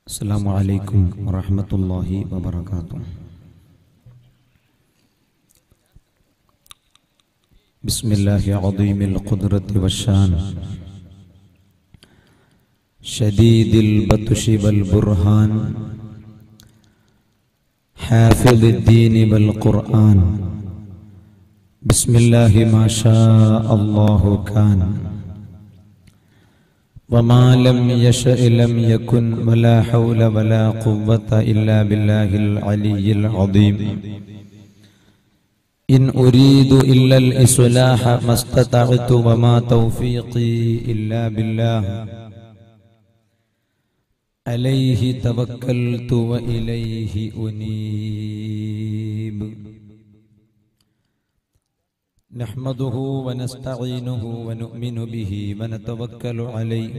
السلام عليكم ورحمة الله وبركاته بسم الله عظيم القدرة والشان شديد البطش والبرهان حافظ الدين والقرآن بسم الله ما شاء الله كان وما لم يشأ لم يكن ولا حول ولا قوة إلا بالله العلي العظيم إن أريد إلا الإصلاح ما استطعت وما توفيقي إلا بالله عليه توكلت وإليه أنيب نحمده ونستعينه ونؤمن به ونتوكل عليه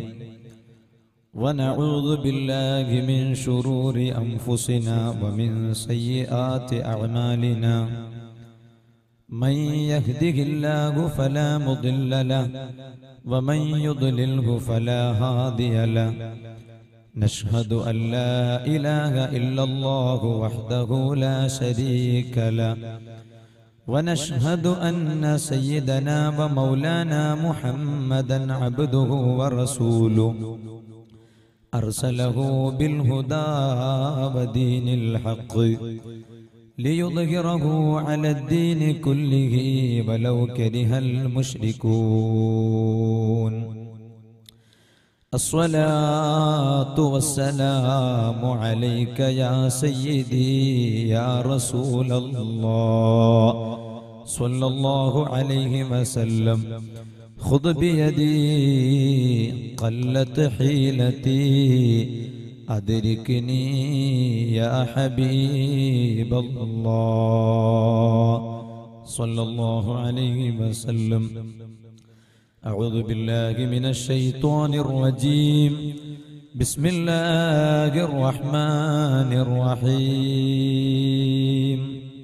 ونعوذ بالله من شرور أنفسنا ومن سيئات أعمالنا من يهده الله فلا مضل له ومن يضلله فلا هادي له نشهد أن لا إله إلا الله وحده لا شريك له ونشهد أن سيدنا ومولانا محمدا عبده ورسوله أرسله بالهدى ودين الحق ليظهره على الدين كله ولو كره المشركون الصلاة والسلام عليك يا سيدي يا رسول الله صلى الله عليه وسلم خذ بيدي قلت حيلتي أدركني يا حبيب الله صلى الله عليه وسلم أعوذ بالله من الشيطان الرجيم بسم الله الرحمن الرحيم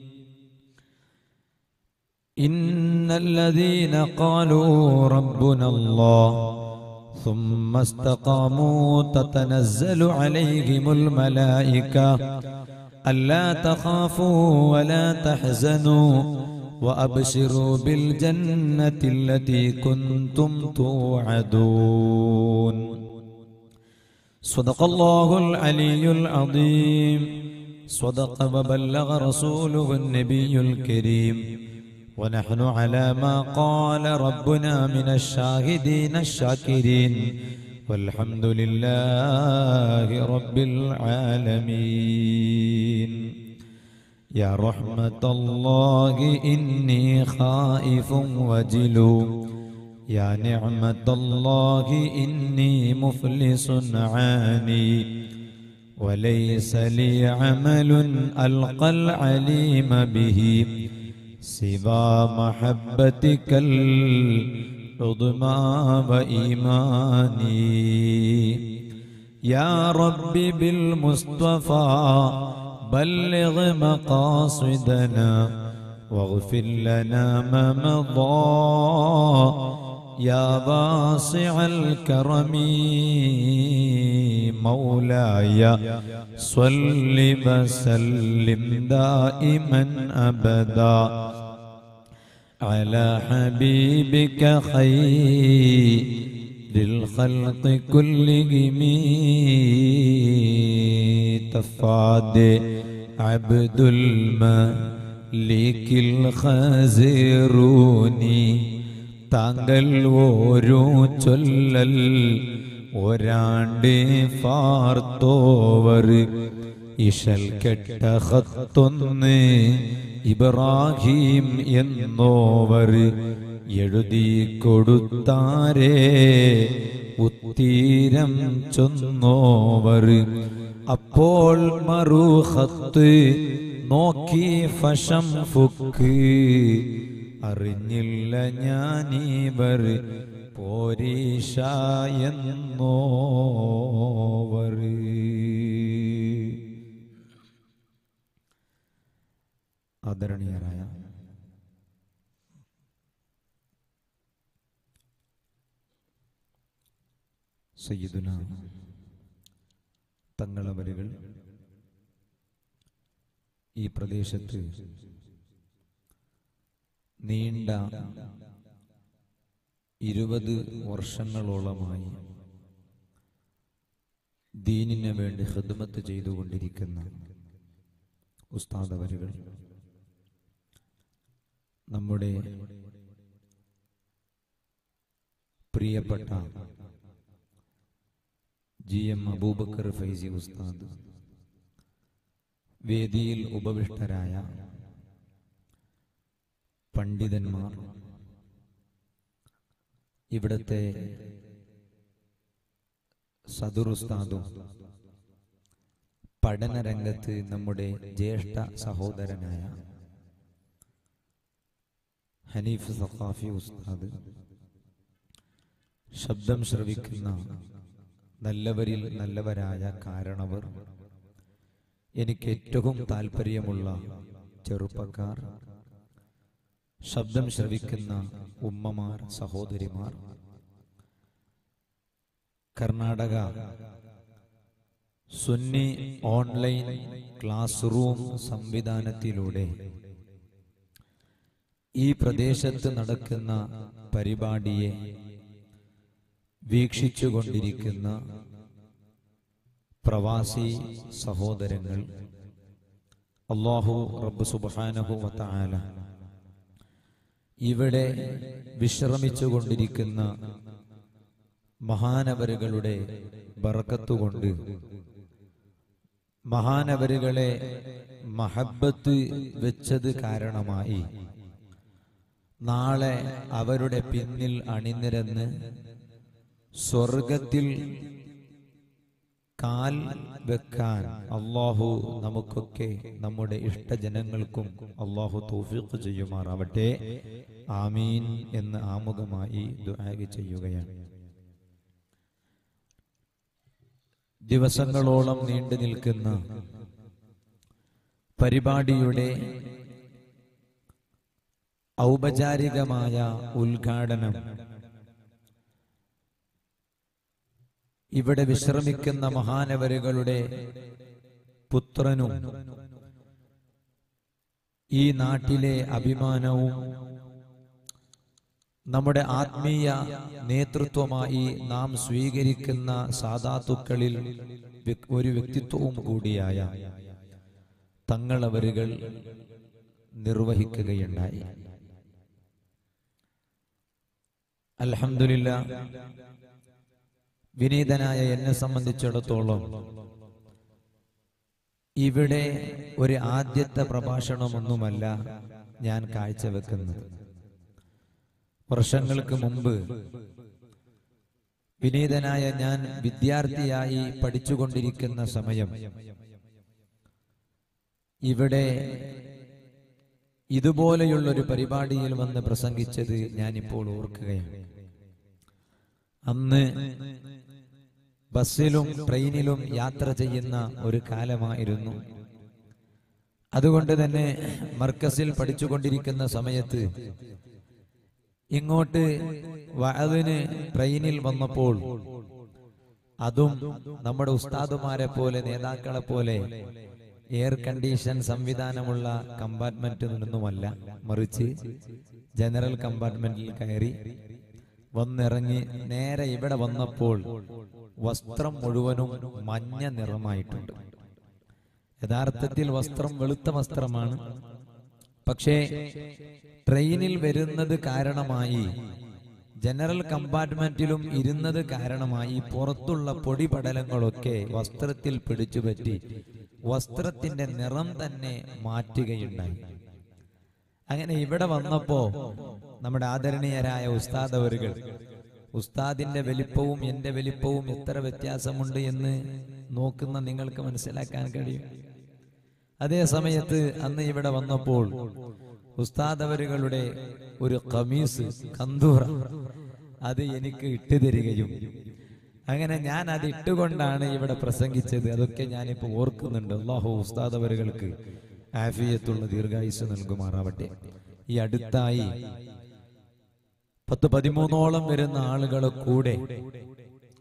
إن الذين قالوا ربنا الله ثم استقاموا تتنزل عليهم الملائكة ألا تخافوا ولا تحزنوا وأبشروا بالجنة التي كنتم توعدون صدق الله العلي العظيم صدق وبلغ رسوله النبي الكريم ونحن على ما قال ربنا من الشاهدين الشاكرين والحمد لله رب العالمين يا رحمة الله إني خائف وجلو يا نعمة الله إني مفلس عاني وليس لي عمل ألقى العليم به سوى محبتك العظمى وإيماني يا ربي بالمصطفى بلغ مقاصدنا واغفر لنا ما مضى يا واسع الكرم مولاي صل وسلم دائما ابدا على حبيبك خير للخلق كلهم تفاد عبد الملك الخزروني താങ്കൾ ഓരോ ചൊല്ലൽ ഒരാണ്ട് ഫാർത്തോവർ ഇഷൽ കെട്ട ഹത്തൊന്ന് ഇബ്രാഹിം എന്നോവർ എഴുതി കൊടുത്താരേ ഉത്തീരം ചൊന്നോവർ അപ്പോൾ മറുഹത്ത് നോക്കി ഫഷം ഫുക്ക് അറിഞ്ഞില്ല ഞാനീവർ പോരീഷ എന്നോവർ ആദരണീയരായ സയ്യിദുന തങ്ങളവരുകൾ ഈ പ്രദേശത്ത് നീണ്ട ഇരുപത് വർഷങ്ങളോളമായി ദീനിന് വേണ്ടി ഹിദ്മത്ത് ചെയ്തുകൊണ്ടിരിക്കുന്ന ഉസ്താദവരുകൾ നമ്മുടെ പ്രിയപ്പെട്ട ജി എം അബൂബക്കർ ഫൈസി ഉസ്താദ് വേദിയിൽ ഉപവിഷ്ടരായ പണ്ഡിതന്മാർ ഇവിടത്തെ സദുറുസ്താദും പഠനരംഗത്ത് നമ്മുടെ ജ്യേഷ്ഠ സഹോദരനായ ഹനീഫ് സഖാഫി ഉസ്താദ് ശബ്ദം ശ്രവിക്കുന്ന നല്ലവരിൽ നല്ലവരായ കാരണവർ എനിക്ക് ഏറ്റവും താല്പര്യമുള്ള ചെറുപ്പക്കാർ ശബ്ദം ശ്രവിക്കുന്ന ഉമ്മമാർ സഹോദരിമാർ Karnataka Sunni online classroom സംവിധാനത്തിലൂടെ ഈ പ്രദേശത്ത് നടക്കുന്ന പരിപാടിയെ വീക്ഷിച്ചുകൊണ്ടിരിക്കുന്ന പ്രവാസി സഹോദരങ്ങൾ അള്ളാഹു റബ്ബ് സുബാനഹു വത്താല ഇവിടെ വിശ്രമിച്ചുകൊണ്ടിരിക്കുന്ന മഹാനവരുകളുടെ ബറക്കത്തുകൊണ്ട് മഹാനവരുകളെ മഹബത്ത് വെച്ചത് കാരണമായി നാളെ അവരുടെ പിന്നിൽ അണിനിരന്ന് സ്വർഗത്തിൽ കാൽ വെക്കാൻ അള്ളാഹു നമുക്കൊക്കെ നമ്മുടെ ഇഷ്ടജനങ്ങൾക്കും അള്ളാഹു തൗഫീഖ് ചെയ്യുമാറാവട്ടെ ആമീൻ എന്ന് ആമുഖമായി ദുആഗ് ചെയ്യുകയാണ് ദിവസങ്ങളോളം നീണ്ടു നിൽക്കുന്ന പരിപാടിയുടെ ഔപചാരികമായ ഉദ്ഘാടനം ഇവിടെ വിശ്രമിക്കുന്ന മഹാനവരുകളുടെ പുത്രനും ഈ നാട്ടിലെ അഭിമാനവും നമ്മുടെ ആത്മീയ നേതൃത്വമായി നാം സ്വീകരിക്കുന്ന സാധാത്തുക്കളിൽ വ്യ- ഒരു വ്യക്തിത്വവും കൂടിയായ തങ്ങളവരുകൾ നിർവഹിക്കുകയുണ്ടായി അൽഹംദുലില്ലാ വിനീതനായ എന്നെ സംബന്ധിച്ചിടത്തോളം ഇവിടെ ഒരു ആദ്യത്തെ പ്രഭാഷണമൊന്നുമല്ല ഞാൻ കാഴ്ചവെക്കുന്നത് വർഷങ്ങൾക്ക് മുമ്പ് വിനീതനായ ഞാൻ വിദ്യാർത്ഥിയായി പഠിച്ചുകൊണ്ടിരിക്കുന്ന സമയം ഇവിടെ ഇതുപോലെയുള്ളൊരു പരിപാടിയിൽ വന്ന് പ്രസംഗിച്ചത് ഞാനിപ്പോൾ ഓർക്കുകയാണ് അന്ന് ബസ്സിലും ട്രെയിനിലും യാത്ര ചെയ്യുന്ന ഒരു കാലമായിരുന്നു അതുകൊണ്ട് തന്നെ മർക്കസിൽ പഠിച്ചുകൊണ്ടിരിക്കുന്ന സമയത്ത് ഇങ്ങോട്ട് വഅദിന് ട്രെയിനിൽ വന്നപ്പോൾ അതും നമ്മുടെ ഉസ്താദുമാരെ പോലെ നേതാക്കളെ പോലെ എയർ കണ്ടീഷൻ സംവിധാനമുള്ള കമ്പാർട്ട്മെന്റിൽ നിന്നുമല്ല മറിച്ച് ജനറൽ കമ്പാർട്ട്മെന്റിൽ കയറി വന്നിറങ്ങി നേരെ ഇവിടെ വന്നപ്പോൾ വസ്ത്രം മുഴുവനും മഞ്ഞ നിറമായിട്ടുണ്ട് യഥാർത്ഥത്തിൽ വസ്ത്രം വെളുത്ത വസ്ത്രമാണ് പക്ഷേ ട്രെയിനിൽ വരുന്നത് കാരണമായി ജനറൽ കമ്പാർട്ട്മെന്റിലും ഇരുന്നത് കാരണമായി പുറത്തുള്ള പൊടിപടലങ്ങളൊക്കെ വസ്ത്രത്തിൽ പിടിച്ചുപറ്റി വസ്ത്രത്തിന്റെ നിറം തന്നെ മാറ്റുകയുണ്ടായി അങ്ങനെ ഇവിടെ വന്നപ്പോ നമ്മുടെ ആദരണീയരായ ഉസ്താദ് അവരുകൾ ഉസ്താദിന്റെ വലിപ്പവും എന്റെ വലിപ്പവും എത്ര വ്യത്യാസമുണ്ട് എന്ന് നോക്കുന്ന നിങ്ങൾക്ക് മനസ്സിലാക്കാൻ കഴിയും അതേ സമയത്ത് അന്ന് ഇവിടെ വന്നപ്പോൾ ഉസ്താദ് അവരുകളുടെ ഒരു കമീസ് കന്തൂറ അത് എനിക്ക് ഇട്ടു തരികയും അങ്ങനെ ഞാൻ അത് ഇട്ടുകൊണ്ടാണ് ഇവിടെ പ്രസംഗിച്ചത് അതൊക്കെ ഞാനിപ്പോ ഓർക്കുന്നുണ്ട് അള്ളാഹു ഉസ്താദ് അവരുകൾക്ക് ആഫിയത്തുള്ള ദീർഘായുസ് നൽകുമാറാവട്ടെ ഈ അടുത്തായി പത്ത് പതിമൂന്നോളം വരുന്ന ആളുകളെ കൂടെ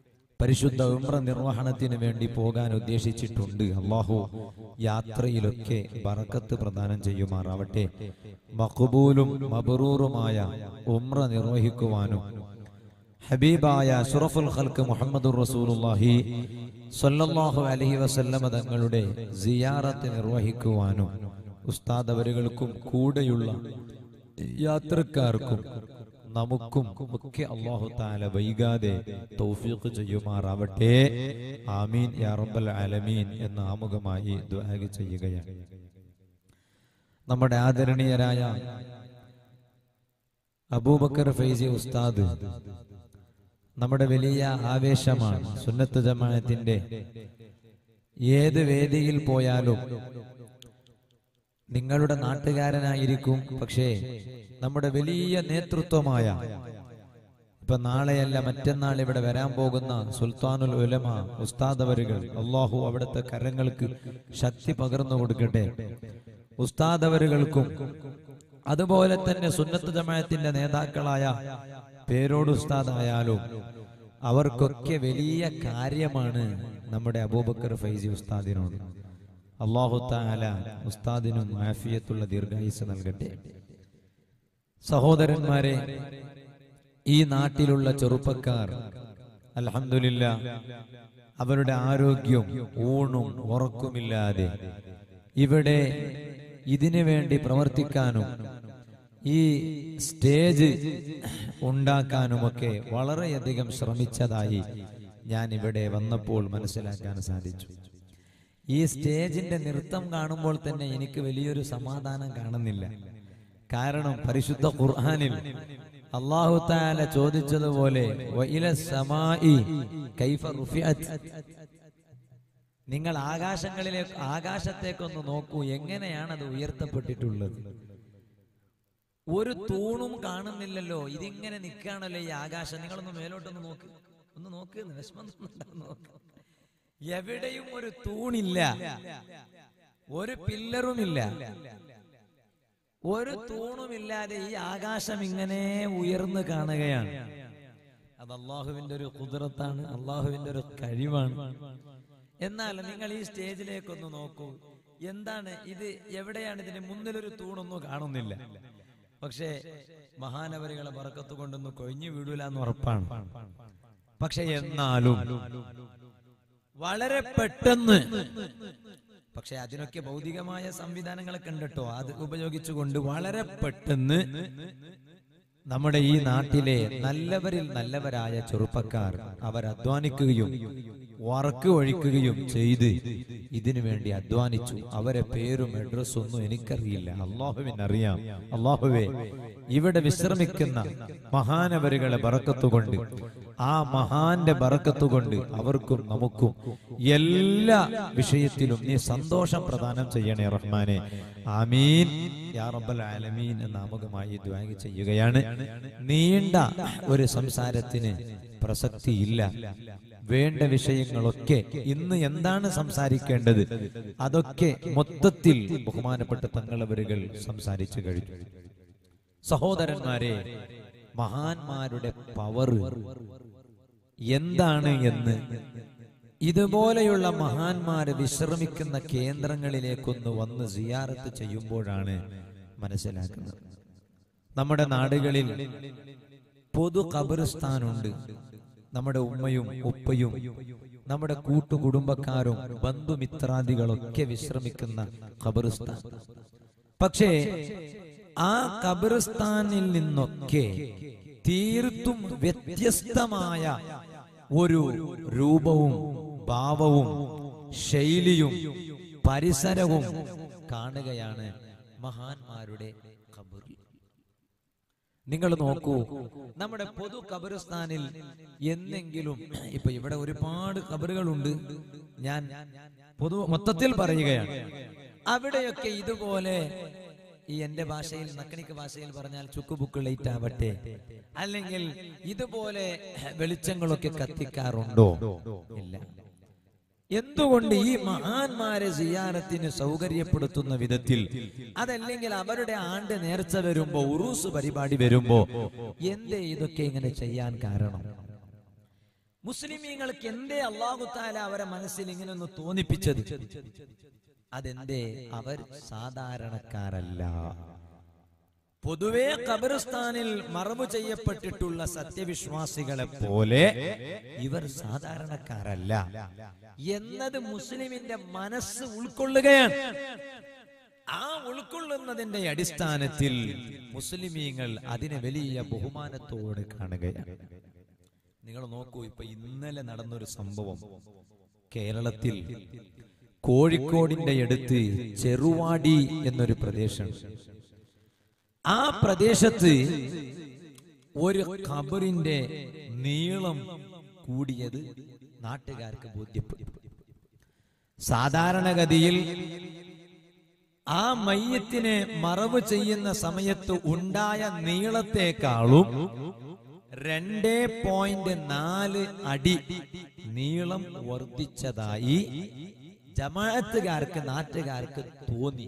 പരിശുദ്ധ ഉംറ നിർവഹണത്തിന് വേണ്ടി പോകാൻ ഉദ്ദേശിച്ചിട്ടുണ്ട് അള്ളാഹു യാത്രയിലൊക്കെ ബറക്കത്ത് പ്രദാനം ചെയ്യുമാറാവട്ടെ മഖബൂലും മബറൂറുമായ ഉംറ നിർവഹിക്കുവാനും ഹബീബായ അഷ്റഫുൽ ഖൽക്ക് മുഹമ്മദുർ റസൂലുള്ളാഹി സ്വല്ലല്ലാഹു അലൈഹി വസല്ലമ തങ്ങളുടെ സിയാറത്ത് നിർവഹിക്കുവാനും ഉസ്താദ് അവരുകൾക്കും കൂടെയുള്ള യാത്രക്കാർക്കും നമുക്കും ഒക്കെ അള്ളാഹു താല വൈകാതെ തൗഫീഖ് ചെയ്യുമാറാവട്ടെ ആമീൻ യാ റബ്ബൽ ആലമീൻ എന്ന ആമുഖമായി ദുആ ചെയ്യുകയാണ് നമ്മുടെ ആദരണീയരായ അബൂബക്കർ ഫൈസി ഉസ്താദ് നമ്മുടെ വലിയ ആവേശമാണ് സുന്നത്ത് ജമാഅത്തിന്റെ ഏത് വേദിയിൽ പോയാലും നിങ്ങളുടെ നാട്ടുകാരനായിരിക്കും പക്ഷേ നമ്മുടെ വലിയ നേതൃത്വമായ ഇപ്പൊ നാളെയല്ല മറ്റന്നാൾ ഇവിടെ വരാൻ പോകുന്ന സുൽത്താനുൽ ഉലമ ഉസ്താദവരുകൾ അള്ളാഹു അവിടുത്തെ കരങ്ങൾക്ക് ശക്തി പകർന്നു കൊടുക്കട്ടെ ഉസ്താദവരുകൾക്കും അതുപോലെ തന്നെ സുന്നത്ത് ജമാഅത്തിന്റെ നേതാക്കളായ പേരോട് ഉസ്താദായാലും അവർക്കൊക്കെ വലിയ കാര്യമാണ് നമ്മുടെ അബൂബക്കർ ഫൈസി ഉസ്താദിനോട് അള്ളാഹു താല ഉസ്താദിനും ആഫിയത്തുള്ള ദീർഘായുസ് നൽകട്ടെ സഹോദരന്മാരെ ഈ നാട്ടിലുള്ള ചെറുപ്പക്കാർ അൽഹംദുലില്ല അവരുടെ ആരോഗ്യം ഊണും ഉറക്കുമില്ലാതെ ഇവിടെ ഇതിനു വേണ്ടി പ്രവർത്തിക്കാനും ഈ സ്റ്റേജ് ഉണ്ടാക്കാനുമൊക്കെ വളരെയധികം ശ്രമിച്ചതായി ഞാൻ ഇവിടെ വന്നപ്പോൾ മനസ്സിലാക്കാൻ സാധിച്ചു ഈ സ്റ്റേജിന്റെ നൃത്തം കാണുമ്പോൾ തന്നെ എനിക്ക് വലിയൊരു സമാധാനം കാണുന്നില്ല കാരണം പരിശുദ്ധ ഖുർആനിൽ അള്ളാഹു താല ചോദിച്ചതുപോലെ വഇല സമായി കൈഫ റുഫിഅത് നിങ്ങൾ ആകാശങ്ങളിലേക്ക് ആകാശത്തേക്കൊന്ന് നോക്കൂ എങ്ങനെയാണ് അത് ഉയർത്തപ്പെട്ടിട്ടുള്ളത് ഒരു തൂണും കാണുന്നില്ലല്ലോ ഇതിങ്ങനെ നിൽക്കുകയാണല്ലോ ഈ ആകാശം നിങ്ങളൊന്ന് മേലോട്ടൊന്ന് നോക്ക് ഒന്ന് നോക്ക് വിഷമം തോന്നുന്നുണ്ടോ നോക്ക് എവിടെയും ഒരു തൂണില്ല ഒരു പില്ലറുമില്ല ഒരു തൂണുമില്ലാതെ ഈ ആകാശം ഇങ്ങനെ ഉയർന്നു കാണുകയാണ് അത് അള്ളാഹുവിന്റെ ഒരു കുതിരത്താണ് അള്ളാഹുവിന്റെ ഒരു കഴിവാണ് എന്നാൽ നിങ്ങൾ ഈ സ്റ്റേജിലേക്കൊന്ന് നോക്കൂ എന്താണ് ഇത് എവിടെയാണ് ഇതിന് മുന്നിലൊരു തൂണൊന്നും കാണുന്നില്ല പക്ഷേ മഹാനവരികളെ പറക്കത്ത് കൊണ്ടൊന്നും കൊഴിഞ്ഞു വീഴൂല എന്ന് ഉറപ്പാണ് പക്ഷെ എന്നാലും വളരെ പെട്ടെന്ന് പക്ഷെ അതിനൊക്കെ ഭൗതികമായ സംവിധാനങ്ങളൊക്കെ ഉണ്ട് കേട്ടോ അത് ഉപയോഗിച്ചുകൊണ്ട് വളരെ പെട്ടെന്ന് നമ്മുടെ ഈ നാട്ടിലെ നല്ലവരിൽ നല്ലവരായ ചെറുപ്പക്കാർ അവർ അധ്വാനിക്കുകയും വർക്ക് ഒഴിക്കുകയും ചെയ്ത് ഇതിനു വേണ്ടി അധ്വാനിച്ചു അവരെ പേരും അഡ്രസ്സും ഒന്നും എനിക്കറിയില്ല അള്ളാഹുവിനറിയാം അള്ളാഹുവേ ഇവിടെ വിശ്രമിക്കുന്ന മഹാനവരുകളെ ബറക്കത്തുകൊണ്ട് ആ മഹാന്റെ ബറക്കത്തുകൊണ്ട് അവർക്കും നമുക്കും എല്ലാ വിഷയത്തിലും നീ സന്തോഷം പ്രദാനം ചെയ്യണേ റഹ്മാനെ ആമീൻ യാ റബ്ബൽ ആലമീൻ എന്ന ആമുഖമായി ദ്വാഗ ചെയ്യുകയാണ് നീണ്ട ഒരു സംസാരത്തിന് പ്രസക്തിയില്ല വേണ്ട വിഷയങ്ങളൊക്കെ ഇന്ന് എന്താണ് സംസാരിക്കേണ്ടത് അതൊക്കെ മൊത്തത്തിൽ ബഹുമാനപ്പെട്ട തങ്ങളവരുകൾ സംസാരിച്ചു കഴിഞ്ഞു സഹോദരന്മാരെ മഹാന്മാരുടെ പവർ എന്താണ് എന്ന് ഇതുപോലെയുള്ള മഹാന്മാര് വിശ്രമിക്കുന്ന കേന്ദ്രങ്ങളിലേക്കൊന്ന് വന്ന് സിയാറത്ത് ചെയ്യുമ്പോഴാണ് മനസ്സിലാക്കുന്നത് നമ്മുടെ നാടുകളിൽ പൊതു ഖബറിസ്ഥാനുണ്ട് നമ്മുടെ ഉമ്മയും ഉപ്പയും നമ്മുടെ കൂട്ടുകുടുംബക്കാരും ബന്ധുമിത്രാദികളൊക്കെ വിശ്രമിക്കുന്ന ഖബറിസ്ഥാൻ പക്ഷേ ആ ഖബറിസ്ഥാനിൽ നിന്നൊക്കെ തീർത്തും വ്യത്യസ്തമായ ഒരു രൂപവും ഭാവവും ശൈലിയും പരിസരവും കാണുകയാണ് മഹാന്മാരുടെ ഖബറിൽ നിങ്ങൾ നോക്കൂ നമ്മുടെ പൊതു ഖബറിസ്ഥാനിൽ എന്നെങ്കിലും ഇപ്പൊ ഇവിടെ ഒരുപാട് ഖബറുകളുണ്ട് ഞാൻ പൊതു മൊത്തത്തിൽ പറയുകയാണ് അവിടെയൊക്കെ ഇതുപോലെ ഈ എന്റെ ഭാഷയിൽ നക്കണിക്ക് ഭാഷയിൽ പറഞ്ഞാൽ ചുക്കുബുക്ക് ലൈറ്റ് ആവട്ടെ അല്ലെങ്കിൽ ഇതുപോലെ വെളിച്ചങ്ങളൊക്കെ കത്തിക്കാറുണ്ടോ ഇല്ല എന്തുകൊണ്ട് ഈ മഹാന്മാരെ സിയാറത്തിന് സൗകര്യപ്പെടുത്തുന്ന വിധത്തിൽ അതല്ലെങ്കിൽ അവരുടെ ആണ്ട് നേർച്ച വരുമ്പോ ഉറൂസ് പരിപാടി വരുമ്പോ എന്തേ ഇതൊക്കെ ഇങ്ങനെ ചെയ്യാൻ കാരണം മുസ്ലിമീങ്ങൾക്ക് എന്തേ അള്ളാഹു താല അവരെ മനസ്സിൽ ഇങ്ങനെ ഒന്ന് തോന്നിപ്പിച്ചത് അതെന്തേ അവർ സാധാരണക്കാരല്ല പൊതുവെ ഖബറിസ്ഥാനിൽ മറവ് ചെയ്യപ്പെട്ടിട്ടുള്ള സത്യവിശ്വാസികളെ പോലെ ഇവർ സാധാരണക്കാരല്ല എന്നത് മുസ്ലിമിന്റെ മനസ്സ് ഉൾക്കൊള്ളുകയാണ് ആ ഉൾക്കൊള്ളുന്നതിന്റെ അടിസ്ഥാനത്തിൽ മുസ്ലിമീങ്ങൾ അതിനെ വലിയ ബഹുമാനത്തോടെ കാണുകയാണ് നിങ്ങൾ നോക്കൂ ഇപ്പൊ ഇന്നലെ നടന്നൊരു സംഭവം കേരളത്തിൽ കോഴിക്കോടിന്റെ അടുത്ത് ചെറുവാടി എന്നൊരു പ്രദേശം ആ പ്രദേശത്ത് ഒരു ഖബറിന്റെ നീളം കൂടിയത് നാട്ടുകാർക്ക് ബോധ്യപ്പെട്ടു സാധാരണഗതിയിൽ ആ മയ്യത്തിനെ മറവ് ചെയ്യുന്ന സമയത്ത് ഉണ്ടായ നീളത്തെക്കാളും രണ്ടേ പോയിന്റ് നാല് അടി നീളം വർദ്ധിച്ചതായി ജമാഅത്തുകാർക്ക് നാട്ടുകാർക്ക് തോന്നി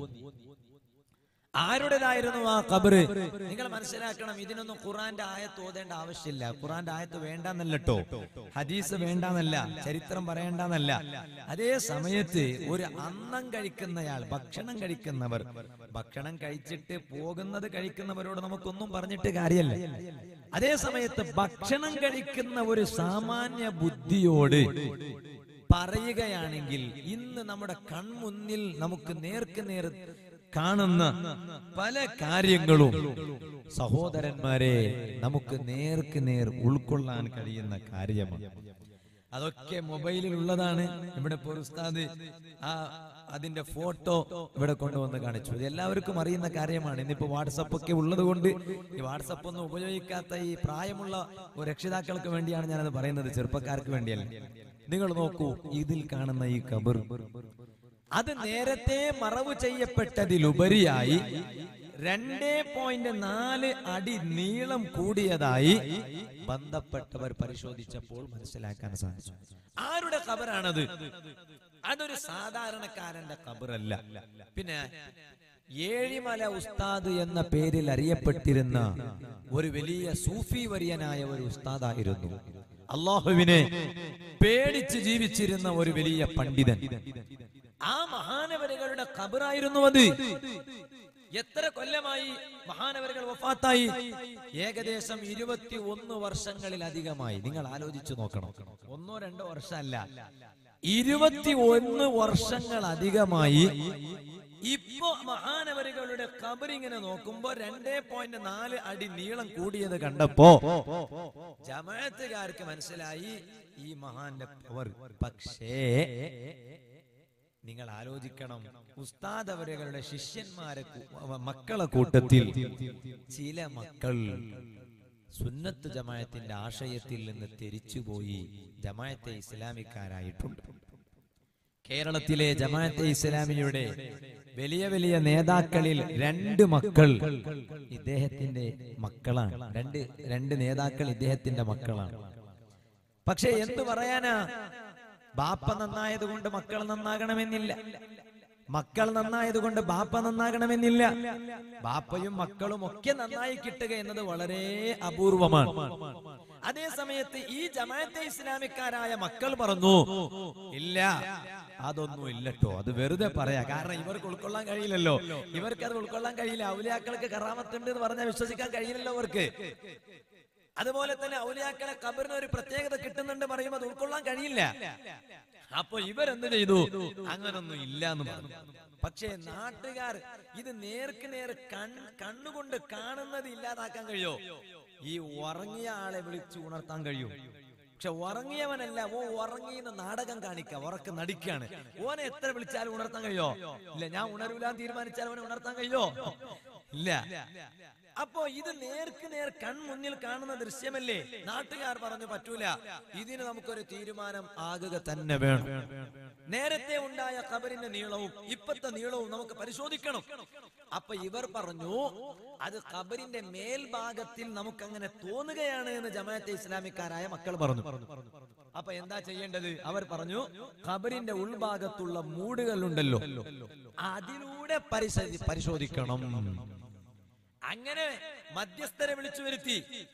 ആരുടേതായിരുന്നു ആ കബറ് നിങ്ങൾ മനസ്സിലാക്കണം ഇതിനൊന്നും ഖുറാന്റെ ആയത്ത് ഓതേണ്ട ആവശ്യമില്ല ഖുറാന്റെ ആയത്ത് വേണ്ടെന്നല്ലോ ഹദീസ് വേണ്ടെന്നല്ല ചരിത്രം പറയേണ്ടെന്നല്ല അതേ സമയത്ത് ഒരു അന്നം കഴിക്കുന്നയാൾ ഭക്ഷണം കഴിക്കുന്നവർ ഭക്ഷണം കഴിച്ചിട്ട് പോകുന്നത് കഴിക്കുന്നവരോട് നമുക്കൊന്നും പറഞ്ഞിട്ട് കാര്യമല്ല അതേ സമയത്ത് ഭക്ഷണം കഴിക്കുന്ന ഒരു സാമാന്യ ബുദ്ധിയോട് പറയുകയാണെങ്കിൽ ഇന്ന് നമ്മുടെ കൺമുന്നിൽ നമുക്ക് നേർക്ക് നേർ കാണുന്ന പല കാര്യങ്ങളും സഹോദരന്മാരെ നമുക്ക് നേർക്ക് നേർ ഉൾക്കൊള്ളാൻ കഴിയുന്ന കാര്യമാണ് അതൊക്കെ മൊബൈലിൽ ഉള്ളതാണ് ഇവിടെ ഇപ്പോൾ ഉസ്താദ് ആ അതിന്റെ ഫോട്ടോ ഇവിടെ കൊണ്ടുവന്ന് കാണിച്ചു ഇത് എല്ലാവർക്കും അറിയുന്ന കാര്യമാണ് ഇന്നിപ്പോ വാട്സപ്പ് ഒക്കെ ഉള്ളത് കൊണ്ട് ഈ വാട്സപ്പ് ഒന്നും ഉപയോഗിക്കാത്ത ഈ പ്രായമുള്ള ഒരു രക്ഷിതാക്കൾക്ക് വേണ്ടിയാണ് ഞാനത് പറയുന്നത് ചെറുപ്പക്കാർക്ക് വേണ്ടിയല്ല നിങ്ങൾ നോക്കൂ ഇതിൽ കാണുന്ന ഈ കബർ അത് നേരത്തെ മറവ് ചെയ്യപ്പെട്ടതിലുപരിയായി രണ്ടേ പോയിന്റ് നാല് അടി നീളം കൂടിയതായി ബന്ധപ്പെട്ടവർ പരിശോധിച്ചപ്പോൾ മനസ്സിലാക്കാൻ സാധിച്ചു ആരുടെ ഖബറാണത് അതൊരു സാധാരണക്കാരന്റെ ഖബറല്ല പിന്നെ ഏഴിമല ഉസ്താദ് എന്ന പേരിൽ അറിയപ്പെട്ടിരുന്ന ഒരു വലിയ സൂഫി വര്യനായ ഒരു ഉസ്താദായിരുന്നു അള്ളാഹുവിനെ പേടിച്ച് ജീവിച്ചിരുന്ന ഒരു വലിയ പണ്ഡിതൻ ആ മഹാനവരുകളുടെ ഖബറായിരുന്നു അത് എത്ര കൊല്ലമായി മഹാനവരുകൾ വഫാത്തായി ഏകദേശം ഇരുപത്തി ഒന്ന് വർഷങ്ങളിലധികമായി നിങ്ങൾ ആലോചിച്ചു നോക്കണം ഒന്നോ രണ്ടോ വർഷമല്ല ഇരുപത്തി ഒന്ന് വർഷങ്ങൾ അധികമായി ഇപ്പോ മഹാനവരുകളുടെ ഖബറിങ്ങനെ നോക്കുമ്പോ രണ്ടേ പോയിന്റ് നാല് അടി നീളം കൂടിയത് കണ്ടപ്പോ ജമാഅത്തുകാർക്ക് മനസ്സിലായി ഈ മഹാന്റെ പവർ പക്ഷേ നിങ്ങൾ ആലോചിക്കണം ഉസ്താദ് അവരുകളുടെ ശിഷ്യന്മാരെ കൂ- അവ- മക്കളെ കൂട്ടത്തിൽ ചില മക്കൾ സുന്നത്ത് ജമായത്തിന്റെ ആശയത്തിൽ നിന്ന് തിരിച്ചുപോയി ജമായത്തെ ഇസ്ലാമിക്കാരായിട്ടുണ്ട് കേരളത്തിലെ ജമാഅത്തെ ഇസ്ലാമിയുടെ വലിയ വലിയ നേതാക്കളിൽ രണ്ട് മക്കൾ ഇദ്ദേഹത്തിന്റെ മക്കളാണ് രണ്ട് രണ്ട് നേതാക്കൾ ഇദ്ദേഹത്തിന്റെ മക്കളാണ് പക്ഷെ എന്തു പറയാനാ ബാപ്പ നന്നായത് കൊണ്ട് മക്കൾ നന്നാകണമെന്നില്ല മക്കൾ നന്നായത് കൊണ്ട് ബാപ്പ നന്നാകണമെന്നില്ല ബാപ്പയും മക്കളും ഒക്കെ നന്നായി കിട്ടുക എന്നത് വളരെ അപൂർവമാണ് അതേ സമയത്ത് ഈ ജമാഅത്തെ ഇസ്ലാമിക്കാരായ മക്കൾ പറഞ്ഞു ഇല്ല അതൊന്നും ഇല്ലട്ടോ അത് വെറുതെ പറയാ കാരണം ഇവർക്ക് ഉൾക്കൊള്ളാൻ കഴിയില്ലല്ലോ ഇവർക്ക് അത് ഉൾക്കൊള്ളാൻ കഴിയില്ല ഔലിയാക്കൾക്ക് കറാമത്തുണ്ട് എന്ന് പറഞ്ഞാൽ വിശ്വസിക്കാൻ കഴിയില്ലല്ലോ അവർക്ക് അതുപോലെ തന്നെ ഔലിയാക്കളെ കബറിന് ഒരു പ്രത്യേകത കിട്ടുന്നുണ്ട് പറയുമ്പോൾ അത് ഉൾക്കൊള്ളാൻ കഴിയില്ല അപ്പൊ ഇവരെന്ത് ചെയ്തു അങ്ങനൊന്നും ഇല്ല എന്ന് പറഞ്ഞു പക്ഷേ നാട്ടുകാർ ഇത് നേർക്ക് നേർ കൺ കണ്ണുകൊണ്ട് കാണുന്നത് ഇല്ലാതാക്കാൻ കഴിയോ ഈ ഉറങ്ങിയ ആളെ വിളിച്ചു ഉണർത്താൻ കഴിയും പക്ഷെ ഉറങ്ങിയവനല്ല ഓ ഉറങ്ങിയെന്ന് നാടകം കാണിക്ക ഉറക്ക് നടിക്കാണ് ഓനെ എത്ര വിളിച്ചാലും ഉണർത്താൻ കഴിയോ ഇല്ല ഞാൻ ഉണരൂലാൻ തീരുമാനിച്ചാൽ അവനെ ഉണർത്താൻ കഴിയോ ഇല്ല അപ്പോ ഇത് നേർക്ക് നേർ കൺമുന്നിൽ കാണുന്ന ദൃശ്യമല്ലേ നാട്ടുകാർ പറഞ്ഞു പറ്റൂല ഇതിന് നമുക്കൊരു തീരുമാനം ആകുക തന്നെ വേണം നേരത്തെ ഉണ്ടായ ഖബറിന്റെ നീളവും ഇപ്പത്തെ നീളവും നമുക്ക് പരിശോധിക്കണം അപ്പൊ ഇവർ പറഞ്ഞു അത് ഖബറിന്റെ മേൽഭാഗത്തിൽ നമുക്ക് അങ്ങനെ തോന്നുകയാണ് എന്ന് ജമാഅത്തെ ഇസ്ലാമിക്കാരായ മക്കൾ പറഞ്ഞു അപ്പൊ എന്താ ചെയ്യേണ്ടത് അവർ പറഞ്ഞു ഖബറിന്റെ ഉൾഭാഗത്തുള്ള മൂടുകൾ ഉണ്ടല്ലോ അതിലൂടെ പരിശോധി പരിശോധിക്കണം അങ്ങനെ മധ്യസ്ഥരെ വിളിച്ചു വരുത്തി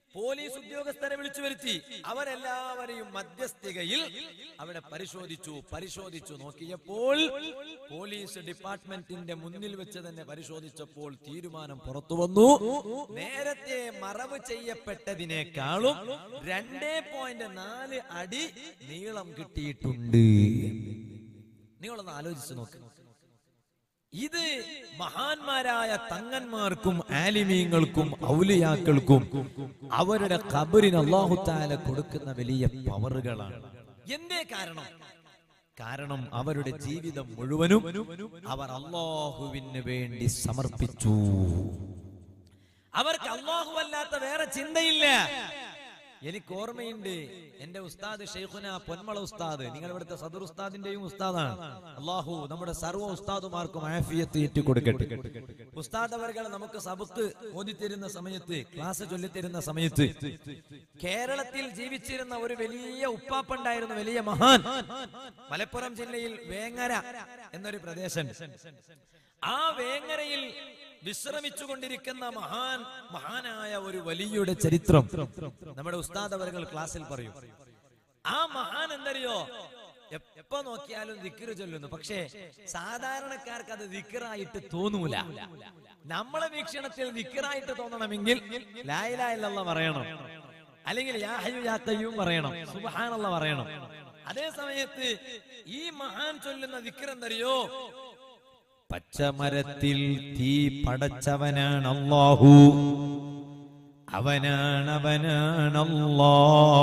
പോലീസ് ഉദ്യോഗസ്ഥരെ വിളിച്ചു വരുത്തി അവരെല്ലാവരെയും മധ്യസ്ഥികയിൽ അവിടെ പരിശോധിച്ചു പരിശോധിച്ചു നോക്കിയപ്പോൾ പോലീസ് ഡിപ്പാർട്ട്മെന്റിന്റെ മുന്നിൽ വെച്ച് തന്നെ പരിശോധിച്ചപ്പോൾ തീരുമാനം പുറത്തു വന്നു നേരത്തെ മറവ് ചെയ്യപ്പെട്ടതിനേക്കാളും രണ്ടേ പോയിന്റ് നാല് അടി നീളം കിട്ടിയിട്ടുണ്ട് നിങ്ങളൊന്ന് ആലോചിച്ച് നോക്ക് ഇത് മഹാന്മാരായ തങ്ങന്മാർക്കും ആലിമീങ്ങൾക്കും ഔലിയാക്കൾക്കും അവരുടെ ഖബറിന് അള്ളാഹു താല കൊടുക്കുന്ന വലിയ പവറുകളാണ് എന്തേ കാരണം കാരണം അവരുടെ ജീവിതം മുഴുവനും അവർ അള്ളാഹുവിന് വേണ്ടി സമർപ്പിച്ചു അവർക്ക് അള്ളാഹു അല്ലാത്ത വേറെ ചിന്തയില്ല എനിക്ക് ഓർമ്മയുണ്ട് എന്റെ ഉസ്താദ് ഷെയ്ഖുന പൊന്മള ഉസ്താദ് നിങ്ങൾ ഇവിടുത്തെ സദർ ഉസ്താദിന്റെയും ഉസ്താദാണ് അള്ളാഹു നമ്മുടെ സർവ്വ ഉസ്താദുമാർക്കും ആഫിയത്ത് ഏറ്റി കൊടുക്കട്ടെ ഉസ്താദ് അവർകൾ നമുക്ക് സബക്ക് ഓതിത്തരുന്ന സമയത്ത് ക്ലാസ് ചൊല്ലിത്തരുന്ന സമയത്ത് കേരളത്തിൽ ജീവിച്ചിരുന്ന ഒരു വലിയ ഉപ്പാപ്പുണ്ടായിരുന്നു വലിയ മഹാൻ മലപ്പുറം ജില്ലയിൽ വേങ്ങര എന്നൊരു പ്രദേശം ആ വേങ്ങരയിൽ വിശ്രമിച്ചുകൊണ്ടിരിക്കുന്ന മഹാൻ മഹാനായ ഒരു വലിയുടെ ചരിത്രം നമ്മുടെ ഉസ്താദ് അവர்கள் ക്ലാസ്സിൽ പറയും ആ മഹാൻ എന്തറിയോ എപ്- എപ്പോ നോക്കിയാലും ദിക്കറ് ചൊല്ലുന്നു പക്ഷേ സാധാരണക്കാർക്ക് അത് ദിക്കറായിട്ട് തോന്നൂല നമ്മളെ വീക്ഷണത്തിൽ ദിക്കറായിട്ട് തോന്നണമെങ്കിൽ ലായിലായില്ല പറയണം അല്ലെങ്കിൽ യാ ഹയ്യു യാ ഖയ്യൂം പറയണം സുബ്ഹാനല്ല പറയണം അതേ സമയത്ത് ഈ മഹാൻ ചൊല്ലുന്ന ദിക്കറെന്തറിയോ പച്ചമരത്തിൽ തീ പടച്ചവനാണ് അല്ലാഹു അവനാണ് അവനാണ് അല്ലാ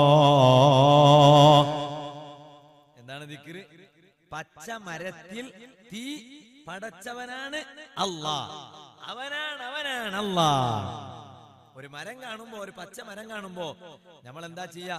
എന്താണ് ദിക്റ് പച്ചമരത്തിൽ തീ പടച്ചവനാണ് അല്ലാ അവനാണ് അവനാണ് അല്ലാ ഒരു മരം കാണുമ്പോ ഒരു പച്ച മരം കാണുമ്പോ നമ്മൾ എന്താ ചെയ്യാ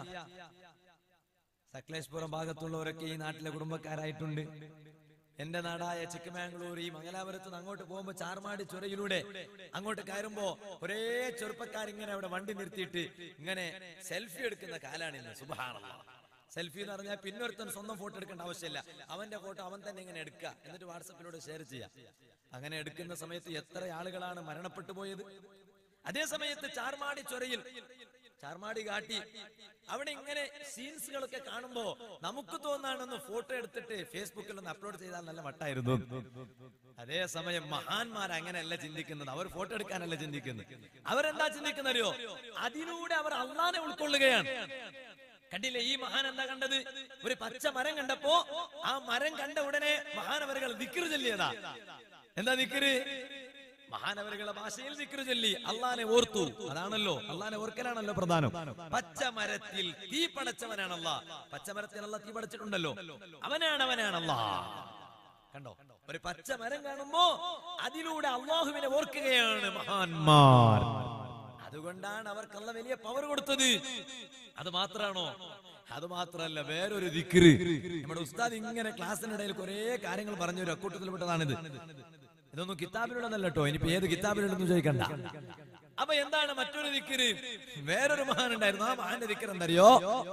സക്ലേശ്പുരം ഭാഗത്തുള്ളവരൊക്കെ ഈ നാട്ടിലെ കുടുംബക്കാരായിട്ടുണ്ട് എന്റെ നാടായ ചിക്കമാംഗ്ലൂർ ഈ മംഗലാപുരത്ത് നിന്ന് അങ്ങോട്ട് പോകുമ്പോ ചാർമാടി ചുരയിലൂടെ അങ്ങോട്ട് കയറുമ്പോ ഒരേ ചെറുപ്പക്കാരിങ്ങനെ അവിടെ വണ്ടി നിർത്തിയിട്ട് ഇങ്ങനെ സെൽഫി എടുക്കുന്ന കാലാണ് ഇന്ന് സുബാണല്ലോ സെൽഫി എന്ന് പറഞ്ഞാൽ പിന്നൊരുത്തൻ സ്വന്തം ഫോട്ടോ എടുക്കേണ്ട ആവശ്യമില്ല അവന്റെ ഫോട്ടോ അവൻ തന്നെ ഇങ്ങനെ എടുക്കുക എന്നിട്ട് വാട്സപ്പിലൂടെ ഷെയർ ചെയ്യാം അങ്ങനെ എടുക്കുന്ന സമയത്ത് എത്ര ആളുകളാണ് മരണപ്പെട്ടു പോയത് അതേ സമയത്ത് ചാർമാടി ചൊരയിൽ ചാർമാടി കാട്ടി അവിടെ ഇങ്ങനെ സീൻസുകളൊക്കെ കാണുമ്പോ നമുക്ക് തോന്നാണെന്ന് ഫോട്ടോ എടുത്തിട്ട് ഫേസ്ബുക്കിൽ ഒന്ന് അപ്ലോഡ് ചെയ്താൽ നല്ല വട്ടായിരുന്നു അതേ സമയം മഹാന്മാർ അങ്ങനെയല്ല ചിന്തിക്കുന്നത് അവർ ഫോട്ടോ എടുക്കാനല്ല ചിന്തിക്കുന്നത് അവരെന്താ ചിന്തിക്കുന്നറിയോ അതിലൂടെ അവർ അള്ളാനെ ഉൾക്കൊള്ളുകയാണ് കണ്ടില്ലേ ഈ മഹാൻ എന്താ കണ്ടത് ഒരു പച്ച മരം കണ്ടപ്പോ ആ മരം കണ്ട ഉടനെ മഹാനവരുകൾ ദിക്കറ് ചൊല്ലിയതാ എന്താ ദിക്കറ് മഹാനവരുകളുടെ ഭാഷയിൽ ദിക്കറ് ചൊല്ലി അള്ളാനെ ഓർത്തു അതാണല്ലോ അള്ളാനെ ഓർക്കലാണല്ലോ പ്രധാനം പച്ചമരത്തിൽ തീ പടച്ചവനാണ് അല്ലാ പച്ചമരത്തിൽ അല്ല തീ പടച്ചിട്ടുണ്ടല്ലോ അവനാണ് അവനാണ് അല്ലാ കണ്ടോ ഒരു പച്ച മരം കാണുമ്പോ അതിലൂടെ അള്ളാഹുവിനെ ഓർക്കുകയാണ് മഹാന്മാർ അതുകൊണ്ടാണ് അവർക്കുള്ള വലിയ പവർ കൊടുത്തത് അത് മാത്രാണോ അത് മാത്രല്ല വേറൊരു ദിക്റ് നമ്മുടെ ഉസ്താദ് ഇങ്ങനെ ക്ലാസ്സിനിടയിൽ കുറെ കാര്യങ്ങൾ പറഞ്ഞു ഒരു അക്കൂട്ടത്തിൽ പെട്ടതാണിത് ഇതൊന്നും കിതാബിലുള്ളതല്ല കേട്ടോ ഇനിയിപ്പോ ഏത് കിതാബിലുണ്ടെന്ന് ചോദിക്കണ്ട അപ്പൊ എന്താണ് മറ്റൊരു ദിക്കര് വേറൊരു മഹാൻ ഉണ്ടായിരുന്നു ആ മഹാന്റെ ദിക്കർ എന്തറിയോ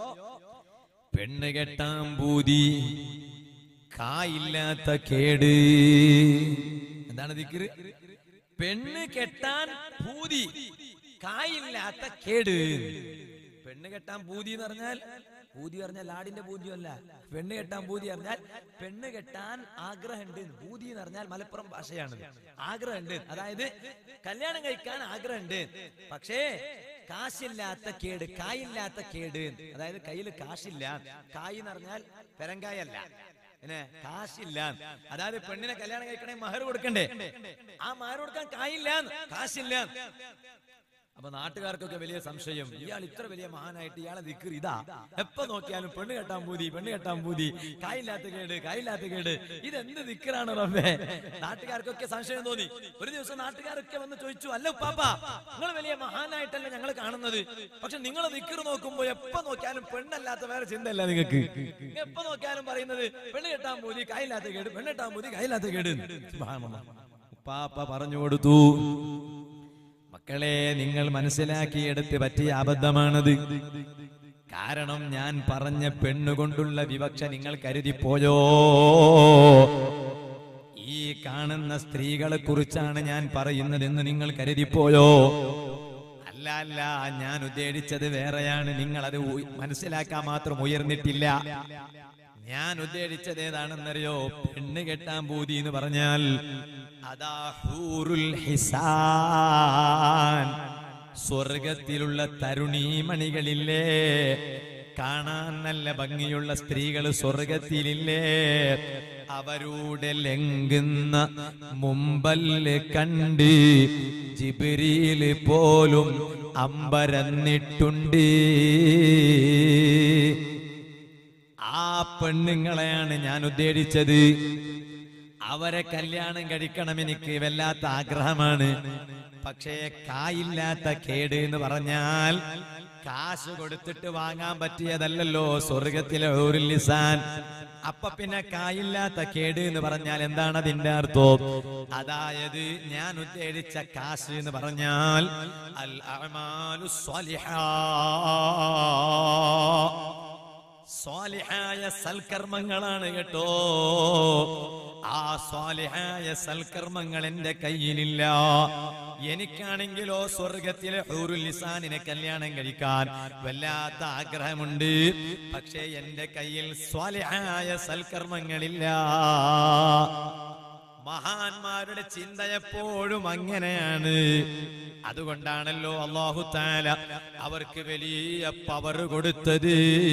പെണ്ണ് കെട്ടാൻ പൂതി കായില്ലാത്ത കേട് എന്താണ് ദിക്കറ് പെണ്ണ് കെട്ടാൻ പൂതി കായില്ലാത്ത കേട് പെണ്ണ് കെട്ടാൻ പൂതി എന്ന് പറഞ്ഞാൽ പൂതി പറഞ്ഞാൽ ലാടിന്റെ പൂതിയല്ല പെണ്ണ് കെട്ടാൻ പൂതി പറഞ്ഞാൽ പെണ്ണ് കെട്ടാൻ ആഗ്രഹമുണ്ട് പൂതി എന്ന് പറഞ്ഞാൽ മലപ്പുറം ഭാഷയാണ് ആഗ്രഹമുണ്ട് അതായത് കല്യാണം കഴിക്കാൻ ആഗ്രഹമുണ്ട് പക്ഷേ കാശില്ലാത്ത കേട് കായില്ലാത്ത കേട് അതായത് കയ്യിൽ കാശില്ല കായ് എന്ന് പറഞ്ഞാൽ പെരങ്കായല്ല പിന്നെ കാശില്ല അതായത് പെണ്ണിനെ കല്യാണം കഴിക്കണേ മഹർ കൊടുക്കണ്ടേ ആ മഹർ കൊടുക്കാൻ കായില്ല കാശില്ല അപ്പൊ നാട്ടുകാർക്കൊക്കെ വലിയ സംശയം ഇയാൾ ഇത്ര വലിയ മഹാനായിട്ട് ഇയാളെ ദിക്കർ ഇതാ എപ്പോ നോക്കിയാലും പെണ്ണ് കെട്ടാൻ പൂതി പെണ്ണ് കെട്ടാൻ പൂതി കായില്ലാത്ത കേട് കായില്ലാത്ത കേട് ഇതെന്ത് ദിക്കറാണ് റബ്ബേ നാട്ടുകാർക്കൊക്കെ സംശയം തോന്നി ഒരു ദിവസം നാട്ടുകാരൊക്കെ വന്ന് ചോദിച്ചു അല്ല ഉപ്പാപ്പ നിങ്ങൾ വലിയ മഹാനായിട്ടല്ല ഞങ്ങൾ കാണുന്നത് പക്ഷെ നിങ്ങൾ ദിക്കർ നോക്കുമ്പോ എപ്പോ നോക്കിയാലും പെണ്ണല്ലാത്ത വേറെ ചിന്തയല്ല നിങ്ങൾക്ക് എപ്പോ നോക്കിയാലും പറയുന്നത് പെണ്ണ് കെട്ടാൻ പൂതി കായില്ലാത്ത കേട് പെണ്ണ് കെട്ടാൻ പൂതി കായില്ലാത്ത കേട് സുബ്ഹാനല്ലാഹ്. ഉപ്പാപ്പ പറഞ്ഞു കൊടുത്തു മക്കളെ നിങ്ങൾ മനസ്സിലാക്കിയെടുത്ത് പറ്റിയ അബദ്ധമാണത് കാരണം ഞാൻ പറഞ്ഞ പെണ്ണുകൊണ്ടുള്ള വിവക്ഷ നിങ്ങൾ കരുതിപ്പോയോ ഈ കാണുന്ന സ്ത്രീകളെ കുറിച്ചാണ് ഞാൻ പറയുന്നതെന്ന് നിങ്ങൾ കരുതിപ്പോയോ അല്ല അല്ല അല്ല ഞാൻ ഉദ്ദേശിച്ചത് വേറെയാണ് നിങ്ങൾ അത് ഉ- മനസ്സിലാക്കാൻ മാത്രം ഉയർന്നിട്ടില്ല ഞാൻ ഉദ്ദേശിച്ചത് ഏതാണെന്നറിയോ പെണ്ണ് കെട്ടാൻ പൂതി എന്ന് പറഞ്ഞാൽ അതാ ഹൂറുൽ ഹിസാൻ സ്വർഗത്തിലുള്ള തരുണീമണികളില്ലേ കാണാൻ നല്ല ഭംഗിയുള്ള സ്ത്രീകൾ സ്വർഗത്തിലില്ലേ അവരുടെ ലംഘുന്ന മുമ്പല് കണ്ട് ജിബിരിയില് പോലും അമ്പരന്നിട്ടുണ്ട് ആ പെണ്ണുങ്ങളെയാണ് ഞാൻ ഉദ്ദേശിച്ചത് അവരെ കല്യാണം കഴിക്കണം എനിക്ക് വല്ലാത്ത ആഗ്രഹമാണ് പക്ഷേ കായില്ലാത്ത കേട് എന്ന് പറഞ്ഞാൽ കാശ് കൊടുത്തിട്ട് വാങ്ങാൻ പറ്റിയതല്ലല്ലോ സ്വർഗത്തിലെ ഒരു ലിസാൻ അപ്പൊ പിന്നെ കായില്ലാത്ത കേട് എന്ന് പറഞ്ഞാൽ എന്താണ് അതിന്റെ അർത്ഥം അതായത് ഞാൻ ഉദ്ദേശിച്ച കാശ് എന്ന് പറഞ്ഞാൽ അൽ അഅ്മാലു സ്വാലിഹാ സ്വാലിഹായ സൽക്കർമ്മങ്ങളാണ് കേട്ടോ ആ സ്വാലിഹായ സൽക്കർമ്മങ്ങൾ എന്റെ കയ്യിലില്ല എനിക്കാണെങ്കിലോ സ്വർഗത്തിലെ ഹൂറുൽ ലിസാനിനെ കല്യാണം കഴിക്കാൻ വല്ലാത്ത ആഗ്രഹമുണ്ട് പക്ഷേ എന്റെ കയ്യിൽ സ്വാലിഹായ സൽക്കർമ്മങ്ങളില്ല മഹാന്മാരുടെ ചിന്ത എപ്പോഴും അങ്ങനെയാണ് അതുകൊണ്ടാണല്ലോ അള്ളാഹു താല അവർക്ക് വലിയ പവർ കൊടുത്തത്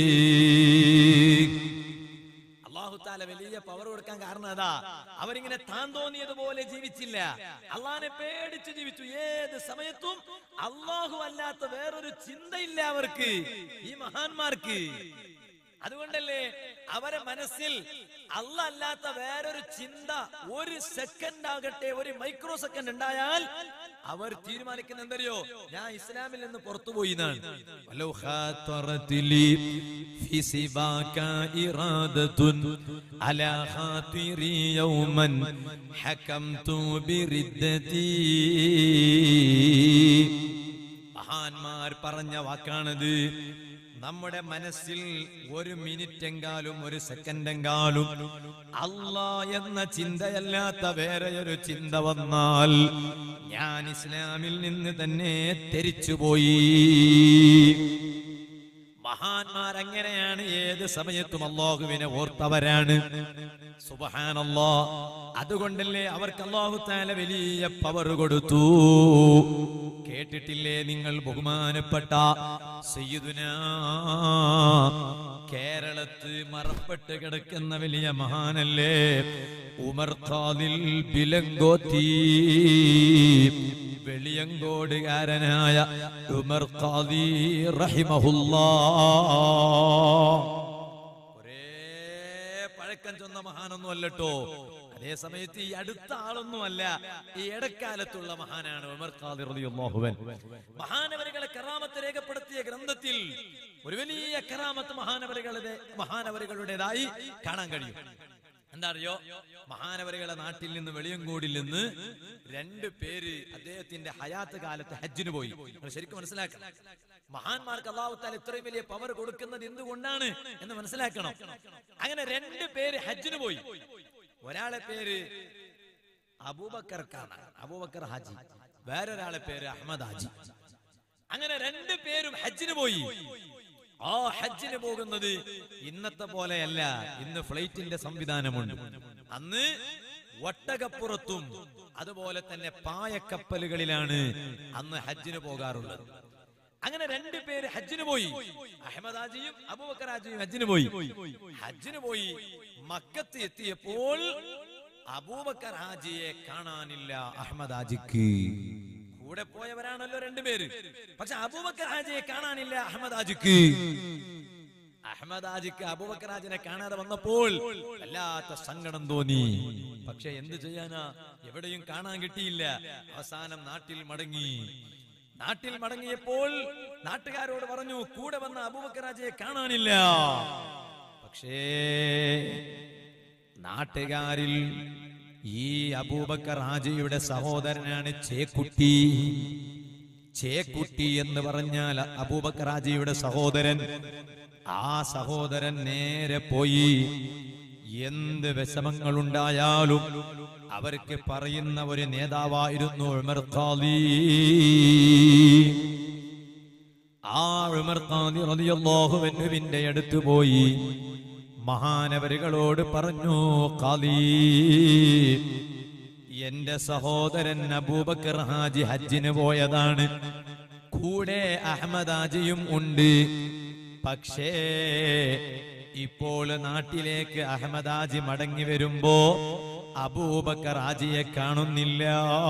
അള്ളാഹു താല വലിയ പവർ കൊടുക്കാൻ കാരണം അതാ അവരിങ്ങനെ താൻ തോന്നിയതുപോലെ ജീവിച്ചില്ല അള്ളാഹിനെ പേടിച്ച് ജീവിച്ചു ഏത് സമയത്തും അള്ളാഹു അല്ലാത്ത വേറൊരു ചിന്തയില്ല അവർക്ക് ഈ മഹാന്മാർക്ക് അതുകൊണ്ടല്ലേ അവരെ മനസ്സിൽ അല്ല അല്ലാത്ത വേറൊരു ചിന്ത ഒരു സെക്കൻഡ് ആകട്ടെ ഒരു മൈക്രോ സെക്കൻഡ് ഉണ്ടായാൽ അവർ തീരുമാനിക്കുന്ന എന്തറിയോ ഞാൻ ഇസ്ലാമിൽ നിന്ന് പുറത്തുപോയി എന്നാണ് വലൗ ഖാത്തറത് ലി ഫി സിബാക ഇറാദത്തുൻ അലാ ഖാതിരി യൗമൻ ഹകംതു ബിറിദ്ദതി മഹാന്മാർ പറഞ്ഞ വാക്കാണത് നമ്മുടെ മനസ്സിൽ ഒരു മിനിറ്റ് എങ്കാലും ഒരു സെക്കൻഡ് എങ്കാലും അല്ലാ എന്ന ചിന്തയല്ലാത്ത വേറെ ഒരു ചിന്ത വന്നാൽ ഞാൻ ഇസ്ലാമിൽ നിന്ന് തന്നെ തെരിച്ചുപോയി മഹാന്മാർ അങ്ങനെയാണ് ഏത് സമയത്തും അള്ളാഹുവിനെ ഓർത്തവരാണ് സുബഹാനല്ലോ അതുകൊണ്ടല്ലേ അവർക്ക് അള്ളാഹു താല വലിയ പവർ കൊടുത്തു കേട്ടിട്ടില്ലേ നിങ്ങൾ ബഹുമാനപ്പെട്ട സയ്യിദുന കേരളത്ത് മറപ്പെട്ട് കിടക്കുന്ന വലിയ മഹാനല്ലേ ഉമർ ഖാദിൽ ബിലങ്കോത്തി വെളിയങ്കോടുകാരനായ ഉമർ ഖാദി റഹിമഹുല്ലാ ഒരേ പഴക്കം ചെന്ന മഹാനൊന്നും അല്ലട്ടോ അതേ സമയത്ത് ഈ അടുത്ത ആളൊന്നുമല്ല ഈ ഇടക്കാലത്തുള്ള മഹാനാണ് ഉമർ ഖാദി റളിയല്ലാഹു അൻഹു മഹാനവരുകളെ കറാമത്ത് രേഖപ്പെടുത്തിയ ഗ്രന്ഥത്തിൽ ഒരു വലിയ കറാമത്ത് മഹാനവരുകളുടെ മഹാനവരുകളുടേതായി കാണാൻ കഴിയും എന്താ അറിയോ മഹാനവരുകളെ നാട്ടിൽ നിന്ന് വെളിയങ്കോടിൽ നിന്ന് രണ്ട് പേര് അദ്ദേഹത്തിന്റെ ഹയാത്ത് കാലത്ത് ഹജ്ജിന് പോയി നിങ്ങൾ ശരിക്കും മനസ്സിലാക്കണം മഹാന്മാർക്ക് അള്ളാഹുത്താൽ ഇത്രയും വലിയ പവർ കൊടുക്കുന്നത് എന്തുകൊണ്ടാണ് എന്ന് മനസ്സിലാക്കണം അങ്ങനെ രണ്ട് പേര് ഹജ്ജിന് പോയി ഒരാളെ പേര് അബൂബക്കർക്കാണ് അബൂബക്കർ ഹാജി വേറൊരാളെ പേര് അഹമ്മദ് ഹാജി അങ്ങനെ രണ്ട് പേരും ഹജ്ജിന് പോയി ആ ഹജ്ജിന് പോകുന്നത് ഇന്നത്തെ പോലെയല്ല ഇന്ന് ഫ്ലൈറ്റിന്റെ സംവിധാനമുണ്ട് അന്ന് ഒട്ടകപ്പുറത്തും അതുപോലെ തന്നെ പായക്കപ്പലുകളിലാണ് അന്ന് ഹജ്ജിന് പോകാറുള്ളത് അങ്ങനെ രണ്ടു പേര് ഹജ്ജിന് പോയി അഹമ്മദ് ഹാജിയും അബൂബക്കർ ഹാജിയും ഹജ്ജിന് പോയി ഹജ്ജിന് പോയി മക്കത്ത് എത്തിയപ്പോൾ അബൂബക്കർ ഹാജിയെ കാണാനില്ല അഹമ്മദ് ഹാജിക്ക് കൂടെ പോയവരാണല്ലോ രണ്ടുപേര് പക്ഷെ അബൂബക്കർ ഹാജിയെ കാണാനില്ല അഹമ്മദ് ഹാജിക്ക് അഹമ്മദ് ഹാജിക്ക് അബൂബക്കർ ഹാജിനെ കാണാതെ വന്നപ്പോൾ വല്ലാത്ത സങ്കടം തോന്നി പക്ഷെ എന്ത് ചെയ്യാനാ എവിടെയും കാണാൻ കിട്ടിയില്ല അവസാനം നാട്ടിൽ മടങ്ങി നാട്ടിൽ മടങ്ങിയപ്പോൾ നാട്ടുകാരോട് പറഞ്ഞു കൂടെ വന്ന അബൂബക്കർ ഹാജിയെ കാണാനില്ല പക്ഷേ നാട്ടുകാരിൽ ഈ അബൂബക്കർ ഹാജിയുടെ സഹോദരനാണ് ചേക്കുട്ടി ചേക്കുട്ടി എന്ന് പറഞ്ഞാൽ അബൂബക്കർ ഹാജിയുടെ സഹോദരൻ ആ സഹോദരൻ നേരെ പോയി എന്ത് വിഷമങ്ങളുണ്ടായാലും അവർക്ക് പറയുന്ന ഒരു നേതാവായിരുന്നു ഉമർ ഖാദി ആ ഉമർ ഖാദി റളിയല്ലാഹു അൻഹുവിന്റെ അടുത്ത് പോയി മഹാനവരുകളോട് പറഞ്ഞു ഖാദി എന്റെ സഹോദരൻ അബൂബക്കർ ഹാജി ഹജ്ജിന് പോയതാണ് കൂടെ അഹമ്മദ് ഹാജിയും ഉണ്ട് പക്ഷേ ഇപ്പോൾ നാട്ടിലേക്ക് അഹമ്മദ് ഹാജി മടങ്ങി വരുമ്പോ അബൂബക്കർ ഹാജിയെ കാണുന്നില്ല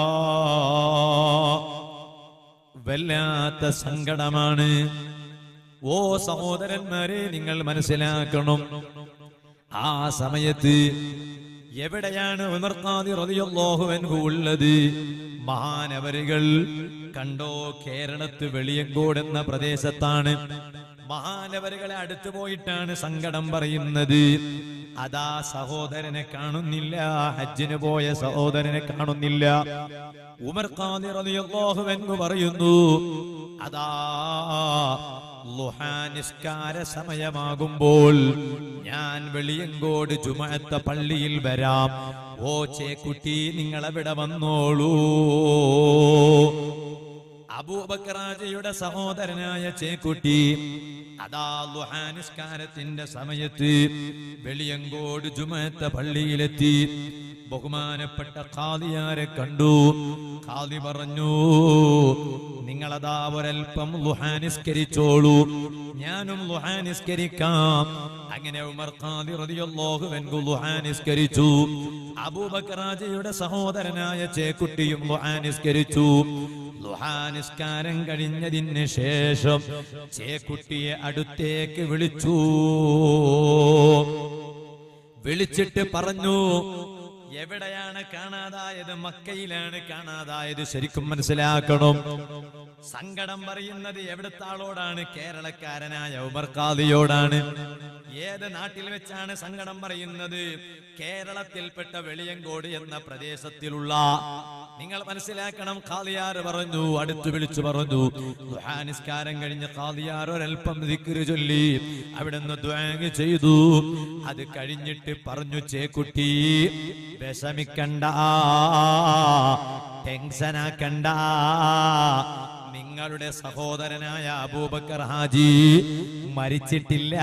വല്ലാത്ത സങ്കടമാണ് ഓ സഹോദരന്മാരെ നിങ്ങൾ മനസ്സിലാക്കണം ആ സമയത്ത് എവിടെയാണ് ഉമർ ഖാദി റളിയല്ലാഹു അൻഹു ഉള്ളത് മഹാനവരുകൾ കണ്ടോ കേരളത്ത് വെളിയങ്കോട് എന്ന പ്രദേശത്താണ് മഹാനവരുകളെ അടുത്ത് പോയിട്ടാണ് സങ്കടം പറയുന്നത് അതാ സഹോദരനെ കാണുന്നില്ല ഹജ്ജിന് പോയ സഹോദരനെ കാണുന്നില്ല ഉമർ ഖാദി റളിയല്ലാഹു അൻഹു പറയുന്നു അതാ ലുഹാ നിസ്കാര സമയമാകുമ്പോൾ ഞാൻ വെളിയങ്കോട് ജുമഅത്ത പള്ളിയിൽ വരാം ഓ ചേക്കുട്ടി നിങ്ങൾ അവിടെ വന്നോളൂ അബൂബക്കറാജയുടെ സഹോദരനായ ചേക്കുട്ടി അതാ ലുഹാ നിസ്കാരത്തിന്റെ സമയത്ത് വെളിയങ്കോട് ജുമഅത്ത പള്ളിയിലെത്തി ബഹുമാനപ്പെട്ട ഖാദിയാരെ കണ്ടു ഖാദി പറഞ്ഞു നിങ്ങളതാ ഒരൽപ്പം ലുഹാനിസ്കരിച്ചോളൂ ഞാനും ലുഹാനിസ്കരിക്കാം അങ്ങനെ ഉമർ ഖാദി റളിയല്ലാഹു അൻഹു ലുഹാനിസ്കരിച്ചു അബൂബക്കറാജയുടെ സഹോദരനായ ചേക്കുട്ടിയും ലുഹാനിസ്കരിച്ചു ലുഹാനിസ്കാരം കഴിഞ്ഞതിന് ശേഷം ചേക്കുട്ടിയെ അടുത്തേക്ക് വിളിച്ചു വിളിച്ചിട്ട് പറഞ്ഞു എവിടെയാണ് കാണാതായത് മക്കയിലാണ് കാണാതായത് ശരിക്കും മനസ്സിലാക്കണം സങ്കടം പറയുന്നത് എവിടുത്തെ ആളോടാണ് കേരളക്കാരനായ ഉമർ ഖാദിയോടാണ് ഏത് നാട്ടിൽ വെച്ചാണ് സങ്കടം പറയുന്നത് കേരളത്തിൽപ്പെട്ട വെളിയങ്കോട് എന്ന പ്രദേശത്തിലുള്ള നിങ്ങൾ മനസ്സിലാക്കണം ഖാദിയാർ പറഞ്ഞു അടുത്ത് വിളിച്ചു പറഞ്ഞു ദുആ നിസ്കാരം കഴിഞ്ഞ് ഖാദിയാർ ഒരൽപ്പം ദിക്റ് ചൊല്ലി അവിടുന്ന് ദ്വാങ് ചെയ്തു അത് കഴിഞ്ഞിട്ട് പറഞ്ഞു ചേക്കുട്ടി വിഷമിക്കണ്ട ടെൻഷനാക്കണ്ട നിങ്ങളുടെ സഹോദരനായ അബൂബക്കർ ഹാജി മരിച്ചിട്ടില്ല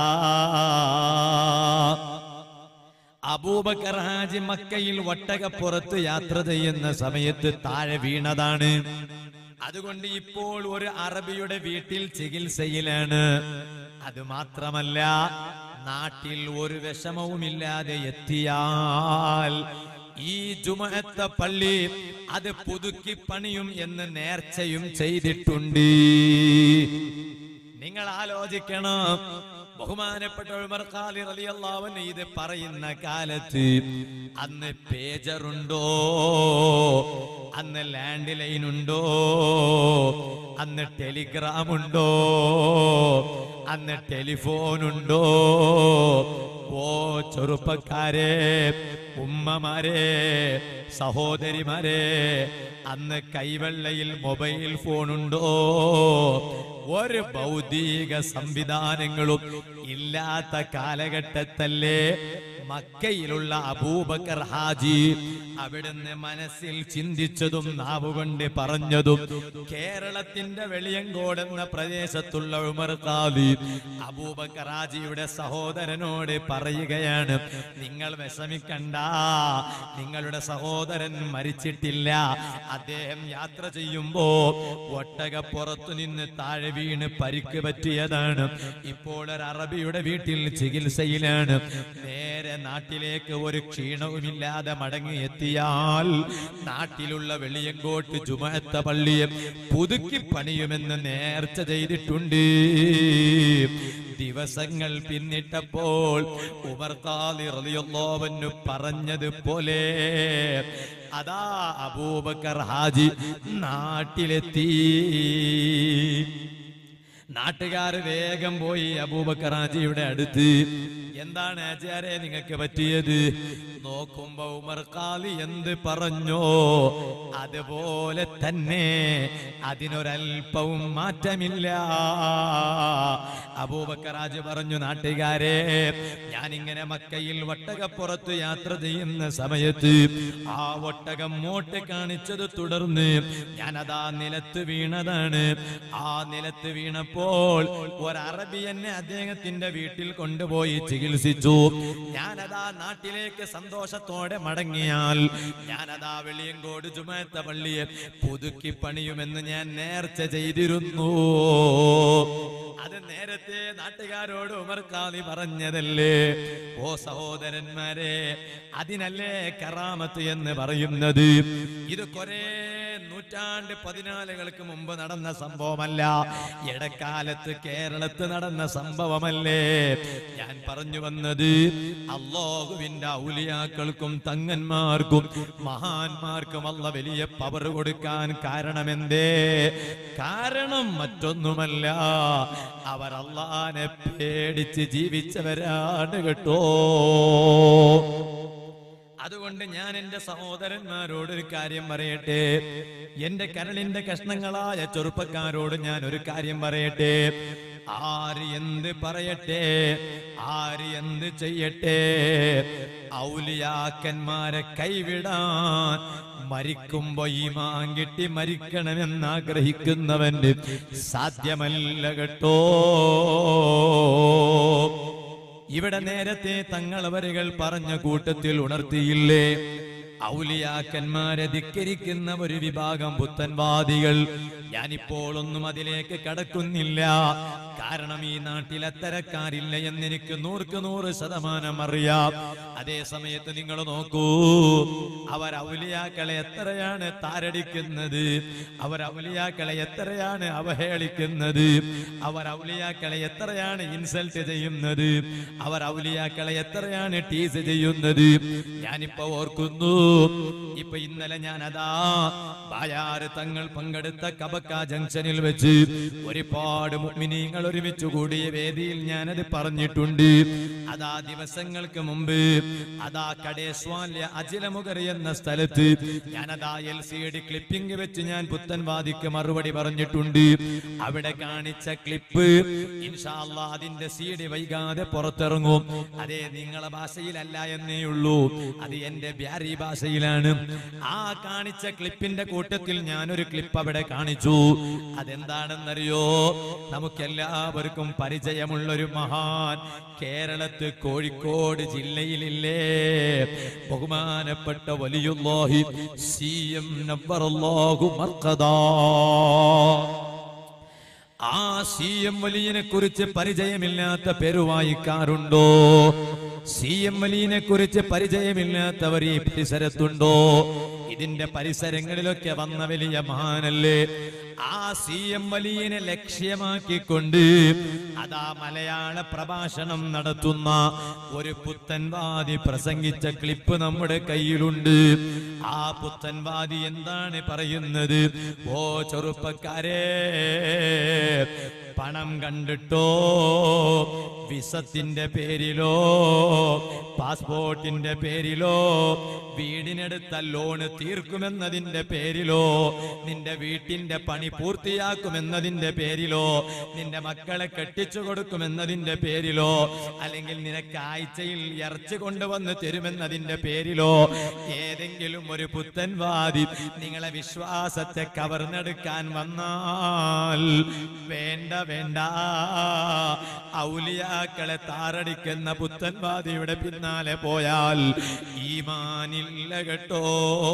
അബൂബക്കർ ഹാജി മക്കയിൽ ഒട്ടകപ്പുറത്ത് യാത്ര ചെയ്യുന്ന സമയത്ത് താഴെ വീണതാണ് അതുകൊണ്ട് ഇപ്പോൾ ഒരു അറബിയുടെ വീട്ടിൽ ചികിത്സയിലാണ് അത് മാത്രമല്ല നാട്ടിൽ ഒരു വിഷമവുമില്ലാതെ എത്തിയാൽ ഈ ജുമഅത്ത പള്ളി അത് പുതുക്കി പണിയും എന്ന് നേർച്ചയും ചെയ്തിട്ടുണ്ട് നിങ്ങൾ ആലോചിക്കണം ബഹുമാനപ്പെട്ട ഉമർ ഖാലി റളിയല്ലാഹു അൻഹു ഇത് പറയുന്ന കാലത്ത് അന്ന് പേജറുണ്ടോ അന്ന് ലാൻഡ് ലൈൻ ഉണ്ടോ അന്ന് ടെലിഗ്രാം ഉണ്ടോ അന്ന് ടെലിഫോൺ ഉണ്ടോ ഓ ചെറുപ്പക്കാരെ ഉമ്മമാരെ സഹോദരിമാരെ അന്ന് കൈവെള്ളയിൽ മൊബൈൽ ഫോൺ ഉണ്ടോ ഒരു ഭൗതിക സംവിധാനങ്ങളും ഇല്ലാത്ത കാലഘട്ടത്തല്ലേ മക്കയിലുള്ള അബൂബക്കർ ഹാജി അവിടുന്ന് മനസ്സിൽ ചിന്തിച്ചതും നാവുകൊണ്ട് പറഞ്ഞതും കേരളത്തിന്റെ വെളിയങ്കോട് എന്ന പ്രദേശത്തുള്ള ഉമർ ഖാദി അബൂബക്കർ ഹാജിയുടെ സഹോദരനോട് പറയുകയാണ് നിങ്ങൾ വിഷമിക്കണ്ട നിങ്ങളുടെ സഹോദരൻ മരിച്ചിട്ടില്ല അദ്ദേഹം യാത്ര ചെയ്യുമ്പോ ഒട്ടകപ്പുറത്തു നിന്ന് താഴെ വീണ് പരിക്ക് പറ്റിയതാണ് ഇപ്പോൾ ഒരു അറബിയുടെ വീട്ടിൽ ചികിത്സയിലാണ് നേരെ നാട്ടിലേക്ക് ഒരു ക്ഷീണവുമില്ലാതെ മടങ്ങി എത്തിയാൽ നാട്ടിലുള്ള വെളിയങ്കോട്ട് ജുമഅത്ത പള്ളിയെ പുതുക്കി പണിയുമെന്ന് നേർച്ച ചെയ്തിട്ടുണ്ട് ദിവസങ്ങൾ പിന്നിട്ടപ്പോൾ ഉമർ ഖാലി റളിയല്ലാഹു അൻഹു പറഞ്ഞതുപോലെ അതാ അബൂബക്കർ ഹാജി നാട്ടിലെത്തി നാട്ടുകാർ വേഗം പോയി അബൂബക്കർ ഹാജിയുടെ അടുത്ത് എന്താണ് ആചാര്യ നിങ്ങൾക്ക് പറ്റിയത് നോക്കുമ്പോ ഉമർ ഖാലി എന്ത് പറഞ്ഞോ അതുപോലെ തന്നെ അതിനൊരൽപ്പവും മാറ്റമില്ല അബൂബക്കറാജ് പറഞ്ഞു നാട്ടുകാരെ ഞാനിങ്ങനെ മക്കയിൽ ഒട്ടകപ്പുറത്ത് യാത്ര ചെയ്യുന്ന സമയത്ത് ആ ഒട്ടകം മോട്ട് കാണിച്ചത് തുടർന്ന് ഞാനതാ നിലത്ത് വീണതാണ് ആ നിലത്ത് വീണപ്പോൾ ഒരറബി എന്നെ അദ്ദേഹത്തിന്റെ വീട്ടിൽ കൊണ്ടുപോയി ചികിത്സിച്ചു ഞാനതാ നാട്ടിലേക്ക് സന്തോഷത്തോടെ മടങ്ങിയാൽ ഞാനതാ വെളിയങ്കോട് ജുമാത്ത പള്ളിയെ പുതുക്കി പണിയുമെന്ന് ഞാൻ നേർച്ച ചെയ്തിരുന്നു അത് നേരത്തെ നാട്ടുകാരോട് ഉമർക്കാതി പറഞ്ഞതല്ലേ ഓ സഹോദരന്മാരെ അതിനല്ലേ കറാമത്ത് എന്ന് പറയുന്നത് ഇത് കൊറേ നൂറ്റാണ്ട് പതിനാലുകൾക്ക് മുമ്പ് നടന്ന സംഭവമല്ല ഇടക്കാലത്ത് കേരളത്ത് നടന്ന സംഭവമല്ലേ ഞാൻ പറഞ്ഞു വന്നത് അള്ളാഹുവിന്റെ ഔലിയാക്കൾക്കും തങ്ങന്മാർക്കും മഹാന്മാർക്കും അല്ല വലിയ പവർ കൊടുക്കാൻ കാരണമെന്തേ കാരണം മറ്റൊന്നുമല്ല അവർ അള്ളാനെ പേടിച്ച് ജീവിച്ചവരാണ് കേട്ടോ അതുകൊണ്ട് ഞാൻ എന്റെ സഹോദരന്മാരോട് ഒരു കാര്യം പറയട്ടെ എന്റെ കരളിന്റെ കഷ്ണങ്ങളായ ചെറുപ്പക്കാരോട് ഞാൻ ഒരു കാര്യം പറയട്ടെ ആര് എന്ത് പറയട്ടെ ആര് എന്ത് ചെയ്യട്ടെ ഔലിയാക്കന്മാരെ കൈവിടാൻ മരിക്കുമ്പോ ഈ മാങ്കിട്ടി മരിക്കണമെന്ന് ആഗ്രഹിക്കുന്നവന് സാധ്യമല്ല കേട്ടോ ഇവിടെ നേരത്തെ തങ്ങളവരുകൾ പറഞ്ഞ കൂട്ടത്തിൽ ഉണർത്തിയില്ലേ ഔലിയാക്കന്മാരെ ധിക്കരിക്കുന്ന ഒരു വിഭാഗം പുത്തൻവാദികൾ ഞാനിപ്പോൾ ഒന്നും അതിലേക്ക് കടക്കുന്നില്ല കാരണം ഈ നാട്ടിൽ അത്തരക്കാരില്ല എന്നെനിക്ക് നൂർക്ക് നൂറ് ശതമാനം അറിയാം അതേ സമയത്ത് നിങ്ങൾ നോക്കൂ അവർ ഔലിയാക്കളെ എത്രയാണ് താരടിക്കുന്നത് അവർ ഔലിയാക്കളെ എത്രയാണ് അവഹേളിക്കുന്നത് അവർ ഔലിയാക്കളെ എത്രയാണ് ഇൻസൾട്ട് ചെയ്യുന്നത് അവർ ഔലിയാക്കളെ എത്രയാണ് ടീസ് ചെയ്യുന്നത് ഞാനിപ്പോ ഓർക്കുന്നു ഇപ്പൊ ഇന്നലെ ഞാൻ അതാ ബായാറ് തങ്ങൾ പങ്കെടുത്ത കബക്ക ജംഗ്ഷനിൽ വെച്ച് ഒരുപാട് മുഅ്മിനീങ്ങൾ ഒരുമിച്ച് കൂടിയ വേദിയിൽ ഞാനത് പറഞ്ഞിട്ടുണ്ട് അതാ ദിവസങ്ങൾക്ക് മുമ്പ് അതാ കടേസ്വാല്യ അജിലമുഖർ എന്ന സ്ഥലത്ത് ഞാനതാ എൽ സി ഡി ക്ലിപ്പിംഗ് വെച്ച് ഞാൻ പുത്തൻവാദിക്ക് മറുപടി പറഞ്ഞിട്ടുണ്ട് അവിടെ കാണിച്ച ക്ലിപ്പ് ഇൻഷാല്ല അതിന്റെ സി ഡി വൈകാതെ പുറത്തിറങ്ങും അതേ നിങ്ങളെ ഭാഷയിലല്ല എന്നേ ഉള്ളൂ അത് എന്റെ ബ്യാരി ഭാഷയിലാണ് ആ കാണിച്ച ക്ലിപ്പിന്റെ കൂട്ടത്തിൽ ഞാനൊരു ക്ലിപ്പ് അവിടെ കാണിച്ചു അതെന്താണെന്നറിയോ നമുക്കെല്ലാവർക്കും പരിചയമുള്ള ഒരു മഹാൻ കേരളത്ത് കോഴിക്കോട് ജില്ലയിലില്ലേ ബഹുമാനപ്പെട്ട വലിയുല്ലാഹി സി എം നബ്ബറല്ലാഹു മർക്കദാ ആ സി എം വലിയനെ കുറിച്ച് പരിചയമില്ലാത്ത പെരുവായിക്കാരുണ്ടോ സി എം വലിയനെ കുറിച്ച് പരിചയമില്ലാത്തവർ ഈ പരിസരത്തുണ്ടോ ഇതിന്റെ പരിസരങ്ങളിലൊക്കെ വന്ന വലിയ മഹാനല്ലേ ആ സി എം വലിയനെ ലക്ഷ്യമാക്കിക്കൊണ്ട് അതാ മലയാള പ്രഭാഷണം നടത്തുന്ന ഒരു പുത്തൻവാദി പ്രസംഗിച്ച ക്ലിപ്പ് നമ്മുടെ കയ്യിലുണ്ട് ആ പുത്തൻവാദി എന്താണ് പറയുന്നത് ഓ ചെറുപ്പക്കാരെ പണം കണ്ടിട്ടോ വിസത്തിന്റെ പേരിലോ പാസ്പോർട്ടിന്റെ പേരിലോ വീടിനെടുത്ത ലോണ് തീർക്കുമെന്നതിന്റെ പേരിലോ നിന്റെ വീട്ടിന്റെ പണി പൂർത്തിയാക്കുമെന്നതിന്റെ പേരിലോ നിന്റെ മക്കളെ കെട്ടിച്ചു കൊടുക്കുമെന്നതിന്റെ പേരിലോ അല്ലെങ്കിൽ നിനക്ക് ആഴ്ചയിൽ ഇറച്ചി കൊണ്ടുവന്ന് തരുമെന്നതിന്റെ പേരിലോ ഏതെങ്കിലും ഒരു പുത്തൻവാദി നിങ്ങളെ വിശ്വാസത്തെ കവർന്നെടുക്കാൻ വന്നാൽ വേണ്ട വേണ്ട ഔലിയാക്കളെ താറടിക്കുന്ന പുത്തൻവാദിയുടെ പിന്നാലെ പോയാൽ ഈമാനില്ല കേട്ടോ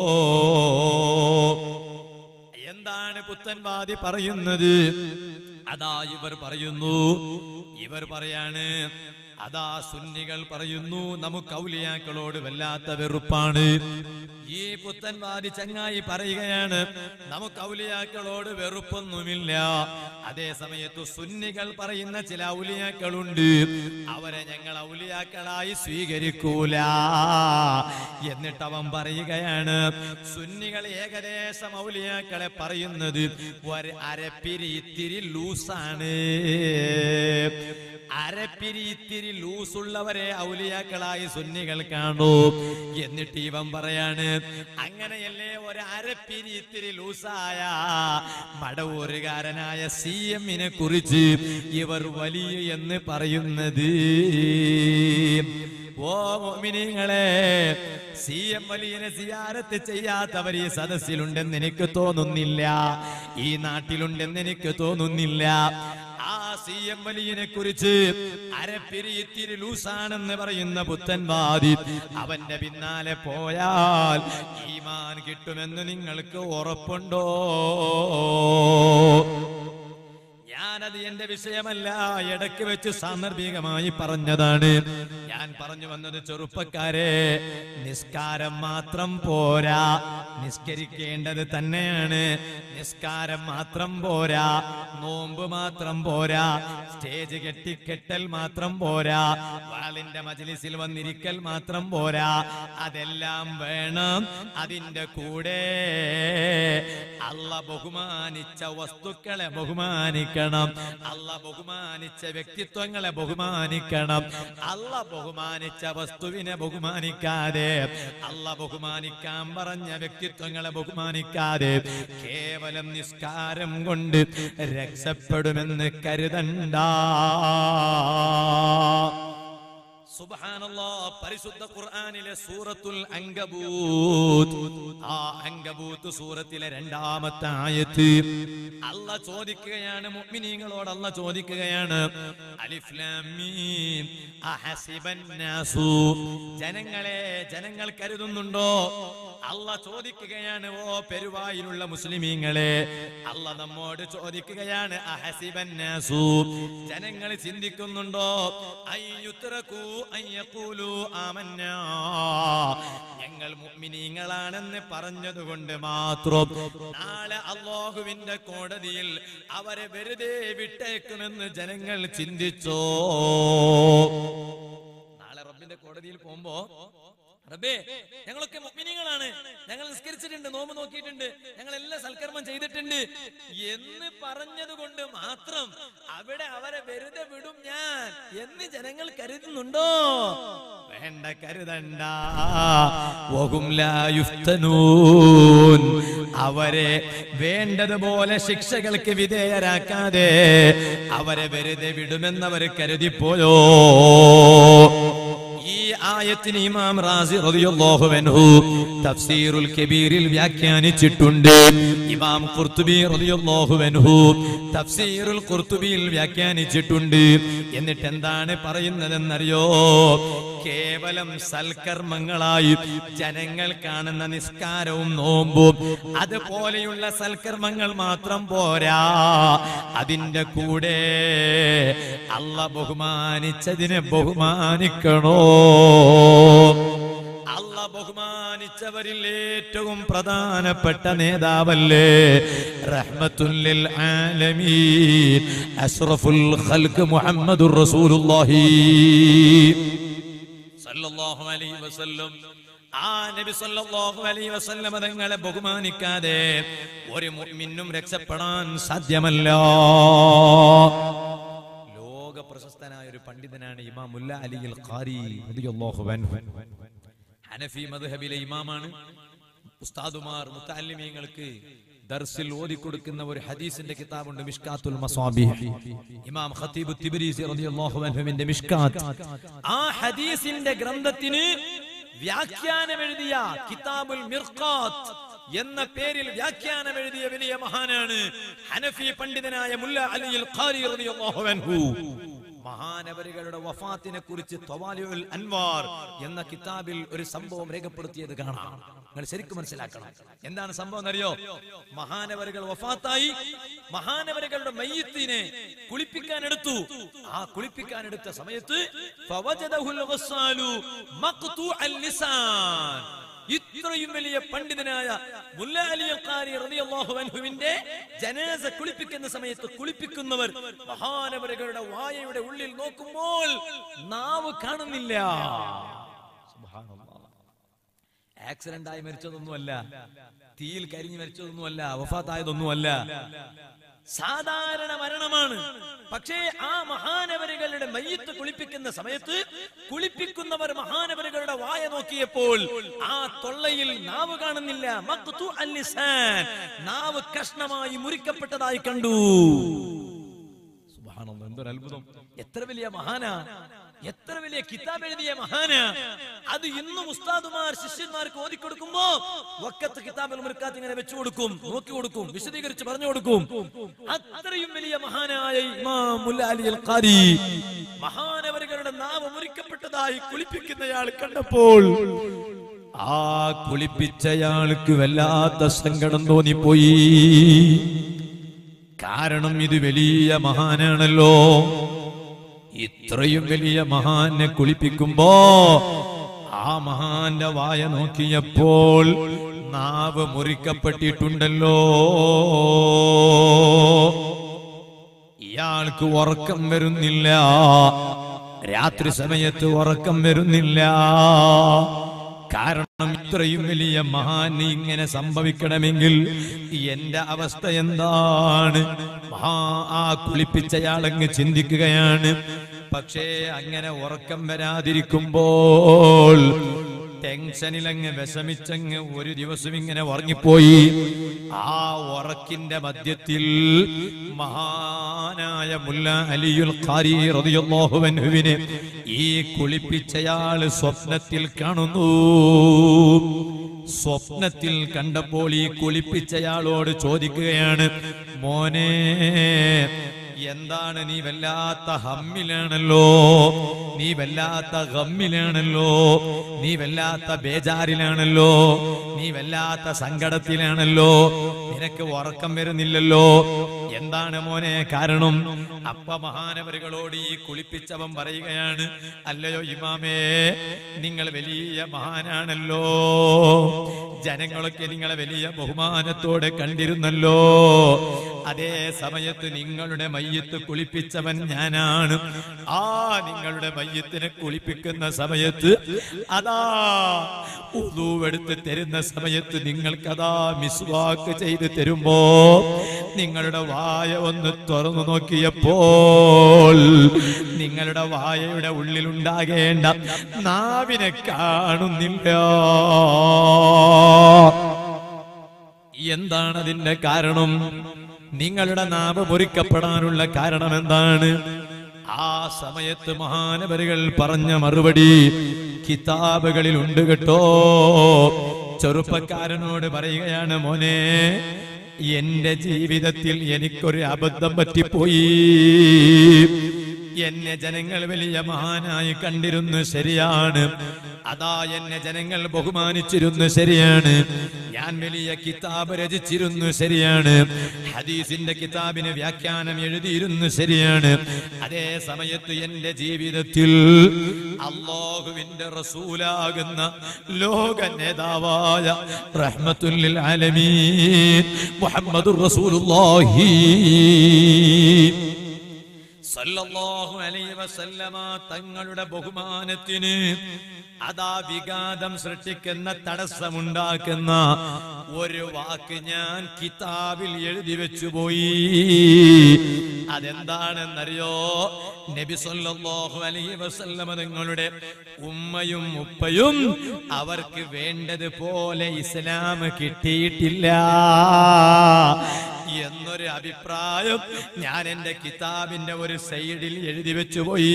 എന്താണ് പുത്തൻവാദി പറയുന്നത് അതാ ഇവർ പറയുന്നു ഇവർ പറയാണ് അതാ സുന്നികൾ പറയുന്നു നമുക്ക് ഔലിയാക്കളോട് വല്ലാത്ത വെറുപ്പാണ് ഈ പുത്തൻവാദി ചങ്ങായി പറയുകയാണ് നമുക്ക് ഔലിയാക്കളോട് വെറുപ്പൊന്നുമില്ല അതേ സമയത്ത് സുന്നികൾ പറയുന്ന ചില ഔലിയാക്കളുണ്ട് അവരെ ഞങ്ങൾ ഔലിയാക്കളായി സ്വീകരിക്കൂല എന്നിട്ട് അവൻ പറയുകയാണ് സുന്നികൾ ഏകദേശം ഔലിയാക്കളെ പറയുന്നത് ഒരു അരപ്പിരി ഇത്തിരി ലൂസാണ് അരപ്പിരി ഇത്തിരി ഇത്തിരി ലൂസുള്ളവരെ ഔലിയാക്കളായി സുന്നികൾ കാണൂ എന്നിട്ട് ഇവൻ പറയാണ് അങ്ങനെയല്ലേ ഒരു അരപ്പിരി ഇത്തിരി ലൂസായ മടവൂരുകാരനായ സി എമ്മിനെ കുറിച്ച് ഇവർ വലിയ എന്ന് പറയുന്നത് ഓ മോമിനിങ്ങളെ സി എം വലിയനെ സിയാരത്ത് ചെയ്യാത്തവർ ഈ സദസ്സിലുണ്ടെന്ന് എനിക്ക് തോന്നുന്നില്ല ഈ നാട്ടിലുണ്ടെന്ന് എനിക്ക് തോന്നുന്നില്ല ആ സി എം വലിയനെ കുറിച്ച് അരപ്പിരി ഇത്തിരി ലൂസാണെന്ന് പറയുന്ന പുത്തൻവാദി അവന്റെ പിന്നാലെ പോയാൽ ഈമാൻ കിട്ടുമെന്ന് നിങ്ങൾക്ക് ഉറപ്പുണ്ടോ ഞാനത് എന്റെ വിഷയമല്ല ഇടയ്ക്ക് വെച്ച് സാന്ദർഭികമായി പറഞ്ഞതാണ് ഞാൻ പറഞ്ഞു വന്നത് ചെറുപ്പക്കാരെ നിസ്കാരം മാത്രം പോരാ നിസ്കരിക്കേണ്ടത് തന്നെയാണ് നിസ്കാരം മാത്രം പോരാ നോമ്പ് മാത്രം പോരാ സ്റ്റേജ് കെട്ടിക്കെട്ടൽ മാത്രം പോരാ വാളിന്റെ മജ്ലിസിൽ വന്നിരിക്കൽ മാത്രം പോരാ അതെല്ലാം വേണം അതിന്റെ കൂടെ അല്ല ബഹുമാനിച്ച വസ്തുക്കളെ ബഹുമാനിക്കണം അല്ല ബഹുമാനിച്ച വ്യക്തിത്വങ്ങളെ ബഹുമാനിക്കണം അല്ല ബഹുമാനിച്ച വസ്തുവിനെ ബഹുമാനിക്കാതെ അല്ല ബഹുമാനിക്കാൻ പറഞ്ഞ വ്യക്തിത്വങ്ങളെ ബഹുമാനിക്കാതെ കേവലം നിസ്കാരം കൊണ്ട് രക്ഷപ്പെടുമെന്ന് കരുതണ്ട സുബ്ഹാനല്ലാ പരിശുദ്ധ ഖുർആനിലെ സൂറത്തുൽ അങ്കബൂത്ത് ആ അങ്കബൂത്ത് സൂറത്തിലെ രണ്ടാമത്തെ ആയത്ത് അല്ല ചോദിക്കുകയാണ് മുഅ്മിനീങ്ങളോട് അല്ല ചോദിക്കുകയാണ് അലിഫ് ലാം മീം അഹസിബൻ നാസു ജനങ്ങളെ ജനങ്ങൾ കരുതുന്നുണ്ടോ അല്ല ചോദിക്കുകയാണ് ഓ പെരുവായിലുള്ള മുസ്ലിമീങ്ങളെ അല്ല നമ്മോട് ചോദിക്കുകയാണ് അഹസിബൻ നാസു ജനങ്ങൾ ചിന്തിക്കുന്നുണ്ടോ അയ്യുത്രകൂ അയ്യഖൂലു ആമന്നാ ഞങ്ങൾ മുഅ്മിനീങ്ങളാണെന്ന് പറഞ്ഞതുകൊണ്ട് മാത്രം നാളെ അള്ളാഹുവിന്റെ കോടതിയിൽ അവരെ വെറുതെ വിട്ടേക്കുമെന്ന് ജനങ്ങൾ ചിന്തിച്ചോ നാളെ റബ്ബിന്റെ കോടതിയിൽ പോകുമ്പോ റബ്ബേ ഞങ്ങളൊക്കെ മുഅ്മിനീങ്ങളാണ് ഞങ്ങൾ നിസ്കരിച്ചിട്ടുണ്ട് നോമ്പ് നോക്കിയിട്ടുണ്ട് ഞങ്ങൾ എല്ലാ സൽക്കർമ്മം ചെയ്തിട്ടുണ്ട് എന്ന് പറഞ്ഞതുകൊണ്ട് മാത്രം അവിടെ അവരെ വെറുതെ വിടും ഞാൻ എന്ന് ജനങ്ങൾ കരുതുന്നുണ്ടോ വേണ്ട കരുതണ്ട വഹും ലാ യുഫ്തനൂൻ. അവരെ വേണ്ടതുപോലെ ശിക്ഷകൾക്ക് വിധേയരാക്കാതെ അവരെ വെറുതെ വിടുമെന്നവർ കരുതിപ്പോയോ ഈ ആയത്തിന് ഇമാം റാസി റളിയല്ലാഹു അൻഹു തഫ്സീറുൽ കബീറിൽ വ്യാഖ്യാനിച്ചിട്ടുണ്ട് ഇമാം ഖുർത്തുബി റളിയല്ലാഹു അൻഹു തഫ്സീറുൽ ഖുർത്തുബിയിൽ വ്യാഖ്യാനിച്ചിട്ടുണ്ട് എന്നിട്ട് എന്താണ് പറയുന്നതെന്നറിയോ കേവലം സൽക്കർമ്മങ്ങളായി ജനങ്ങൾ കാണുന്ന നിസ്കാരവും നോമ്പും അതുപോലെയുള്ള സൽക്കർമ്മങ്ങൾ മാത്രം പോരാ അതിന്റെ കൂടെ അല്ല ബഹുമാനിച്ചതിനെ ബഹുമാനിക്കണോ അല്ല ബഹുമാനിച്ചവരിൽ ഏറ്റവും പ്രധാനപ്പെട്ട നേതാവല്ലേ റഹ്മത്തുല്ലിൽ ആലമീൻ അഷ്റഫുൽ ഖൽഖ് മുഹമ്മദുർ റസൂലുള്ളാഹി സല്ലല്ലാഹു അലൈഹി വസല്ലം ആ നബി സല്ലല്ലാഹു അലൈഹി വസല്ലം തങ്ങളെ ബഹുമാനിക്കാതെ ഒരു മുഅ്മിനും രക്ഷപ്പെടാൻ സാധ്യമല്ല ലോക പ്രശസ്തനായ ഒരു പണ്ഡിതനാണ് ഇമാം മുല്ല അലി അൽ ഖാരി റളിയല്ലാഹു അൻഹു ഹനഫി മദ്ഹബിലെ ഇമാമാണ് ഉസ്താദുമാർ മുത്തല്ലിമീങ്ങൾക്ക് ദർസിൽ ഓതിക്കൊടുക്കുന്ന ഒരു ഹദീസിന്റെ കിതാബുണ്ട് മിഷ്കാത്തുൽ മസാബിഹ് ഇമാം ഖത്തീബ് തിബ്രീസി റളിയല്ലാഹു അൻഹുവിന്റെ മിഷ്കാത്ത് ആ ഹദീസിന്റെ ഗ്രന്ഥത്തിന് വ്യാഖ്യാനം എഴുതിയ കിതാബുൽ മിർഖാത്ത് എന്ന പേരിൽ വ്യാഖ്യാനം എഴുതിയ വലിയ മഹാനാണ് ഹനഫി പണ്ഡിതനായ മുല്ല അലിയിൽ ഖാരി റളിയല്ലാഹു അൻഹു മഹാനവരുകളുടെ വഫാത്തിനെ കുറിച്ച് ത്വവാലിഉൽ അൻവാർ എന്ന കിതാബിൽ ഒരു സംഭവം രേഖപ്പെടുത്തിയത് കാണാം നിങ്ങൾ ശരിക്കും മനസ്സിലാക്കണം എന്താണ് സംഭവം എന്നറിയോ മഹാനവരുകൾ വഫാത്തായി മഹാനവരുകളുടെ മയ്യത്തിനെ കുളിപ്പിക്കാൻ എടുത്തു ആ കുളിപ്പിക്കാൻ എടുത്ത സമയത്ത് ഫവജദഹുൽ ഗസ്സാലു മഖ്തൂഅൽ ലിസാൻ ഇത്രയും വലിയ പണ്ഡിതനായ മുല്ല അലി ഖാരി റളിയല്ലാഹു അൻഹുവിന്റെ ജനാസ കുളിപ്പിക്കുന്ന സമയത്ത് കുളിപ്പിക്കുന്നവർ മഹാനവരുകളുടെ വായയുടെ ഉള്ളിൽ നോക്കുമ്പോൾ നാവ് കാണുന്നില്ല ആക്സിഡന്റ് ആയി മരിച്ചതൊന്നുമല്ല തീയിൽ കരിഞ്ഞു മരിച്ചതൊന്നുമല്ല വഫാത്തായതൊന്നുമല്ല സാധാരണ മരണമാണ് പക്ഷേ ആ മഹാനവരുകളുടെ മയ്യത്ത് കുളിപ്പിക്കുന്ന സമയത്ത് കുളിപ്പിക്കുന്നവർ മഹാനവരുകളുടെ വായ നോക്കിയപ്പോൾ ആ തൊള്ളയിൽ നാവ് കാണുന്നില്ല മഖ്തു അൽ-ലിസാൻ. നാവ് കഷ്ണമായി മുറിക്കപ്പെട്ടതായി കണ്ടു സുബ്ഹാനല്ലാഹ്, എന്തൊരു അത്ഭുതം എത്ര വലിയ മഹാനാ എത്ര വലിയ കിതാബ് എഴുതിയ മഹാനാ അത് ഇന്നും ഉസ്താദുമാർ ശിഷ്യന്മാർക്ക് ഓതിക്കൊടുക്കുമ്പോ വക്കത്ത് കിതാബിൽ മുറുക്കാത്ത് ഇങ്ങനെ വെച്ചു കൊടുക്കും നോക്കി കൊടുക്കും വിശദീകരിച്ച് പറഞ്ഞു കൊടുക്കും അത്രയും വലിയ മഹാനായ ഇമാം മുല്ല അലി അൽ ഖാരി മഹാനവരുകളുടെ നാവ് മുറിക്കപ്പെട്ടതായി കുളിപ്പിക്കുന്നയാൾ കണ്ടപ്പോൾ ആ കുളിപ്പിച്ചയാൾക്ക് വല്ലാത്ത സങ്കടം തോന്നിപ്പോയി കാരണം ഇത് വലിയ മഹാനാണല്ലോ ഇത്രയും വലിയ മഹാനെ കുളിപ്പിക്കുമ്പോ ആ മഹാന്റെ വായ നോക്കിയപ്പോൾ നാവ് മുറിക്കപ്പെട്ടിട്ടുണ്ടല്ലോ ഇയാൾക്ക് ഉറക്കം വരുന്നില്ല രാത്രി സമയത്ത് ഉറക്കം വരുന്നില്ല കാരണം ഇത്രയും വലിയ മഹാന് ഇങ്ങനെ സംഭവിക്കണമെങ്കിൽ എന്റെ അവസ്ഥ എന്താണ് മഹാ ആ കുളിപ്പിച്ചയാളങ്ങ് ചിന്തിക്കുകയാണ് പക്ഷേ അങ്ങനെ ഉറക്കം വരാതിരിക്കുമ്പോൾ ടെൻഷനിലങ്ങ് വിഷമിച്ചങ്ങ് ഒരു ദിവസം ഇങ്ങനെ ഉറങ്ങിപ്പോയി ആ ഉറക്കിന്റെ മധ്യത്തിൽ മഹാനായ മുല്ല അലിയുൽ ഖാരി റളിയല്ലാഹു അൻഹുവിനെ ഈ കുളിപ്പിച്ചയാള് സ്വപ്നത്തിൽ കാണുന്നു സ്വപ്നത്തിൽ കണ്ടപ്പോൾ ഈ കുളിപ്പിച്ചയാളോട് ചോദിക്കുകയാണ് മോനെ എന്താണ് നീ വല്ലാത്ത ഹമ്മിലാണല്ലോ നീ വല്ലാത്ത ഗമ്മിലാണല്ലോ നീ വല്ലാത്ത ബേജാറിലാണല്ലോ നീ വല്ലാത്ത സങ്കടത്തിലാണല്ലോ നിനക്ക് ഉറക്കം വരുന്നില്ലല്ലോ എന്താണ് മോനെ കാരണം അപ്പ മഹാനവരുകളോട് ഈ കുളിപ്പിച്ചവൻ പറയുകയാണ് അല്ലയോ ഇമാമേ നിങ്ങൾ വലിയ മഹാനാണല്ലോ ജനങ്ങളൊക്കെ നിങ്ങളെ വലിയ ബഹുമാനത്തോടെ കണ്ടിരുന്നല്ലോ അതേ സമയത്ത് നിങ്ങളുടെ മയ്യത്ത് കുളിപ്പിച്ചവൻ ഞാനാണ് ആ നിങ്ങളുടെ മയ്യത്തിനെ കുളിപ്പിക്കുന്ന സമയത്ത് അതാ ഉദൂവെടുത്ത് തരുന്ന സമയത്ത് നിങ്ങൾക്കതാ മിസ്വാക്ക് ചെയ്ത് തരുമ്പോ നിങ്ങളുടെ വായ ഒന്ന് തുറന്നു നോക്കിയപ്പോൾ നിങ്ങളുടെ വായയുടെ ഉള്ളിലുണ്ടാകേണ്ട നാവിനെ കാണുന്നില്ല എന്താണ് അതിന്റെ കാരണം നിങ്ങളുടെ നാവ് മുറിക്കപ്പെടാനുള്ള കാരണം എന്താണ് ആ സമയത്ത് മഹാനവരുകൾ പറഞ്ഞ മറുപടി കിതാബുകളിൽ ഉണ്ട് കേട്ടോ ചെറുപ്പക്കാരനോട് പറയുകയാണ് മോനെ എന്റെ ജീവിതത്തിൽ എനിക്കൊരു അബദ്ധം പറ്റിപ്പോയി എന്നെ ജനങ്ങൾ വലിയ മഹാനായി കണ്ടിരുന്നു ശരിയാണ് അതാ എന്നെ ജനങ്ങൾ ബഹുമാനിച്ചിരുന്നു ശരിയാണ് ഞാൻ വലിയ കിതാബ് രചിച്ചിരുന്നു ശരിയാണ് ഹദീസിന്റെ കിതാബിന് വ്യാഖ്യാനം എഴുതിയിരുന്നു ശരിയാണ് അതേ സമയത്ത് എന്റെ ജീവിതത്തിൽ അള്ളാഹുവിന്റെ റസൂലാകുന്ന ലോക നേതാവായ റഹ്മത്തുല്ലിൽ ആലമീൻ മുഹമ്മദുർ റസൂലുള്ളാഹി സല്ലല്ലാഹു അലൈഹി വസല്ലമ തങ്ങളുടെ ബഹുമാനത്തിന് അതാ വിഘാതം സൃഷ്ടിക്കുന്ന തടസ്സമുണ്ടാക്കുന്ന ഒരു വാക്ക് ഞാൻ കിതാബിൽ എഴുതി വെച്ചുപോയി അതെന്താണെന്നറിയോ നബി സല്ലല്ലാഹു അലൈഹി വസല്ലമ തങ്ങളുടെ ഉമ്മയും ഉപ്പയും അവർക്ക് വേണ്ടതുപോലെ ഇസ്ലാം കിട്ടിയിട്ടില്ല എന്നൊരു അഭിപ്രായം ഞാൻ എന്റെ കിതാബിന്റെ ഒരു സൈഡിൽ എഴുതി വെച്ചുപോയി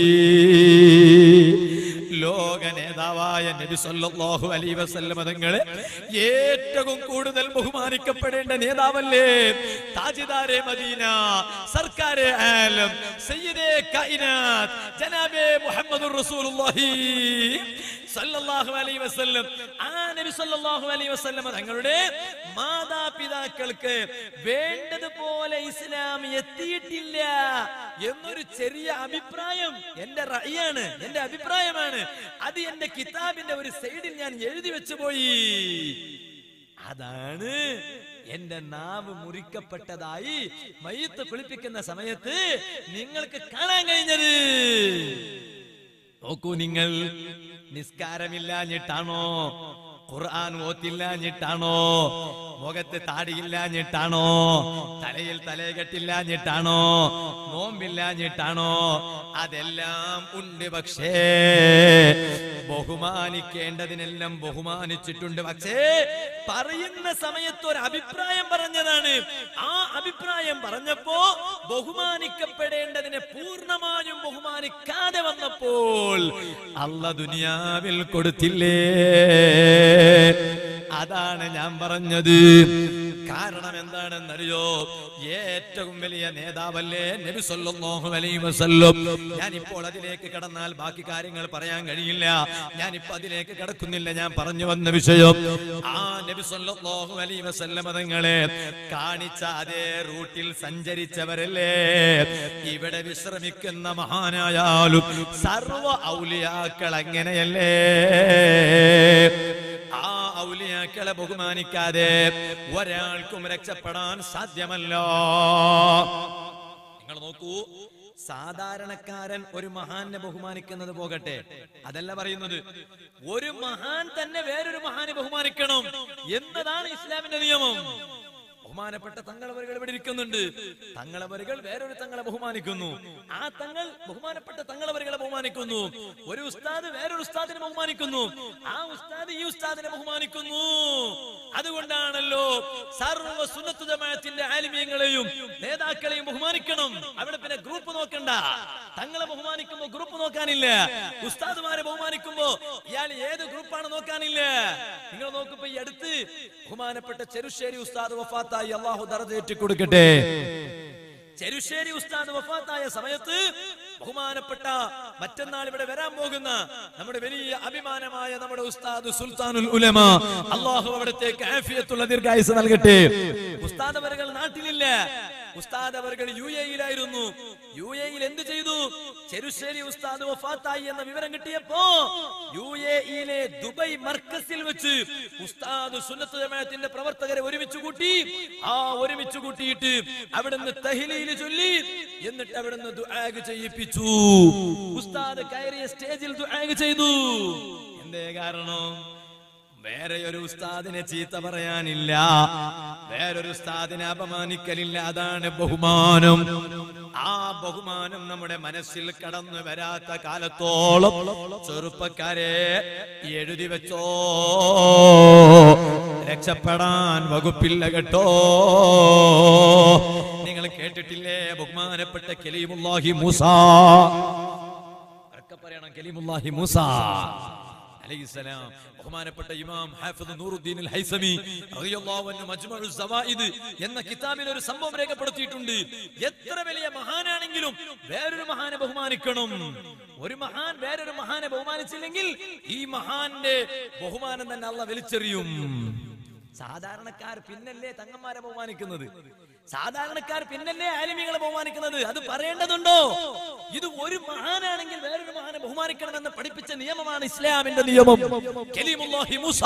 ലോക നേതാവായ നബി സല്ലല്ലാഹു അലൈഹി വസല്ലമ തങ്ങളെ ഏറ്റവും കൂടുതൽ ബഹുമാനിക്കപ്പെടേണ്ട നേതാവല്ലേ താജിദാരെ മദീന സർക്കാരെ ആലം സയ്യിദേ കായിനാത്ത് ജനാബേ മുഹമ്മദുർ റസൂലുള്ളാഹി സല്ലല്ലാഹു അലൈഹി വസല്ലം ആ നബി സല്ലല്ലാഹു അലൈഹി വസല്ലം തങ്ങളുടെ മാതാപിതാക്കൾക്ക് വേണ്ടതുപോലെ ഇസ്ലാം എത്തിയിട്ടില്ല എന്നൊരു ചെറിയ അഭിപ്രായം എന്റെ റഅയാണ് എന്റെ അഭിപ്രായമാണ് അത് എന്റെ കിതാബിന്റെ ഒരു സൈഡിൽ ഞാൻ എഴുതി വെച്ചു പോയി അതാണ് എന്റെ നാവ് മുറിക്കപ്പെട്ടതായി മയ്യത്ത് കുളിപ്പിക്കുന്ന സമയത്ത് നിങ്ങൾക്ക് കാണാൻ കഴിഞ്ഞത് നോക്കൂ നിങ്ങൾ നിസ്കാരമില്ലാഞ്ഞിട്ടാണോ ഖുർആൻ ഓത്തില്ലാഞ്ഞിട്ടാണോ മുഖത്ത് താടിയില്ലാഞ്ഞിട്ടാണോ തലയിൽ തലകെട്ടില്ലാഞ്ഞിട്ടാണോ നോമ്പില്ലാഞ്ഞിട്ടാണോ അതെല്ലാം ഉണ്ട് പക്ഷേ ബഹുമാനിക്കേണ്ടതിനെല്ലാം ബഹുമാനിച്ചിട്ടുണ്ട് പക്ഷേ പറയുന്ന സമയത്ത് ഒരു അഭിപ്രായം പറഞ്ഞതാണ് ആ അഭിപ്രായം പറഞ്ഞപ്പോ ബഹുമാനിക്കപ്പെടേണ്ടതിനെ പൂർണ്ണമായും ബഹുമാനിക്കാതെ വന്നപ്പോൾ അല്ല ദുനിയാവിൽ കൊടുത്തില്ലേ അതാണ് ഞാൻ പറഞ്ഞത് കാരണം എന്താണെന്നറിയോ ഏറ്റവും വലിയ നേതാവല്ലേ നബി സല്ലല്ലാഹു അലൈഹി വസല്ലം ഞാൻ ഇപ്പോൾ അതിലേക്ക് കടന്നാൽ ബാക്കി കാര്യങ്ങൾ പറയാൻ കഴിയില്ല ഞാൻ ഇപ്പൊ അതിലേക്ക് കടക്കുന്നില്ല ഞാൻ പറഞ്ഞു വന്ന വിഷയം ആ നബി സല്ലല്ലാഹു അലൈഹി വസല്ലം തങ്ങളെ കാണിച്ച അതേ റൂട്ടിൽ സഞ്ചരിച്ചവരല്ലേ ഇവിടെ വിശ്രമിക്കുന്ന മഹാനായാലും സർവ ഔലിയാക്കൾ അങ്ങനെയല്ലേ ആ ഔലിയാക്കളെ ബഹുമാനിക്കാതെ ഒരാൾക്കും രക്ഷപ്പെടാൻ സാധ്യമല്ല നിങ്ങൾ നോക്കൂ സാധാരണക്കാരൻ ഒരു മഹാനെ ബഹുമാനിക്കുന്നത് പോകട്ടെ അതല്ല പറയുന്നത് ഒരു മഹാൻ തന്നെ വേറൊരു മഹാനെ ബഹുമാനിക്കണം എന്നതാണ് ഇസ്ലാമിന്റെ നിയമം ബഹുമാനപ്പെട്ട തങ്ങളവരുകൾ ഇവിടെ ഇരിക്കുന്നുണ്ട് തങ്ങളവരുകൾ വേറൊരു തങ്ങളെ ബഹുമാനിക്കുന്നു ആ തങ്ങൾ ബഹുമാനപ്പെട്ട തങ്ങളവരുകളെ ബഹുമാനിക്കുന്നു ഒരു ഉസ്താദ് വേറൊരു ഉസ്താദിനെ ബഹുമാനിക്കുന്നു ആ ഉസ്താദ് ഈ ഉസ്താദിനെ ബഹുമാനിക്കുന്നു അതുകൊണ്ടാണല്ലോ സർവ സുന്നത്തു ജമാഅത്തിന്റെ ആലിമ്യങ്ങളെയും നേതാക്കളെയും ബഹുമാനിക്കണം അവിടെ പിന്നെ ഗ്രൂപ്പ് നോക്കണ്ട തങ്ങളെ ബഹുമാനിക്കുമ്പോ ഗ്രൂപ്പ് നോക്കാനില്ല ഉസ്താദുമാരെ ബഹുമാനിക്കുമ്പോ ഇയാൾ ഏത് ഗ്രൂപ്പാണ് നോക്കാനില്ല നിങ്ങൾ നോക്കുമ്പോ ഈ അടുത്ത് ബഹുമാനപ്പെട്ട ചെറുശ്ശേരി ഉസ്താദ് വഫാത്തായി അള്ളാഹു ദറജേറ്റി കൊടുക്കട്ടെ ചെരുശ്ശേരി ഉസ്താദ് വഫാത്തായ സമയത്ത് ബഹുമാനപ്പെട്ട മറ്റന്നാൾ ഇവിടെ വരാൻ പോകുന്ന നമ്മുടെ വലിയ അഭിമാനമായ നമ്മുടെ ഉസ്താദ് സുൽത്താനുൽ ഉലമ അള്ളാഹു അവിടത്തേക്ക് ആഫിയത്തുള്ള ദീർഘായുസ് നൽകട്ടെ ഉസ്താദ് അവர்கள் നാട്ടിലില്ല ഉസ്താദ് അവர்கள் യു എയിലായിരുന്നു യു എയിൽ എന്ത് ചെയ്തു ചെരുശ്ശേരി ഉസ്താദ് വഫാത്തായി എന്ന വിവരം കിട്ടിയപ്പോ യു എയിലെ ദുബൈ മർക്കസിൽ വെച്ച് ഉസ്താദ് സുന്നത്ത് ജമാഅത്തിന്റെ പ്രവർത്തകരെ ഒരുമിച്ച് കൂട്ടി ആ ഒരുമിച്ച് കൂട്ടിയിട്ട് അവിടുന്ന് തഹ്ലീൽ ചൊല്ലി എന്നിട്ട് അവിടുന്ന് ദുആഗ് ചെയ്യിപ്പിച്ചു ഉസ്താദ് കയറിയ സ്റ്റേജിൽ ദുആഗ് ചെയ്തു എന്തേ കാരണം വേറെ ഒരു ഉസ്താദിനെ ചീത്ത പറയാനില്ല വേറൊരു ഉസ്താദിനെ അപമാനിക്കലില്ല അതാണ് ബഹുമാനം ആ ബഹുമാനം നമ്മുടെ മനസ്സിൽ കടന്നു വരാത്ത കാലത്തോളം ചെറുപ്പക്കാരെ എഴുതി വെച്ചോ രക്ഷപ്പെടാൻ വകുപ്പില്ല കേട്ടോ നിങ്ങൾ കേട്ടിട്ടില്ലേ ബഹുമാനപ്പെട്ട കലീമുല്ലാഹി മൂസ ഉറക്കെ പറയണം കലീമുല്ലാഹി മൂസ അലൈഹിസ്സലാം ബഹുമാനപ്പെട്ട ഇമാം ഹാഫിദ് നൂറുദ്ദീൻ അൽ ഹൈസമി റളിയല്ലാഹു അൻഹു മജ്മുഉ സവായിദ് എന്ന കിതാബിൽ ഒരു സംഭവം രേഖപ്പെടുത്തിയിട്ടുണ്ട് എത്ര വലിയ മഹാനാണെങ്കിലും വേറൊരു മഹാനെ ബഹുമാനിക്കണം ഒരു മഹാൻ വേറൊരു മഹാനെ ബഹുമാനിച്ചില്ലെങ്കിൽ ഈ മഹാന്റെ ബഹുമാനം തന്നെ അള്ള വലിച്ചെറിയും സാധാരണക്കാർ പിന്നല്ലേ തങ്ങന്മാരെ ബഹുമാനിക്കുന്നത് സാധാരണക്കാർ പിന്നല്ലേ ആലിമികളെ ബഹുമാനിക്കുന്നത് അത് പറയേണ്ടതുണ്ടോ ഇത് ഒരു മഹാനാണെങ്കിൽ വേറൊരു മഹാനെ ബഹുമാനിക്കണമെന്ന് പഠിപ്പിച്ച നിയമമാണ് ഇസ്ലാമിന്റെ നിയമം കലീമുല്ലാഹി മൂസ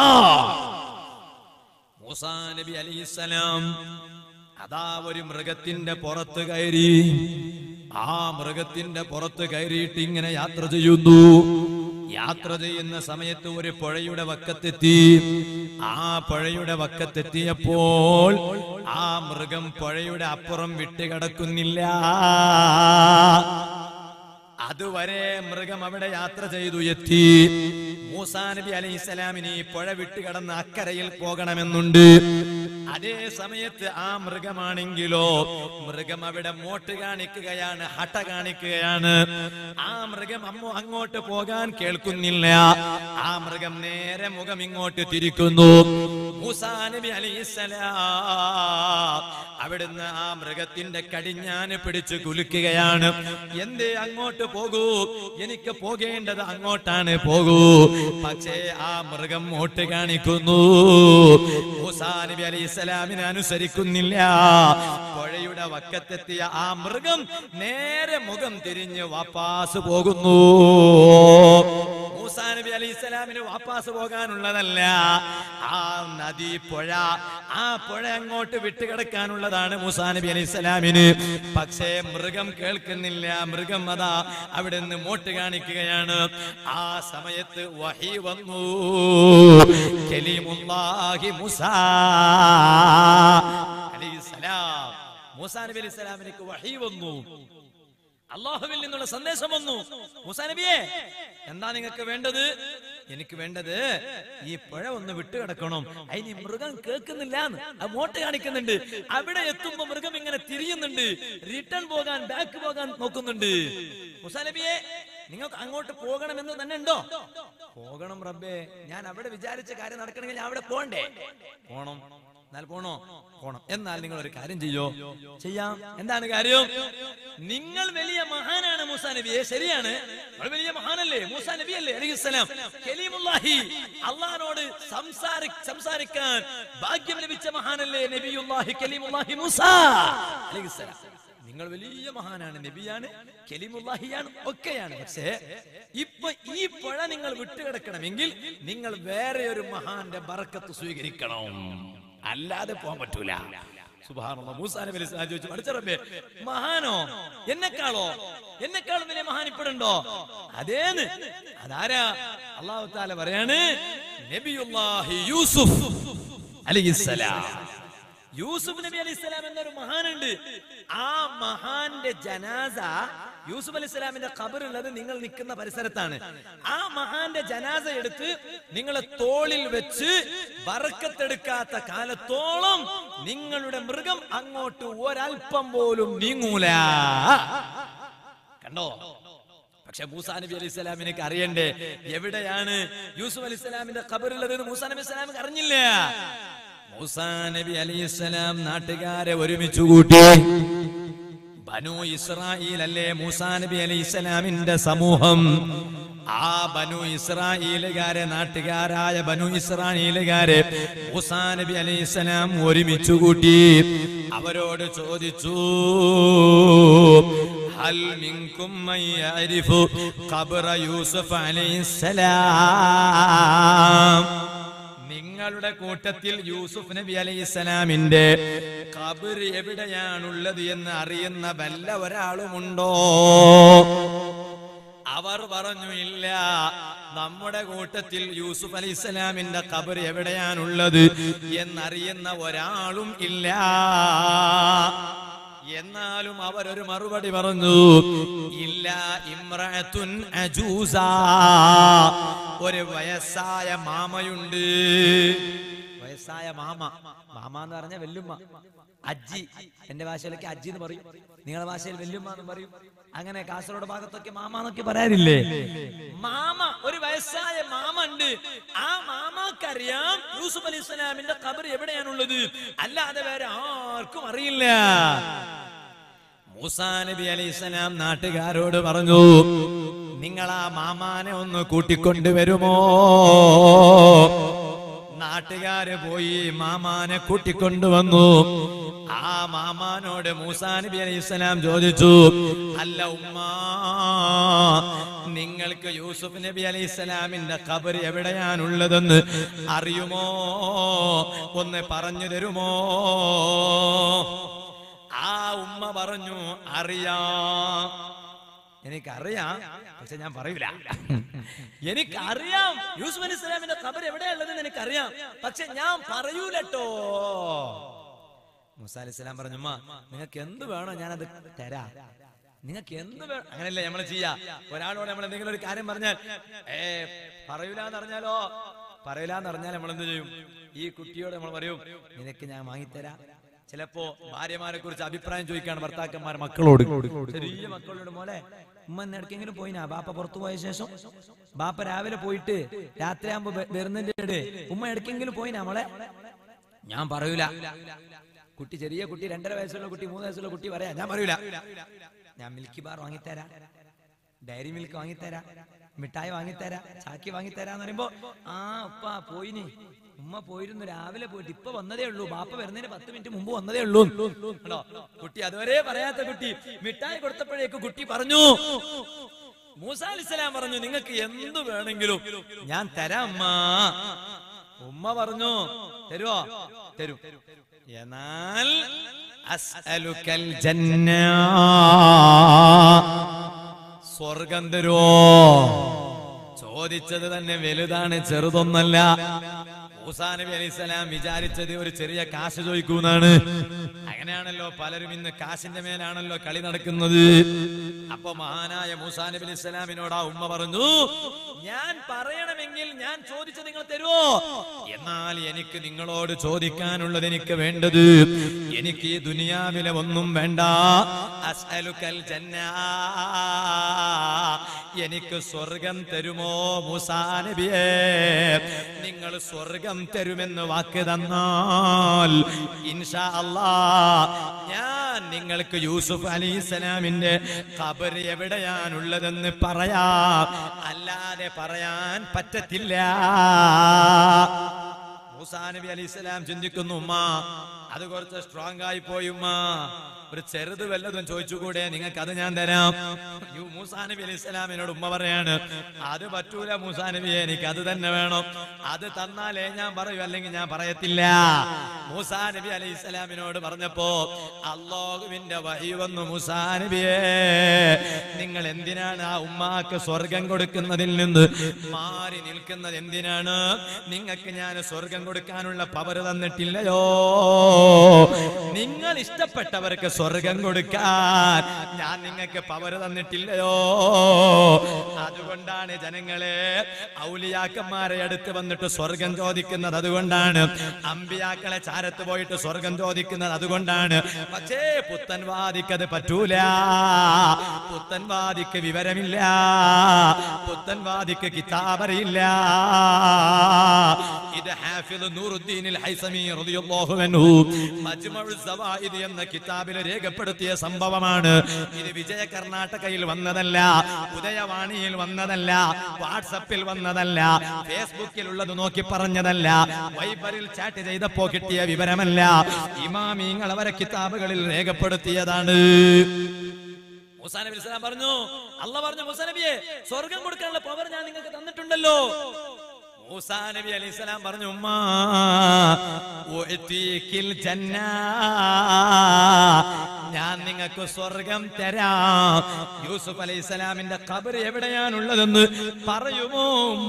മൂസാ നബി അലൈഹിസ്സലാം അതാ ഒരു മൃഗത്തിന്റെ പുറത്ത് കയറി ആ മൃഗത്തിന്റെ പുറത്ത് കയറിയിട്ട് ഇങ്ങനെ യാത്ര ചെയ്യുന്നു യാത്ര ചെയ്യുന്ന സമയത്ത് ഒരു പുഴയുടെ വക്കത്തെത്തി ആ പുഴയുടെ വക്കത്തെത്തിയപ്പോൾ ആ മൃഗം പുഴയുടെ അപ്പുറം വിട്ടുകിടക്കുന്നില്ല അതുവരെ മൃഗം അവിടെ യാത്ര ചെയ്തു എത്തി മൂസാ നബി അലൈഹി സ്വലാമിന് ഈ പുഴ വിട്ടുകടന്ന് അക്കരയിൽ പോകണമെന്നുണ്ട് അതേ സമയത്ത് ആ മൃഗമാണെങ്കിലോ മൃഗം അവിടെ മോട്ട് കാണിക്കുകയാണ് ഹട്ട കാണിക്കുകയാണ് ആ മൃഗം അമ്മ അങ്ങോട്ട് പോകാൻ കേൾക്കുന്നില്ല ആ മൃഗം നേരെ മുഖം ഇങ്ങോട്ട് തിരിക്കുന്നു മൂസാ നബി അലൈഹിസ്സലാം അവിടുന്ന് ആ മൃഗത്തിന്റെ കടിഞ്ഞാന് പിടിച്ച് കുലുക്കുകയാണ് എന്തേ അങ്ങോട്ട് പോകൂ എനിക്ക് പോകേണ്ടത് അങ്ങോട്ടാണ് പോകൂ പക്ഷേ ആ മൃഗം മോട്ട് കാണിക്കുന്നു മൂസാ നബി അലൈഹി സ്വലാമിനെ അനുസരിക്കുന്നില്ല പുഴയുടെ വക്കത്തെത്തിയ ആ മൃഗം നേരെ മുഖം തിരിഞ്ഞ് വാപ്പാസ് പോകുന്നു മൂസാ മൂസാ നബി അലൈഹി സ്വലാമിന് വാപ്പാസ് പോകാനുള്ളതല്ല ആ നദി പുഴ ആ പുഴ അങ്ങോട്ട് വിട്ടുകിടക്കാനുള്ളതാണ് മൂസാ നബി അലൈഹി സ്വലാമിന് പക്ഷേ മൃഗം കേൾക്കുന്നില്ല മൃഗം അതാ അവിടെ നിന്ന് മോട്ട് കാണിക്കുകയാണ് ആ സമയത്ത് വഹി വന്നു കലീമുല്ലാഹി മൂസാ അലൈഹി സലാം മൂസാ നബി അലൈഹി സ്വലാമിലേക്ക് വഹി വന്നു അള്ളാഹുവിൽ നിന്നുള്ള സന്ദേശം വന്നു മൂസാ നബിയെ എന്താ നിങ്ങൾക്ക് വേണ്ടത് എനിക്ക് വേണ്ടത് ഈ പുഴ ഒന്ന് വിട്ടുകിടക്കണം അതിന് ഈ മൃഗം കേൾക്കുന്നില്ല അത് മോട്ട് കാണിക്കുന്നുണ്ട് അവിടെ എത്തുമ്പോ മൃഗം ഇങ്ങനെ തിരിയുന്നുണ്ട് റിട്ടേൺ പോകാൻ ബാക്ക് പോകാൻ നോക്കുന്നുണ്ട് മൂസാ നബിയെ നിങ്ങൾക്ക് അങ്ങോട്ട് പോകണമെന്ന് തന്നെ ഉണ്ടോ പോകണം റബ്ബേ ഞാൻ അവിടെ വിചാരിച്ച കാര്യം നടക്കണമെങ്കിൽ ഞാൻ അവിടെ പോണ്ടേ പോണം എന്നാൽ പോണോ പോണം എന്നാൽ നിങ്ങൾ ഒരു കാര്യം ചെയ്യോ ചെയ്യാം എന്താണ് കാര്യം നിങ്ങൾ വലിയ മഹാനാണ് മൂസാ നബിയെ ശരിയാണ് നിങ്ങൾ വലിയ മഹാനല്ലേ മൂസാ നബി അല്ലേ അലൈഹിസ്സലാം കലീമുല്ലാഹി അള്ളഹാനോട് സംസാരി സംസാരിക്കാൻ ഭാഗ്യം ലഭിച്ച മഹാനല്ലേ നബിയുല്ലാഹി കലീമുല്ലാഹി മൂസാ അലൈഹിസ്സലാം നിങ്ങൾ വലിയ മഹാനാണ് നബിയാണ് കലിമുല്ലാഹിയാണ് ഒക്കെയാണ് പക്ഷേ ഇപ്പൊ ഈ പുഴ നിങ്ങൾ വിട്ടുകിടക്കണമെങ്കിൽ നിങ്ങൾ വേറെ ഒരു മഹാന്റെ ബറക്കത്ത് സ്വീകരിക്കണം അല്ലാതെ പോകാൻ പറ്റൂല സുബാനുള്ള മൂസാ നബി അലൈഹി സ്വലാം ചോദിച്ചു "പഠിച്ച റബ്ബേ മഹാനോ എന്നെക്കാളോ എന്നെക്കാളും വലിയ മഹാൻ ഇപ്പോഴുണ്ടോ അതേന്ന് അതാരാ അള്ളാഹു താല പറയാണ് നബിയുല്ലാഹി യൂസുഫ് അലൈഹിസ്സലാം യൂസുഫ് നബി അലൈഹി സ്വലാം എന്നൊരു മഹാനുണ്ട് ആ മഹാന്റെ ജനാസ യൂസുഫ് അലൈഹി സ്വലാമിന്റെ ഖബറുള്ളത് നിങ്ങൾ നിൽക്കുന്ന പരിസരത്താണ് ആ മഹാന്റെ ജനാസ എടുത്ത് നിങ്ങളെ തോളിൽ വെച്ച് ബറക്കത്തെടുക്കാത്ത കാലത്തോളം നിങ്ങളുടെ മൃഗം അങ്ങോട്ട് ഒരൽപ്പം പോലും നീങ്ങൂല കണ്ടോ പക്ഷെ മൂസാ നബി അലൈഹി സ്വലാമിനക്ക് അറിയണ്ടേ എവിടെയാണ് യൂസുഫ് അലൈഹി സ്വലാമിന്റെ ഖബറുള്ളത് എന്ന് മൂസാ നബി സ്വലാമിക്ക് അറിഞ്ഞില്ല മൂസാ നബി അലൈഹി സ്വലാം നാട്ടുകാരെ ഒരുമിച്ച് കൂട്ടി ബനു ഇസ്രായേൽ അല്ലേ മൂസാ നബി അലൈഹി സ്വലാമിന്റെ സമൂഹം ആ ബനു ഇസ്രായേലുകാരെ നാട്ടുകാരായ ബനു ഇസ്രായേലുകാരെ മൂസാ നബി അലൈഹി സ്വലാം ഒരുമിച്ച് കൂട്ടി അവരോട് ചോദിച്ചു ഹൽ മിൻകും മൻ യഅരിഫു ഖബ്റ യൂസുഫ് അലൈഹിസ്സലാം നിങ്ങളുടെ കൂട്ടത്തിൽ യൂസുഫ് നബി അലൈഹിസ്സലാമിന്റെ ഖബർ എവിടെയാണുള്ളത് എന്ന് അറിയുന്ന വല്ല ഒരാളുമുണ്ടോ അവർ പറഞ്ഞു ഇല്ല നമ്മുടെ കൂട്ടത്തിൽ യൂസുഫ് അലൈഹി സ്വലാമിന്റെ ഖബർ എവിടെയാണുള്ളത് എന്നറിയുന്ന ഒരാളും ഇല്ല എന്നാലും അവരൊരു മറുപടി പറഞ്ഞു ഇല്ല ഇമ്രത്തുൻ അജൂസ ഒരു വയസ്സായ മാമയുണ്ട് വയസ്സായ മാമ മാമ എന്ന് പറഞ്ഞ വെല്ലുമ്മ അജ്ജി എന്റെ ഭാഷയിലൊക്കെ അജ്ജി എന്ന് പറയും നിങ്ങളുടെ ഭാഷയിൽ വെല്ലുമ്മ എന്ന് പറയും അങ്ങനെ കാസർഗോഡ് ഭാഗത്തൊക്കെ മാമ എന്നൊക്കെ പറയാറില്ലേ മാമ ഒരു വയസ്സായ മാമ ഉണ്ട് ആ മാമാക്കറിയാം യൂസുഫ് അലി ഇസ്ലാമിന്റെ ഖബർ എവിടെയാണുള്ളത് അല്ലാതെ വേറെ ആർക്കും അറിയില്ല മൂസാ നബി അലൈഹി സ്വലാം നാട്ടുകാരോട് പറഞ്ഞു നിങ്ങൾ ആ മാമാനെ ഒന്ന് കൂട്ടിക്കൊണ്ടുവരുമോ നാട്ടുകാര് പോയി മാമാനെ കൂട്ടിക്കൊണ്ടുവന്നു ആ മാമാനോട് മൂസാ നബി അലൈഹി സ്വലാം ചോദിച്ചു അല്ല ഉമ്മ നിങ്ങൾക്ക് യൂസുഫ് നബി അലൈഹി സ്വലാമിന്റെ ഖബർ എവിടെയാണുള്ളതെന്ന് അറിയുമോ ഒന്ന് പറഞ്ഞു തരുമോ ആ ഉമ്മ പറഞ്ഞു അറിയാം എനിക്കറിയാം പക്ഷെ ഞാൻ പറയൂല എനിക്കറിയാം യൂസുഫ് അലി ഇസ്ലാമിന്റെ ഖബർ എവിടെയുള്ളതെന്ന് എനിക്കറിയാം പക്ഷെ ഞാൻ പറയൂലട്ടോ മുസാ അലി ഇസ്ലാം പറഞ്ഞു ഉമ്മ നിങ്ങൾക്ക് എന്ത് വേണോ ഞാനത് തരാ നിങ്ങൾക്ക് എന്ത് വേണം അങ്ങനെയല്ലേ നമ്മൾ ചെയ്യാ ഒരാളോട് നമ്മൾ എന്തെങ്കിലും ഒരു കാര്യം പറഞ്ഞാൽ ഏ പറയൂല എന്ന് പറഞ്ഞാലോ പറയൂല എന്ന് പറഞ്ഞാൽ നമ്മൾ എന്ത് ചെയ്യും ഈ കുട്ടിയോട് നമ്മൾ പറയും നിനക്ക് ഞാൻ വാങ്ങിത്തരാം ചിലപ്പോ ഭാര്യമാരെ കുറിച്ച് അഭിപ്രായം ചോദിക്കാണ് ഭർത്താക്കന്മാർ മക്കളോട് ചെറിയ മക്കളോട് മോളെ ഉമ്മ ഇന്ന് എവിടേക്കെങ്കിലും പോയിനാ ബാപ്പ പുറത്തു പോയ ശേഷം ബാപ്പ രാവിലെ പോയിട്ട് രാത്രിയാകുമ്പോ വ- വരുന്നതിന്റെ ഉമ്മ എവിടേക്കെങ്കിലും പോയിനാ മോളെ ഞാൻ പറയൂല കുട്ടി ചെറിയ കുട്ടി രണ്ടര വയസ്സുള്ള കുട്ടി മൂന്ന് വയസ്സുള്ള കുട്ടി പറയാ ഞാൻ പറയൂല ഞാൻ മിൽക്കി ബാർ വാങ്ങിത്തരാ ഡയറി മിൽക്ക് വാങ്ങിത്തരാ മിഠായി വാങ്ങിത്തരാ ചാക്കി വാങ്ങിത്തരാന്ന് പറയുമ്പോ ആ ഉപ്പ പോയിനി ഉമ്മ പോയിരുന്നു രാവിലെ പോയിട്ട് ഇപ്പൊ വന്നതേ ഉള്ളൂ ബാപ്പ വരുന്നതിന് പത്ത് മിനിറ്റ് മുമ്പ് വന്നതേ ഉള്ളൂ കണ്ടോ കുട്ടി അതുവരെ പറയാത്ത കുട്ടി മിഠായി കൊടുത്തപ്പോഴേക്ക് കുട്ടി പറഞ്ഞു മൂസ അലിസ്ലാം പറഞ്ഞു നിങ്ങൾക്ക് എന്തു വേണമെങ്കിലും ഞാൻ തരാം അമ്മ ഉമ്മ പറഞ്ഞു തരുവോ തരും എന്നാൽ അസ്അലുക്കൽ ജന്ന സ്വർഗം തരുവോ ചോദിച്ചത് തന്നെ വലുതാണ് ചെറുതൊന്നല്ല മൂസാ നബി അലൈഹി സ്വലാം വിചാരിച്ചത് ഒരു ചെറിയ കാശ് ചോദിക്കൂന്നാണ് അങ്ങനെയാണല്ലോ പലരും ഇന്ന് കാശിന്റെ മേലാണല്ലോ കളി നടക്കുന്നത് അപ്പൊ മഹാനായ മൂസാ നബി അലൈഹി സ്വലാമിനോട് ആ ഉമ്മ പറഞ്ഞു ഞാൻ പറയണമെങ്കിൽ ഞാൻ ചോദിച്ചത് നിങ്ങൾ തരുമോ എന്നാൽ എനിക്ക് നിങ്ങളോട് ചോദിക്കാനുള്ളത് എനിക്ക് വേണ്ടത് എനിക്ക് ഈ ദുനിയാവിലെ ഒന്നും വേണ്ട അസ്അലുക്കൽ ജന്ന എനിക്ക് സ്വർഗം തരുമോ മൂസാ നബിയേ നിങ്ങൾ സ്വർഗം തരുമെന്ന് വാക്ക് തന്നാൽ ഇൻഷാ അല്ലാ ഞാൻ നിങ്ങൾക്ക് യൂസുഫ് അലി ഇസ്ലാമിന്റെ ഖബർ എവിടെയാണുള്ളതെന്ന് പറയാം അല്ലാതെ പറയാൻ പറ്റത്തില്ല മൂസാ നബി അലി ഇസ്ലാം ചിന്തിക്കുന്നു ഉമ്മ അത് കുറച്ച് സ്ട്രോങ് ആയി പോയി ഉമ്മ ഒരു ചെറുത് വല്ലതും ചോദിച്ചുകൂടെ നിങ്ങൾക്ക് അത് ഞാൻ തരാം യു മൂസാ നബി അലി ഇസ്ലാമിനോട് ഉമ്മ പറയാണ് അത് പറ്റൂല മൂസാ നബിയെ എനിക്ക് അത് തന്നെ വേണം അത് തന്നാലേ ഞാൻ പറയൂ അല്ലെങ്കിൽ ഞാൻ പറയത്തില്ല മൂസാ നബി അലി ഇസ്ലാമിനോട് പറഞ്ഞപ്പോ അള്ളാഹുവിന്റെ വഹി വന്നു മൂസാ നബിയെ നിങ്ങൾ എന്തിനാണ് ആ ഉമ്മാക്ക് സ്വർഗം കൊടുക്കുന്നതിൽ നിന്ന് മാറി നിൽക്കുന്നത് എന്തിനാണ് നിങ്ങൾക്ക് ഞാൻ സ്വർഗം കൊടുക്കാനുള്ള പവർ തന്നിട്ടില്ലയോ നിങ്ങൾ ഇഷ്ടപ്പെട്ടവർക്ക് സ്വർഗം കൊടുക്കാൻ ഞാൻ നിങ്ങൾക്ക് പവർ തന്നിട്ടില്ലയോ അതുകൊണ്ടാണ് ജനങ്ങളെ ഔലിയാക്കന്മാരെ അടുത്ത് വന്നിട്ട് സ്വർഗം ചോദിക്കുന്നത് അതുകൊണ്ടാണ് അമ്പിയാക്കളെ ചാരത്ത് പോയിട്ട് സ്വർഗം ചോദിക്കുന്നത് അതുകൊണ്ടാണ് പക്ഷേ പുത്തൻവാദിക്ക് അത് പറ്റൂല പുത്തൻവാദിക്ക് വിവരമില്ല പുത്തൻവാദിക്ക് കിതാബറിയില്ല ഇത് ഹാഫിദ് നൂറുദ്ദീനിൽ ഹൈസമി റളിയല്ലാഹു അൻഹു മജ്മഉ സവായിദ് എന്ന കിതാബിൽ രേഖപ്പെടുത്തിയ സംഭവമാണ് ഇത് വിജയ കർണാടകയിൽ വന്നതല്ല ഉദയവാണിയിൽ വന്നതല്ല വാട്സപ്പിൽ വന്നതല്ല ഫേസ്ബുക്കിൽ ഉള്ളത് നോക്കി പറഞ്ഞതല്ല വൈബറിൽ ചാറ്റ് ചെയ്തപ്പോ കിട്ടിയ വിവരമല്ല ഇമാമീങ്ങൾ അവരെ കിതാബുകളിൽ രേഖപ്പെടുത്തിയതാണ് മൂസാ നബി ഇസ്ലാം പറഞ്ഞു അല്ല പറഞ്ഞു മൂസാ നബിയെ സ്വർഗം കൊടുക്കാനുള്ള പവർ ഞാൻ നിങ്ങൾക്ക് തന്നിട്ടുണ്ടല്ലോ മൂസാ നബി അലൈഹി സ്വലാം പറഞ്ഞു ഉമ്മ ഉഅ്തീകിൽ ജന്ന ഞാൻ നിങ്ങൾക്ക് സ്വർഗം തരാം യൂസുഫ് അലൈഹി സ്വലാമിന്റെ ഖബർ എവിടെയാണുള്ളതെന്ന് പറയുമോ ഉമ്മ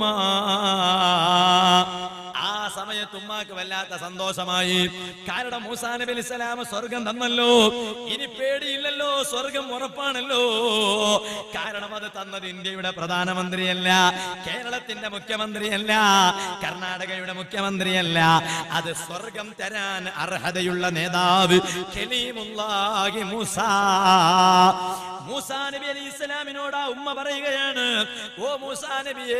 ആ സമയത്ത് ഉമ്മാക്ക് വല്ലാത്ത സന്തോഷമായി കാരണം മൂസാ നബി അലൈഹി സ്വലാം സ്വർഗം തന്നല്ലോ ഇനി പേടിയില്ലല്ലോ സ്വർഗം ഉറപ്പാണല്ലോ കാരണം അത് തന്നത് ഇന്ത്യയുടെ പ്രധാനമന്ത്രിയല്ല കേരളത്തിന്റെ മുഖ്യമന്ത്രിയല്ല കർണാടകയുടെ മുഖ്യമന്ത്രിയല്ല അത് സ്വർഗം തരാൻ അർഹതയുള്ള നേതാവ് ഖലീമുല്ലാഹി മൂസ മൂസാ നബി അലൈഹി ഇസ്ലാമിനോട് ആ ഉമ്മ പറയുകയാണ് ഓ മൂസാ നബിയേ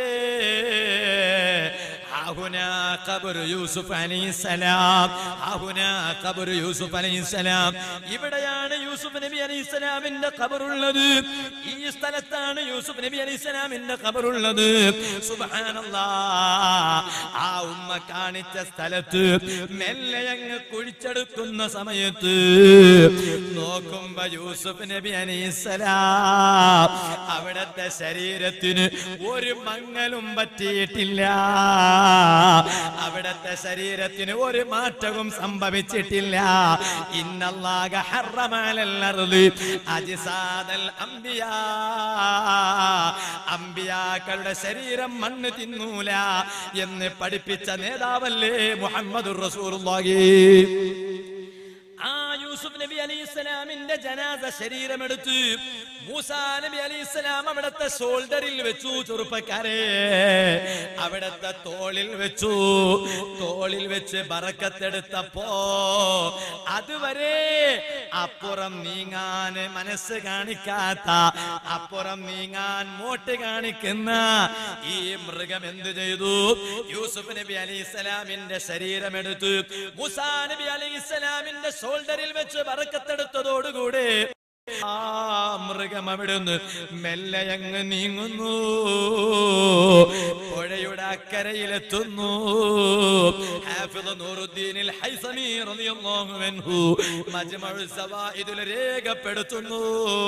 ആഹുനാ ഖബർ യൂസുഫ് അലൈഹിസ്സലാം ആഹുനാ ഖബർ യൂസുഫ് അലൈഹിസ്സലാം ഇവിടെയാണ് യൂസുഫ് നബി അലൈഹിസ്സലാമിന്റെ ഖബറുള്ളത് ഈ സ്ഥലത്താണ് യൂസുഫ് നബി അലൈഹിസ്സലാമിന്റെ ഖബറുള്ളത് സുബ്ഹാനല്ലാഹ് ആ ഉമ്മ കാണിച്ച സ്ഥലത്ത് മെല്ലെ അങ്ങ് കുഴിച്ചെടുക്കുന്ന സമയത്ത് നോക്കുമ്പോ യൂസുഫ് നബി അലൈഹിസ്സലാം അവിടത്തെ ശരീരത്തിന് ഒരു മങ്ങലും പറ്റിയിട്ടില്ല അവിടത്തെ ശരീരത്തിന് ഒരു മാറ്റവും സംഭവിച്ചിട്ടില്ല ഇന്നല്ലാഹ ഹറമലൽ അർളി അജ്സാദൽ അംബിയാ അംബിയാക്കളുടെ ശരീരം മണ്ണ് തിന്നൂല എന്ന് പഠിപ്പിച്ച നേതാവല്ലേ മുഹമ്മദുർ റസൂലുള്ളാഹി ആ യൂസുഫ് നബി അലൈഹി സ്വലാമിന്റെ ജനാസ ശരീരമെടുത്ത് മൂസാ നബി അലൈഹി സ്വലാം അവിടത്തെ ഷോൾഡറിൽ വെച്ചു ചെറുപ്പക്കാരെ അവിടത്തെ തോളിൽ വെച്ചു തോളിൽ വെച്ച് ബറക്കത്തെടുത്തപ്പോ അതുവരെ അപ്പുറം നീങ്ങാൻ മനസ്സ് കാണിക്കാത്ത അപ്പുറം നീങ്ങാൻ മോട്ട് കാണിക്കുന്ന ഈ മൃഗം എന്ത് ചെയ്തു യൂസുഫ് നബി അലൈഹി സ്വലാമിന്റെ ശരീരമെടുത്ത് മുസാ നബി അലൈഹി സ്വലാമിന്റെ ഷോൾഡറിൽ വെച്ച് വറക്കത്തെടുത്തതോടുകൂടെ ആ മൃഗം അവിടുന്ന് മെല്ലെ അങ്ങ് നീങ്ങുന്നു പുഴയുടെ അക്കരയിലെത്തുന്നു ഹാഫിദ് നൂറുദ്ദീനിൽ ഹൈസമി റളിയല്ലാഹു അൻഹു മജ്മഉ സവാഇദുൽ രേഖപ്പെടുത്തുന്നു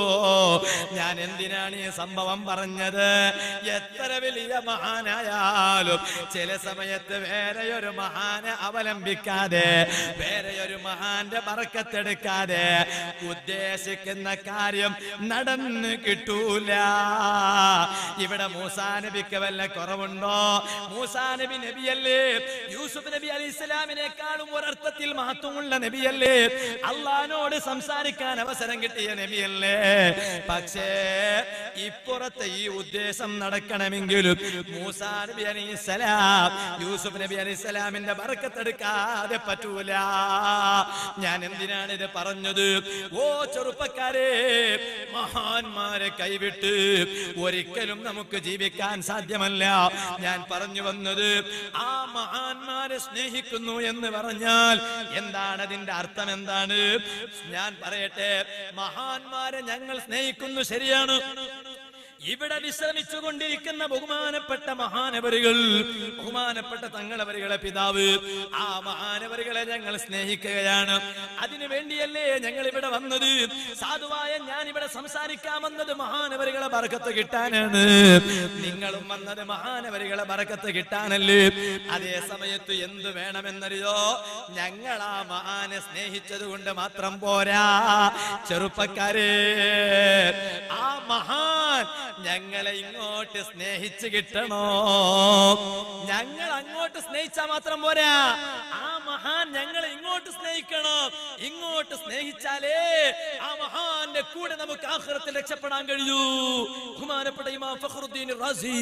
ഞാൻ എന്തിനാണ് ഈ സംഭവം പറഞ്ഞത് എത്ര വലിയ മഹാനായാലും ചില സമയത്ത് വേറെ ഒരു മഹാനെ അവലംബിക്കാതെ വേറെ ഒരു മഹാന്റെ ബറക്കത്തെടുക്കാതെ ഉദ്ദേശിക്കുന്ന കാര്യം നടന്ന് കിട്ടൂല ഇവിടെ മൂസാ നബിക്ക് വല്ല കുറവുണ്ടോ മൂസാ നബി നബിയല്ലേ യൂസുഫ് നബി അലി ഇസ്ലാമിനേക്കാളും ഒരർത്ഥത്തിൽ മഹത്വമുള്ള നബിയല്ലേ അള്ളഹാനോട് സംസാരിക്കാൻ അവസരം കിട്ടിയ നബിയല്ലേ പക്ഷേ ഇപ്പുറത്തെ ഈ ഉദ്ദേശം നടക്കണമെങ്കിലും മൂസാ നബി അലി ഇസ്ലാം യൂസുഫ് നബി അലി ഇസ്ലാമിന്റെ ബറക്കത്തെടുക്കാതെ പറ്റൂല ഞാൻ എന്തിനാണ് ഇത് പറഞ്ഞത് ഓ ചെറുപ്പക്കാരെ മഹാന്മാരെ കൈവിട്ട് ഒരിക്കലും നമുക്ക് ജീവിക്കാൻ സാധ്യമല്ല ഞാൻ പറഞ്ഞു വന്നത് ആ മഹാന്മാരെ സ്നേഹിക്കുന്നു എന്ന് പറഞ്ഞാൽ എന്താണ് അതിന്റെ അർത്ഥം എന്താണ് ഞാൻ പറയട്ടെ മഹാന്മാരെ ഞങ്ങൾ സ്നേഹിക്കുന്നു ശരിയാണ് ഇവിടെ വിശ്രമിച്ചു കൊണ്ടിരിക്കുന്ന ബഹുമാനപ്പെട്ട മഹാനവരികൾ ബഹുമാനപ്പെട്ട തങ്ങളവരികളെ പിതാവ് ആ മഹാനവരികളെ ഞങ്ങൾ സ്നേഹിക്കുകയാണ് അതിനു വേണ്ടിയല്ലേ ഞങ്ങൾ ഇവിടെ വന്നത് സാധുവായ ഞാൻ ഇവിടെ സംസാരിക്കാൻ വന്നത് മഹാനവരികളെ ബറക്കത്ത് കിട്ടാനാണ് നിങ്ങളും വന്നത് മഹാനവരികളെ ബറക്കത്ത് കിട്ടാനല്ലേ അതേ സമയത്ത് എന്ത് വേണമെന്നറിയോ ഞങ്ങൾ ആ മഹാനെ സ്നേഹിച്ചത് കൊണ്ട് മാത്രം പോരാ ചെറുപ്പക്കാരെ ആ മഹാൻ ഞങ്ങളെ ഇങ്ങോട്ട് സ്നേഹിച്ച് കിട്ടണോ ഞങ്ങൾ അങ്ങോട്ട് സ്നേഹിച്ചാൽ മാത്രം പോരാ ആ മഹാൻ ഞങ്ങളെ ഇങ്ങോട്ട് സ്നേഹിക്കണം ഇങ്ങോട്ട് സ്നേഹിച്ചാലേ ആ മഹാന്റെ കൂടെ നമുക്ക് ആഹ്റത്തിൽ രക്ഷപ്പെടാൻ കഴിയൂ ബഹുമാനപ്പെട്ട ഇമാം ഫഖറുദ്ദീൻ റാസി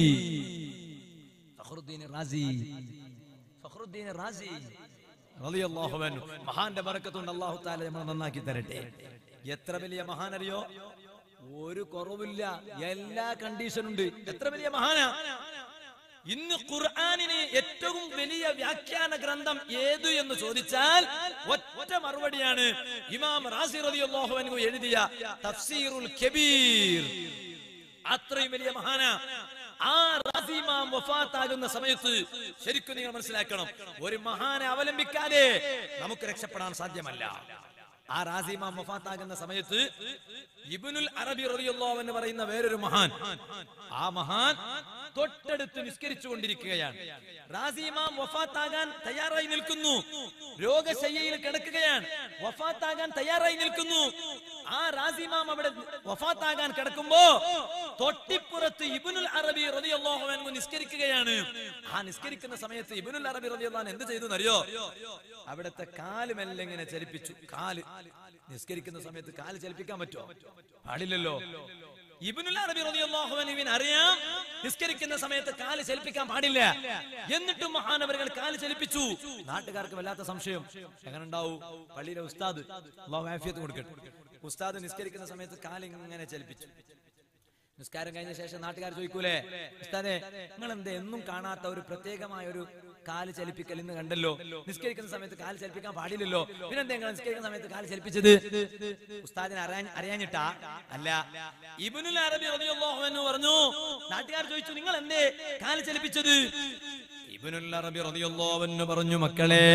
ഫഖറുദ്ദീൻ റാസി ഫഖറുദ്ദീൻ റാസി റളിയല്ലാഹു അൻഹു മഹാന്റെ ബറക്കത്തുകൊണ്ട് അല്ലാഹു തആല നമ്മളെ നന്നാക്കി തരട്ടെ എത്ര വലിയ മഹാനറിയോ ഒരു കുറവില്ല എല്ലാ കണ്ടീഷൻ ഉണ്ട് എത്ര വലിയ മഹാനാ ഇന്ന് ഖുർആനിന് ഏറ്റവും വലിയ വ്യാഖ്യാന ഗ്രന്ഥം ഏതു എന്ന് ചോദിച്ചാൽ ഒറ്റ മറുപടിയാണ് ഇമാം റാസി റളിയല്ലാഹു അൻഹു എഴുതിയ തഫ്സീറുൽ കബീർ അത്രയും വലിയ മഹാന ആ റാസി ഇമാം വഫാത്താകുന്ന സമയത്ത് ശരിക്കും നിങ്ങൾ മനസ്സിലാക്കണം ഒരു മഹാനെ അവലംബിക്കാതെ നമുക്ക് രക്ഷപ്പെടാൻ സാധ്യമല്ല ആ റാസിമാം വഫാത്താകുന്ന സമയത്ത് ഇബ്നുൽ അറബി റളിയല്ലാഹു എന്ന് പറയുന്ന വേറൊരു മഹാൻ ആ മഹാൻ തൊട്ടടുത്ത് നിസ്കരിച്ചു കൊണ്ടിരിക്കുകയാണ് റാസിമാം വഫാത്താകാൻ തയ്യാറായി നിൽക്കുന്നു രോഗശയ്യയിൽ കിടക്കുകയാണ് വഫാത്താകാൻ തയ്യാറായി നിൽക്കുന്നു ആ റാസിമാം അവിടെ വഫാത്താകാൻ കിടക്കുമ്പോ തൊട്ടിപ്പുറത്ത് ഇബ്നുൽ അറബി റളിയല്ലാഹു അൻഹു നിസ്കരിക്കുകയാണ് ആ നിസ്കരിക്കുന്ന സമയത്ത് ഇബ്നുൽ അറബി റളിയല്ലാഹു അൻഹു എന്ത് ചെയ്തു എന്നറിയോ അവിടുത്തെ കാല് മെല്ലെ ഇങ്ങനെ ചലിപ്പിച്ചു കാല് നിസ്കരിക്കുന്ന സമയത്ത് കാല് ചലിപ്പിക്കാൻ പറ്റുമോ പാടില്ലല്ലോ ഇബ്നുൽ അറബി റളിയല്ലാഹു അൻഹുവിന് അറിയാം നിസ്കരിക്കുന്ന സമയത്ത് കാല് ചലിപ്പിക്കാൻ പാടില്ല എന്നിട്ടും മഹാനവറുകൾ കാല് ചലിപ്പിച്ചു നാട്ടുകാർക്ക് വല്ലാത്ത സംശയം എങ്ങനെ ഉണ്ടാവും പള്ളിയിലെ ഉസ്താദ് അള്ളാഹു ആഫിയത്ത് കൊടുക്കട്ടെ ഉസ്താദ് നിസ്കരിക്കുന്ന സമയത്ത് കാല് ഇങ്ങനെ ചലിപ്പിച്ചു നിസ്കാരം കഴിഞ്ഞ ശേഷം നാട്ടുകാർ ചോദിക്കൂലേ ഉസ്താദെ നിങ്ങൾ എന്താ എന്നും കാണാത്ത ഒരു പ്രത്യേകമായ ഒരു കാല് ചലിപ്പിക്കൽ ഇന്ന് കണ്ടല്ലോ നിസ്കരിക്കുന്ന സമയത്ത് കാല് ചലിപ്പിക്കാൻ പാടില്ലല്ലോ പിന്നെന്താ നിങ്ങൾ നിസ്കരിക്കുന്ന സമയത്ത് കാല് ചലിപ്പിച്ചത് ഉസ്താദിനെ അറിയാൻ അറിയാഞ്ഞിട്ടാ അല്ല ഇബിനുൽ അറബി റളിയല്ലാഹു അൻഹു പറഞ്ഞു നാട്ടുകാർ ചോദിച്ചു നിങ്ങൾ എന്തേ കാല് ചലിപ്പിച്ചത് ഇബിനുൽ അറബി റളിയല്ലാഹു അൻഹു പറഞ്ഞു മക്കളെ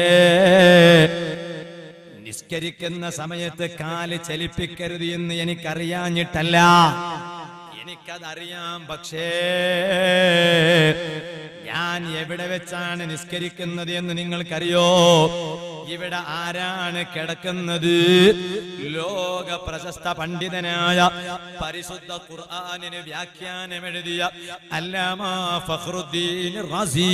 നിസ്കരിക്കുന്ന സമയത്ത് കാല് ചലിപ്പിക്കരുത് എന്ന് എനിക്കറിയാഞ്ഞിട്ടല്ല എനിക്കതറിയാം പക്ഷേ ഞാൻ എവിടെ വെച്ചാണ് നിസ്കരിക്കുന്നത് എന്ന് നിങ്ങൾക്കറിയോ ഇവിടെ ആരാണ് കിടക്കുന്നത് ലോക പ്രശസ്ത പണ്ഡിതനായ പരിശുദ്ധ ഖുർആനിന് വ്യാഖ്യാനം എഴുതിയ അല്ലാമാ ഫഖറുദ്ദീൻ റാസി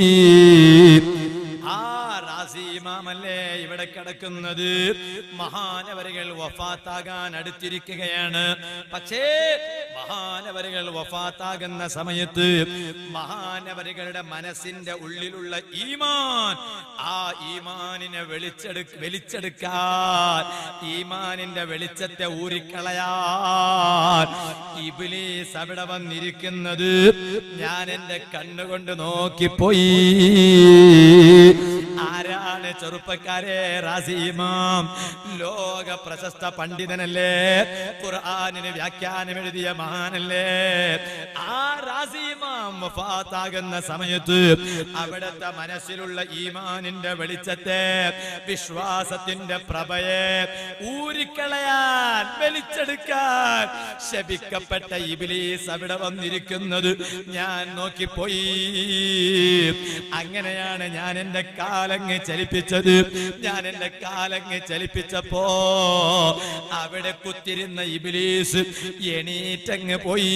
ആ റാസി ഇമാമല്ലേ ഇവിടെ കിടക്കുന്നത് മഹാനവരുകൾ വഫാത്താകാൻ അടുത്തിരിക്കുകയാണ് പക്ഷേ മഹാനവരുകൾ വഫാത്താകുന്ന സമയത്ത് മഹാനവരുകളുടെ മനസ്സിന്റെ ഉള്ളിലുള്ള ഈമാൻ ആ ഈമാനിനെ വെളിച്ചെടു വെളിച്ചെടുക്കാൻ ഈമാനിന്റെ വെളിച്ചത്തെ ഊരിക്കളയാൻ ഇബിലീസ് അവിടെ വന്നിരിക്കുന്നത് ഞാൻ എന്റെ കണ്ണുകൊണ്ട് നോക്കിപ്പോയി ആരാണ് ആരാണ് ചെറുപ്പക്കാരെ റാസിമാം ലോക പ്രശസ്ത പണ്ഡിതനല്ലേ ഖുർആനിന് വ്യാഖ്യാനം എഴുതിയ മഹാനല്ലേ ആ റാസിമാം വഫാത്താകുന്ന സമയത്ത് അവിടുത്തെ മനസ്സിലുള്ള ഈമാനിന്റെ വെളിച്ചത്തെ വിശ്വാസത്തിന്റെ പ്രഭയെ ഊരിക്കളയാൻ വലിച്ചെടുക്കാൻ ശപിക്കപ്പെട്ട ഇബിലീസ് അവിടെ വന്നിരിക്കുന്നത് ഞാൻ നോക്കിപ്പോയി അങ്ങനെയാണ് ഞാൻ എന്റെ കാലങ്ങ് ചലിപ്പിച്ചത് ഞാൻ എന്റെ കാലങ്ങ് ചലിപ്പിച്ചപ്പോ അവിടെ കുത്തിരുന്ന ഇബിലീസ് എണീറ്റങ്ങ് പോയി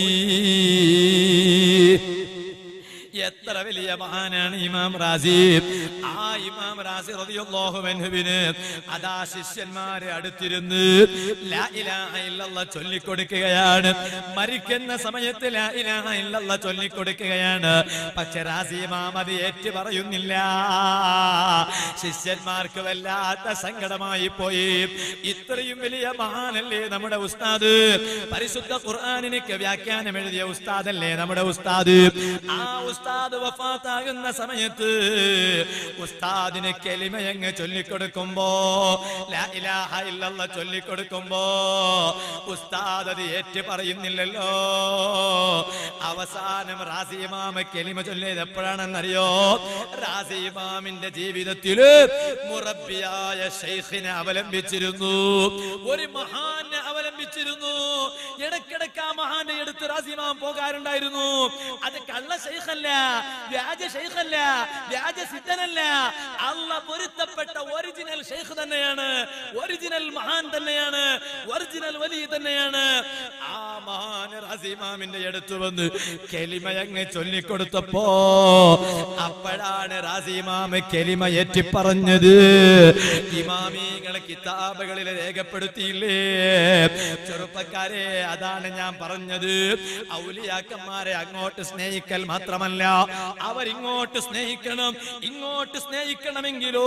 എത്ര വലിയ മഹാനാണ് ഇമാം റാസി ആ ഇമാം റാസി റളിയല്ലാഹു അൻഹുവിന് അതാ ശിഷ്യന്മാരെ അടുത്തിരുന്ന് ലാ ഇലാഹ ഇല്ലല്ലാഹ് ചൊല്ലിക്കൊടുക്കുകയാണ് മരിക്കുന്ന സമയത്ത് ലാ ഇലാഹ ഇല്ലല്ലാഹ് ചൊല്ലിക്കൊടുക്കുകയാണ് പക്ഷെ റാസി ഇമാം അത് ഏറ്റു പറയുന്നില്ല ശിഷ്യന്മാർക്ക് വല്ലാത്ത സങ്കടമായി പോയി ഇത്രയും വലിയ മഹാനല്ലേ നമ്മുടെ ഉസ്താദ് പരിശുദ്ധ ഖുർആാനിനൊക്കെ വ്യാഖ്യാനം എഴുതിയ ഉസ്താദല്ലേ നമ്മുടെ ഉസ്താദ് ആ ഉസ്താദ് വഫാത്താകുന്ന സമയത്ത് ഉസ്താദിന് കെലിമയങ്ങ് ചൊല്ലിക്കൊടുക്കുമ്പോ ലാ ഇലാഹ ഇല്ലല്ലാഹ് ചൊല്ലിക്കൊടുക്കുമ്പോ ഉസ്താദ് അത് ഏറ്റു പറയുന്നില്ലല്ലോ അവസാനം റാസിമാമ കെലിമ ചൊല്ലിയത് എപ്പോഴാണെന്നറിയോ റാസിമാമിന്റെ ജീവിതത്തില് മുറബിയായ ഷെയ്ഖിനെ അവലംബിച്ചിരുന്നു ഒരു മഹാനെ അവലംബിച്ചിരുന്നു ഇടക്കിടക്ക് ആ മഹാന്റെ അടുത്ത് റാസിമാം പോകാറുണ്ടായിരുന്നു അത് കള്ള ഷെയ്ഖല്ല വ്യാജ ഷെയ്ഖല്ല വ്യാജ സിദ്ധനല്ല അല്ല പൊരുത്തപ്പെട്ട ഒറിജിനൽ ഷെയ്ഖ് തന്നെയാണ് ഒറിജിനൽ മഹാൻ തന്നെയാണ് ഒറിജിനൽ വലിയ തന്നെയാണ് ആ മഹാൻ റാസിമാമിന്റെ അടുത്ത് വന്ന് കെലിമയങ്ങ് ചൊല്ലിക്കൊടുത്തപ്പോ അപ്പോഴാണ് റാസിമാമ കെലിമ ഏറ്റി പറഞ്ഞത് ഇമാമികളെ കിതാബുകളിൽ രേഖപ്പെടുത്തിയില്ലേ ചെറുപ്പക്കാരെ അതാണ് ഞാൻ പറഞ്ഞത് ഔലിയാക്കന്മാരെ അങ്ങോട്ട് സ്നേഹിക്കൽ മാത്രമല്ല അവരിങ്ങോട്ട് സ്നേഹിക്കണം ഇങ്ങോട്ട് സ്നേഹിക്കണമെങ്കിലോ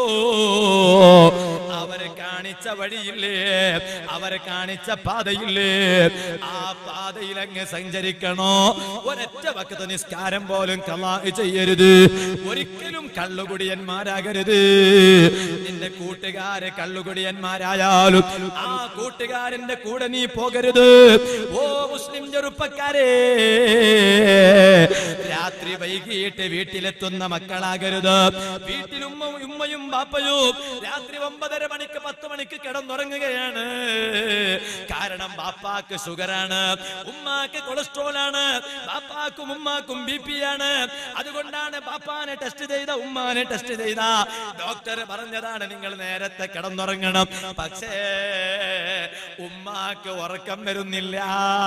അവരെ കാണിച്ച വഴിയില്ലേ അവരെ കാണിച്ച പാതയില്ലേ ആ പാതയിൽ അങ്ങ് സഞ്ചരിക്കണോ ഒരൊറ്റ വക്കത്ത് നിസ്കാരം പോലും കലാ ചെയ്യരുത് ഒരിക്കലും കള്ളുകുടിയന്മാരാകരുത് നിന്റെ കൂട്ടുകാരെ കള്ളുകുടിയന്മാരായാലും ആ കൂട്ടുകാരന്റെ കൂടെ നീ പോകരുത് ഓ മുസ്ലിം ചെറുപ്പക്കാരെ രാത്രി വൈകിട്ട് വീട്ടിലെത്തുന്ന മക്കളാകരുത് വീട്ടിൽ ഉമ്മ ഉമ്മയും ബാപ്പയും രാത്രി ഒമ്പതര മണിക്ക് പത്ത് മണിക്ക് കിടന്നുറങ്ങുകയാണ് കാരണം ബാപ്പാക്ക് ഷുഗറാണ് ഉമ്മാക്ക് കൊളസ്ട്രോൾ ആണ് ബാപ്പാക്കും ഉമ്മാക്കും ബി പി ആണ് അതുകൊണ്ടാണ് ബാപ്പാനെ ടെസ്റ്റ് ചെയ്ത ഉമ്മാനെ ടെസ്റ്റ് ചെയ്ത ഡോക്ടർ പറഞ്ഞതാണ് നിങ്ങൾ നേരത്തെ കിടന്നുറങ്ങണം പക്ഷേ ഉമ്മാക്ക് ഉറക്കം വരുന്നില്ല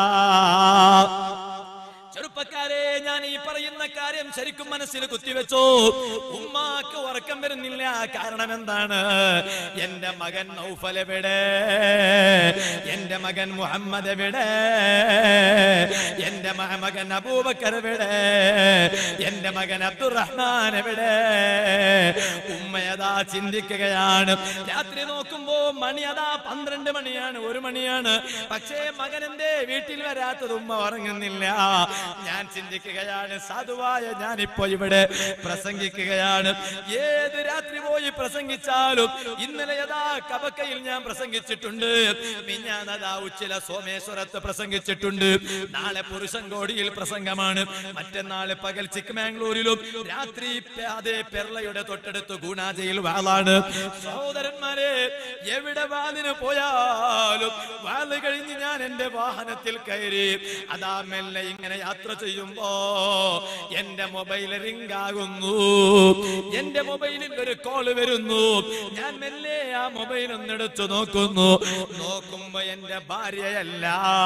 ചെറുപ്പക്കാരെ ഞാൻ ഈ പറയുന്ന കാര്യം ശരിക്കും മനസ്സിൽ കുത്തിവെച്ചു ഉമ്മാക്ക് ഉറക്കം വരുന്നില്ല കാരണം എന്താണ് എന്റെ മകൻ നൗഫൽ എവിടെ എന്റെ മകൻ മുഹമ്മദ് എവിടെ എന്റെ മ- മകൻ അബൂബക്കർ എവിടെ എന്റെ മകൻ അബ്ദുറഹ്മാൻ എവിടെ ഉമ്മയതാ ചിന്തിക്കുകയാണ് രാത്രി നോക്കുമ്പോ മണി അതാ പന്ത്രണ്ട് മണിയാണ് ഒരു മണിയാണ് പക്ഷേ മകൻ എന്തേ വീട്ടിൽ വരാത്തത് ഉമ്മ ഉറങ്ങുന്നില്ല ഞാൻ ചിന്തിക്കുകയാണ് സാധുവായ ഞാനിപ്പോ ഇവിടെ പ്രസംഗിക്കുകയാണ് ഏത് രാത്രി പോയി പ്രസംഗിച്ചാലും ഇന്നലെ യഥാ കബക്കയിൽ ഞാൻ പ്രസംഗിച്ചിട്ടുണ്ട് മിഞ്ഞാനതാ ഉച്ചില സോമേശ്വരത്ത് പ്രസംഗിച്ചിട്ടുണ്ട് നാളെ പുരുഷൻകോടിയിൽ പ്രസംഗമാണ് മറ്റന്നാള് പകൽ ചിക്കമാംഗ്ലൂരിലും രാത്രി പെ- അതേ പെർളയുടെ തൊട്ടടുത്ത് ഗുണാജയിൽ വാളാണ് സഹോദരന്മാരെ എവിടെ വാലിന് പോയാലും വാല് കഴിഞ്ഞ് ഞാൻ എന്റെ വാഹനത്തിൽ കയറി അതാ മെല്ലെ ഇങ്ങനെ യാത്ര ചെയ്യുമ്പോ എന്റെ മൊബൈൽ റിംഗ് ആകുന്നു എന്റെ മൊബൈലിൽ ഒരു കോള് വരുന്നു ഞാൻ മെല്ലെ ആ മൊബൈൽ ഒന്നെടുത്തു നോക്കുന്നു നോക്കുമ്പോ എന്റെ ഭാര്യയല്ല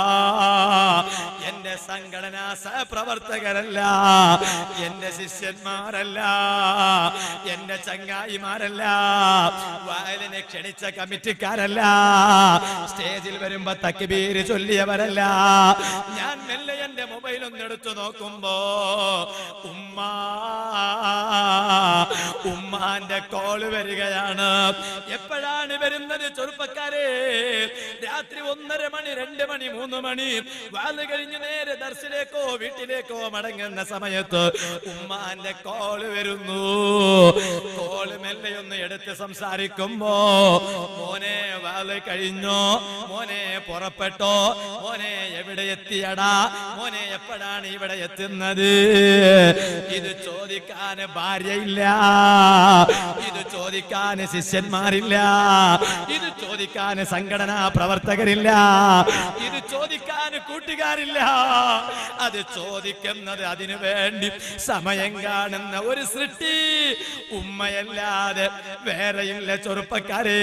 എന്റെ സംഘടനാ സഹപ്രവർത്തകരല്ല എന്റെ ശിഷ്യന്മാരല്ല എന്റെ ചങ്ങായിമാരല്ല വയലിനെ ക്ഷണിച്ച കമ്മിറ്റിക്കാരല്ല സ്റ്റേജിൽ വരുമ്പോ തക്കിബീര് ചൊല്ലിയവരല്ല ഞാൻ മെല്ലെ എന്റെ മൊബൈൽ ഒന്നെടുത്തു നോക്കുമ്പോ ഉമ്മ ഉമ്മാന്റെ കോള് വരികയാണ് എപ്പോഴാണ് വരുന്നത് ചെറുപ്പക്കാരെ രാത്രി ഒന്നര മണി രണ്ട് മണി മൂന്ന് മണി വാല് കഴിഞ്ഞ് നേരെ ദർശിലേക്കോ വീട്ടിലേക്കോ മടങ്ങുന്ന സമയത്ത് ഉമ്മാന്റെ കോള് വരുന്നു കോള് മെല്ലെ ഒന്ന് എടുത്ത് സംസാരിക്കുമ്പോ മോനെ വാല് കഴിഞ്ഞോ മോനെ പുറപ്പെട്ടോ മോനെ എവിടെ എത്തിയടാ മോനെ എപ്പോഴാണ് ഇവിടെ എത്തുന്നത് ഇത് ചോദിക്കാൻ ഭാര്യയില്ല ഇത് ചോദിക്കാൻ ശിഷ്യന്മാരില്ല ഇത് ചോദിക്കാൻ സംഘടനാ പ്രവർത്തകരില്ല ഇത് ചോദിക്കാൻ കൂട്ടുകാരില്ല അത് ചോദിക്കുന്നത് അതിനു വേണ്ടി സമയം കാണുന്ന ഒരു സൃഷ്ടി ഉമ്മയല്ലാതെ വേറെയില്ല ചെറുപ്പക്കാരേ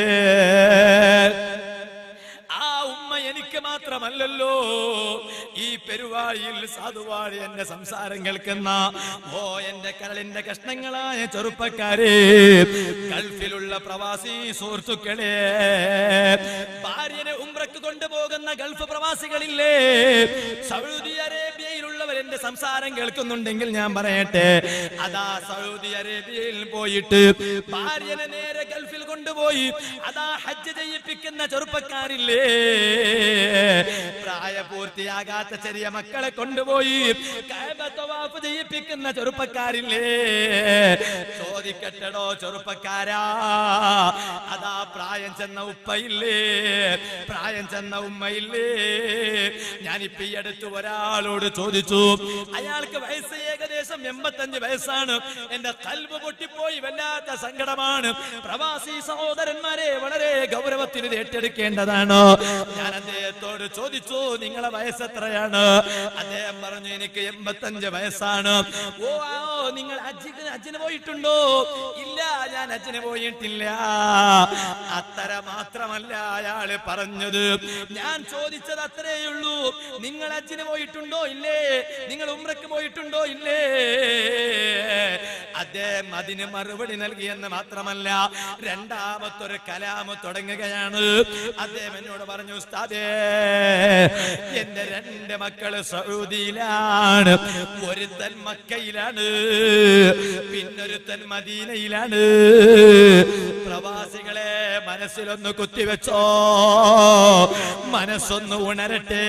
ആ ഉമ്മ എനിക്ക് മാത്രമല്ലല്ലോ ഈ പെരുവാഴിയിൽ സാധുവാഴി എന്റെ സംസാരം കേൾക്കുന്ന ഓ എന്റെ കരളിന്റെ കഷ്ണങ്ങളായ ചെറുപ്പക്കാരെ ഗൾഫിലുള്ള പ്രവാസി സുഹൃത്തുക്കളെ ഭാര്യനെ ഉംറക്ക് കൊണ്ടുപോകുന്ന ഗൾഫ് പ്രവാസികളില്ലേ സൗദി അറേബ്യയിലുള്ളവർ എന്റെ സംസാരം കേൾക്കുന്നുണ്ടെങ്കിൽ ഞാൻ പറയട്ടെ അതാ സൗദി അറേബ്യയിൽ പോയിട്ട് ഭാര്യനെ നേരെ ഗൾഫിൽ കൊണ്ടുപോയി അതാ ഹജ്ജ് ചെയ്യിപ്പിക്കുന്ന ചെറുപ്പക്കാരില്ലേ പ്രായപൂർത്തിയാകാത്ത ചെറിയ മക്കളെ കൊണ്ടുപോയി കഅബ തവാഫ് ചെയ്യിപ്പിക്കുന്ന ചെറുപ്പക്കാരില്ലേ ചോദിക്കട്ടടോ ചെറുപ്പക്കാരാ അതാ പ്രായം ചെന്ന ഉപ്പയില്ലേ പ്രായം ചെന്ന ഉമ്മയില്ലേ ഞാനിപ്പോ ഈ അടുത്ത് ഒരാളോട് ചോദിച്ചു അയാൾക്ക് വയസ്സ് ഏകദേശം എൺപത്തഞ്ച് വയസ്സാണ് എന്റെ കൽവ് പൊട്ടിപ്പോയി വല്ലാത്ത സങ്കടമാണ് പ്രവാസി സഹോദരന്മാരെ വളരെ ഗൗരവത്തിൽ ഇത് ഏറ്റെടുക്കേണ്ടതാണ് ഞാൻ അദ്ദേഹത്തോട് ചോദിച്ചു നിങ്ങളെ വയസ്സ് എത്രയാണ് അദ്ദേഹം പറഞ്ഞു എനിക്ക് എൺപത്തഞ്ച് വയസ്സാണ് ഓ ആ, നിങ്ങൾ അജ്ജിന് അജ്ജിന് പോയിട്ടുണ്ടോ ഇല്ല ഞാൻ അജ്ജിന് പോയിട്ടില്ല അത്ര മാത്രമല്ല അയാള് പറഞ്ഞത് ഞാൻ ചോദിച്ചത് അത്രേയുള്ളൂ നിങ്ങൾ അജ്ജിന് പോയിട്ടുണ്ടോ ഇല്ലേ നിങ്ങൾ ഉമ്രക്ക് പോയിട്ടുണ്ടോ ഇല്ലേ അദ്ദേഹം അതിന് മറുപടി നൽകിയെന്ന് മാത്രമല്ല രണ്ടാമത്തൊരു കലാമ് തുടങ്ങുകയാണ് അദ്ദേഹം എന്നോട് പറഞ്ഞു ഉസ്താദേ എന്റെ രണ്ട് മക്കള് സൗദിയിലാണ് ഒരുത്തൻ മക്കയിലാണ് പിന്നൊരുത്തൻ മദീനയിലാണ് പ്രവാസികളെ മനസ്സിലൊന്ന് കുത്തിവെച്ചോ മനസ്സൊന്ന് ഉണരട്ടെ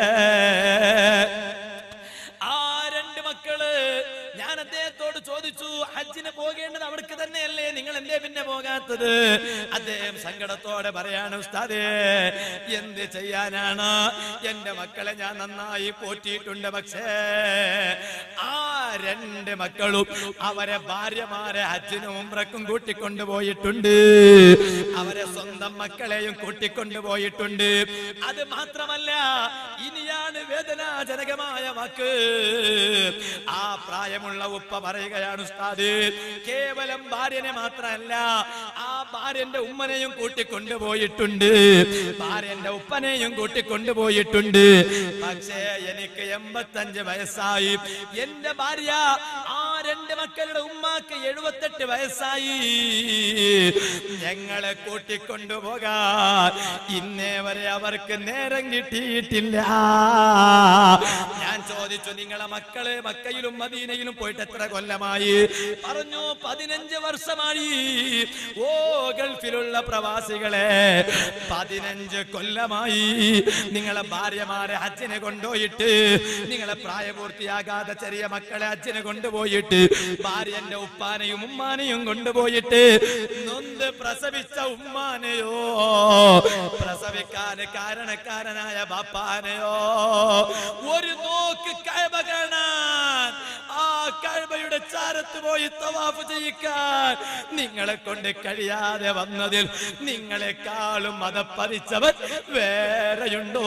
ആ രണ്ട് മക്കള് ഞാൻ അദ്ദേഹത്തോട് ചോദിച്ചു ഹജ്ജിന് പോകേണ്ടത് അവിടേക്ക് തന്നെയല്ലേ നിങ്ങൾ എന്തേ പിന്നെ പോകാത്തത് അദ്ദേഹം സങ്കടത്തോടെ പറയാണ് ഉസ്താദേ എന്ത് ചെയ്യാനാണ് എന്റെ മക്കളെ ഞാൻ നന്നായി പോറ്റിയിട്ടുണ്ട് പക്ഷേ ആ രണ്ട് മക്കളും അവരെ ഭാര്യമാരെ ഹജ്ജിനും ഉംറക്കും കൂട്ടിക്കൊണ്ടുപോയിട്ടുണ്ട് അവരെ സ്വന്തം മക്കളെയും കൂട്ടിക്കൊണ്ടുപോയിട്ടുണ്ട് അത് മാത്രമല്ല ഇനിയാണ് വേദനാജനകമായ വാക്ക് ആ പ്രായമുള്ള ഉപ്പ പറയുകയാണ് ഉസ്താദ് കേവലം ഭാര്യനെ മാത്രമല്ല ആ ഭാര്യന്റെ ഉമ്മനെയും കൂട്ടിക്കൊണ്ടുപോയിട്ടുണ്ട് ഭാര്യന്റെ ഉപ്പനെയും കൂട്ടിക്കൊണ്ടുപോയിട്ടുണ്ട് പക്ഷേ എനിക്ക് എൺപത്തഞ്ച് വയസ്സായി എന്റെ ഭാര്യ ആ രണ്ട് മക്കളുടെ ഉമ്മാക്ക് എഴുപത്തെട്ട് വയസ്സായി ഞങ്ങളെ കൂട്ടിക്കൊണ്ടുപോകാൻ ഇന്നേ വരെ അവർക്ക് നേരം കിട്ടിയിട്ടില്ല ഞാൻ ചോദിച്ചു നിങ്ങളെ മക്കള് മക്കയിലും മദീനയിലും പോയിട്ട് എത്ര കൊല്ലമായി പറഞ്ഞു പതിനഞ്ച് വർഷമായി ഓ ഗൾഫിലുള്ള പ്രവാസികളെ പതിനഞ്ച് കൊല്ലമായി നിങ്ങളെ ഭാര്യമാരെ അച്ഛനെ കൊണ്ടുപോയിട്ട് നിങ്ങളെ പ്രായപൂർത്തിയാകാതെ ചെറിയ മക്കളെ അച്ഛനെ കൊണ്ടുപോയിട്ട് ഭാര്യന്റെ ഉപ്പാനെയും ഉമ്മാനെയും കൊണ്ടുപോയിട്ട് നൊന്ത് പ്രസവിച്ച ഉമ്മാനെയോ പ്രസവിക്കാൻ കാരണക്കാരനായ ബാപ്പാനെയോ ഒരു നോക്ക് കഴവ കാണാൻ ആ കഴവയുടെ ചാരത്ത് പോയി തവാഫ് ചെയ്യിക്കാൻ നിങ്ങളെ കൊണ്ട് കഴിയാതെ വന്നതിൽ നിങ്ങളെക്കാളും മതപ്പതിച്ചവൻ വേറെയുണ്ടോ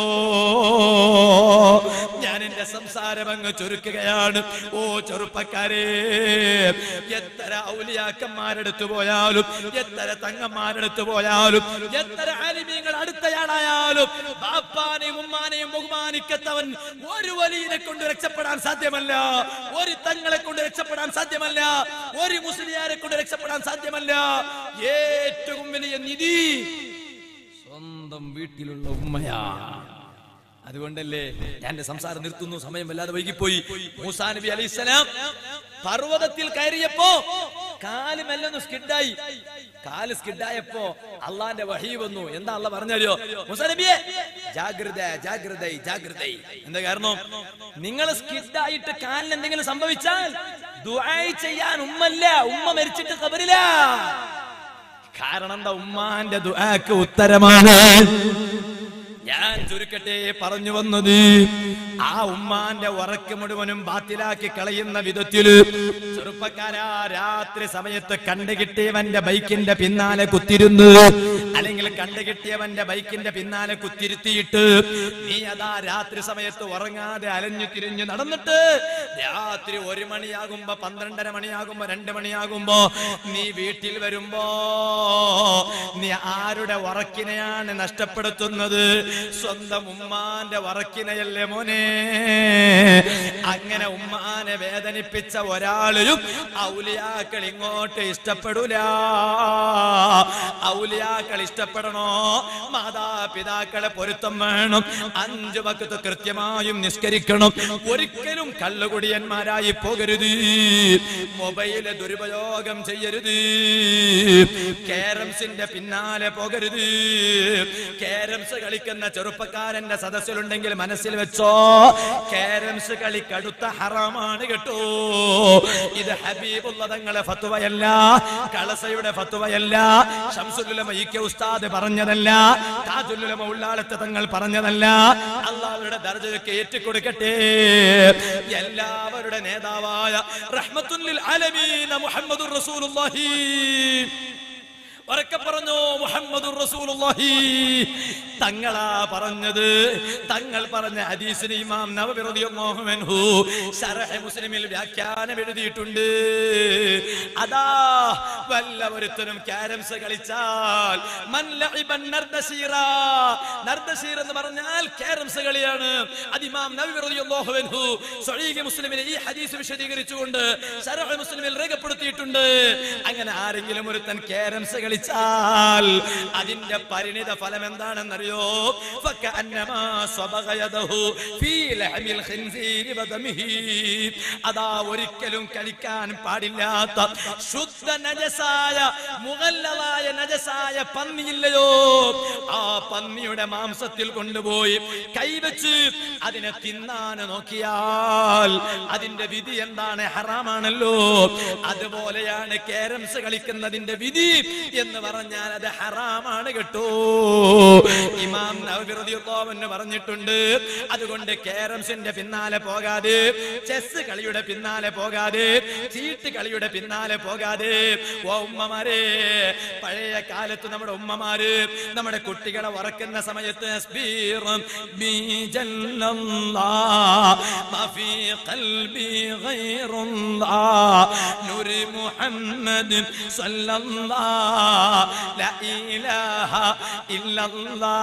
ഞാൻ എന്റെ സംസാരം അങ്ങ് ചുരുക്കുകയാണ് ഓ ചെറുപ്പക്കാരെ എത്ര ഔലിയാക്കന്മാരെടുത്തു പോയാലും എത്ര തങ്ങന്മാരെടുത്തു പോയാലും എത്ര ആലിമീങ്ങൾ അടുത്തയാളായാലും ബാപ്പാനെയും ഉമ്മാനെയും ബഹുമാനിക്കത്തവൻ ഒരു വലിയനെ കൊണ്ട് രക്ഷപ്പെടാൻ സാധ്യമല്ല ഒരു തങ്ങളെ കൊണ്ട് രക്ഷപ്പെടാൻ സാധ്യമല്ല ഒരു മുസ്ലിയാരെ കൊണ്ട് രക്ഷപ്പെടാൻ സാധ്യമല്ല ഏറ്റവും വലിയ നിധി സ്വന്തം വീട്ടിലുള്ള ഉമ്മയാ അതുകൊണ്ടല്ലേ ഞാൻ എന്റെ സംസാരം നിർത്തുന്നു സമയം വല്ലാതെ വൈകിപ്പോയി മൂസാ നബി അലൈഹിസ്സലാം പർവ്വതത്തിൽ കയറിയപ്പോ കാല് മെല്ലെ ഒന്ന് സ്കിഡായി കാല് സ്കിഡായപ്പോ അള്ളാന്റെ വഹി വന്നു എന്താ അള്ള പറഞ്ഞറിയോ മുസനബിയെ ജാഗ്രത ജാഗ്രത ജാഗ്രത എന്താ കാരണം നിങ്ങൾ സ്കിഡായിട്ട് കാലിന് എന്തെങ്കിലും സംഭവിച്ചാൽ ദുആയ് ചെയ്യാൻ ഉമ്മല്ല ഉമ്മ മരിച്ചിട്ട് കബറില്ല കാരണം എന്താ ഉമ്മാന്റെ ദുആക്ക് ഉത്തരമാണ് ഞാൻ ചുരുക്കട്ടെ പറഞ്ഞു വന്നത് ആ ഉമ്മാന്റെ ഉറക്ക് മുഴുവനും ബാത്തിലാക്കി കളയുന്ന വിധത്തില് ചെറുപ്പക്കാരാ രാത്രി സമയത്ത് കണ്ടുകിട്ടിയവന്റെ ബൈക്കിന്റെ പിന്നാലെ കുത്തിരുന്ന് അല്ലെങ്കിൽ കണ്ടുകിട്ടിയവന്റെ ബൈക്കിന്റെ പിന്നാലെ കുത്തിരുത്തിയിട്ട് നീ അതാ രാത്രി സമയത്ത് ഉറങ്ങാതെ അലഞ്ഞു തിരിഞ്ഞു നടന്നിട്ട് രാത്രി ഒരു മണിയാകുമ്പോ പന്ത്രണ്ടര മണിയാകുമ്പോ രണ്ട് മണിയാകുമ്പോ നീ വീട്ടിൽ വരുമ്പോ നീ ആരുടെ ഉറക്കിനെയാണ് നഷ്ടപ്പെടുത്തുന്നത് സ്വന്തം ഉമ്മാന്റെ വറക്കിനയല്ലേ മോനെ അങ്ങനെ ഉമ്മാനെ വേദനിപ്പിച്ച ഒരാളിലും ഔലിയാക്കൾ ഇങ്ങോട്ട് ഇഷ്ടപ്പെടൂല ഔലിയാക്കൾ ഇഷ്ടപ്പെടണോ മാതാപിതാക്കളെ പൊരുത്തം വേണം അഞ്ചു വക്കത്ത് കൃത്യമായും നിസ്കരിക്കണം ഒരിക്കലും കള്ളുകുടിയന്മാരായി പോകരുത് മൊബൈല് ദുരുപയോഗം ചെയ്യരുത് കേരംസിന്റെ പിന്നാലെ പോകരുത് കേരംസ് കളിക്കുന്ന ചെറുപ്പക്കാരന്റെ സദസ്സിലുണ്ടെങ്കിൽ മനസ്സിൽ വെച്ചോ കേരംസ് കളി കടുത്ത ഹറാമാണ് കേട്ടോ ഇത് ഹബീബുള്ള തങ്ങളെ ഫത്തുവയല്ല കളസയുടെ ഫത്തുവയല്ല ഷംസുലുലമ ഇ കെ ഉസ്താദ് പറഞ്ഞതല്ല താജുലുലമ ഉള്ളാളത്തെ തങ്ങൾ പറഞ്ഞതല്ല അള്ളാഹുടെ ദർജയൊക്കെ ഏറ്റുകൊടുക്കട്ടെ എല്ലാവരുടെ നേതാവായ റഹ്മത്തുല്ലിൽ ആലമീന മുഹമ്മദുർ റസൂലുള്ളാഹി ഉറക്കെ പറഞ്ഞു മുഹമ്മദ് റസൂലുള്ളാഹി തങ്ങളാ പറഞ്ഞത് തങ്ങൾ പറഞ്ഞ ഹദീസിന് ഇമാം നവവി റളിയല്ലാഹു അൻഹു ശറഹ് മുസ്ലിമിൽ വ്യാഖ്യാനം എഴുതിയിട്ടുണ്ട് അതാ വല്ലവരുത്തനും ക്യാരംസ് കളിച്ചാൽ മൻ ലഇബൻ നർദശീറ നർദശീർ എന്ന് പറഞ്ഞാൽ ക്യാരംസ് കളിയാണ് അത് ഇമാം നവവി റളിയല്ലാഹു അൻഹു സ്വഹീഹ് മുസ്ലിമിലെ ഈ ഹദീസ് വിശദീകരിച്ചുകൊണ്ട് ശറഹ് മുസ്ലിമിൽ രേഖപ്പെടുത്തിയിട്ടുണ്ട് അങ്ങനെ ആരെങ്കിലും ഒരുത്തൻ ക്യാരംസ് കളിച്ചാൽ അതിന്റെ പരിണിത ഫലം എന്താണെന്നറിയോ ഫക്കഅന്നമാ സ്വബഗ യദഹു ഫീ ലഹമിൽ ഖിൻസീരി വദമിഹി അതാ ഒരിക്കലും കഴിക്കാൻ പാടില്ലാത്ത ശുദ്ധ നജസായ മുഗല്ലലായ നജസായ പന്നിയില്ലയോ ആ പന്നിയുടെ മാംസത്തിൽ കൊണ്ടുപോയി കൈവച്ച് അതിനെ തിന്നാൻ നോക്കിയാൽ അതിന്റെ വിധി എന്താണ് ഹറാമാണല്ലോ അതുപോലെയാണ് കേരംസ് കളിക്കുന്നതിന്റെ വിധി എന്ന് പറഞ്ഞാൽ അത് ഹറാമാണ് കേട്ടോ ഇമാം നവവി റളിയല്ലാഹു അൻഹു പറഞ്ഞിട്ടുണ്ട് അതുകൊണ്ട് കേരംസിന്റെ പിന്നാലെ പോകാതെ ചെസ് കളിയുടെ പിന്നാലെ പോകാതെ ചീട്ട് കളിയുടെ പിന്നാലെ പോകാതെ ഓ ഉമ്മമാരെ പഴയ കാലത്ത് നമ്മുടെ ഉമ്മമാര് നമ്മുടെ കുട്ടികളെ ഉറക്കുന്ന സമയത്ത് തസ്ബീറും ബീജല്ലല്ലാ മഫീ ഖൽബി ഗൈറുല്ലാ നൂരി മുഹമ്മദ് സല്ലല്ലാ ലാ ഇലാഹ ഇല്ലല്ലാ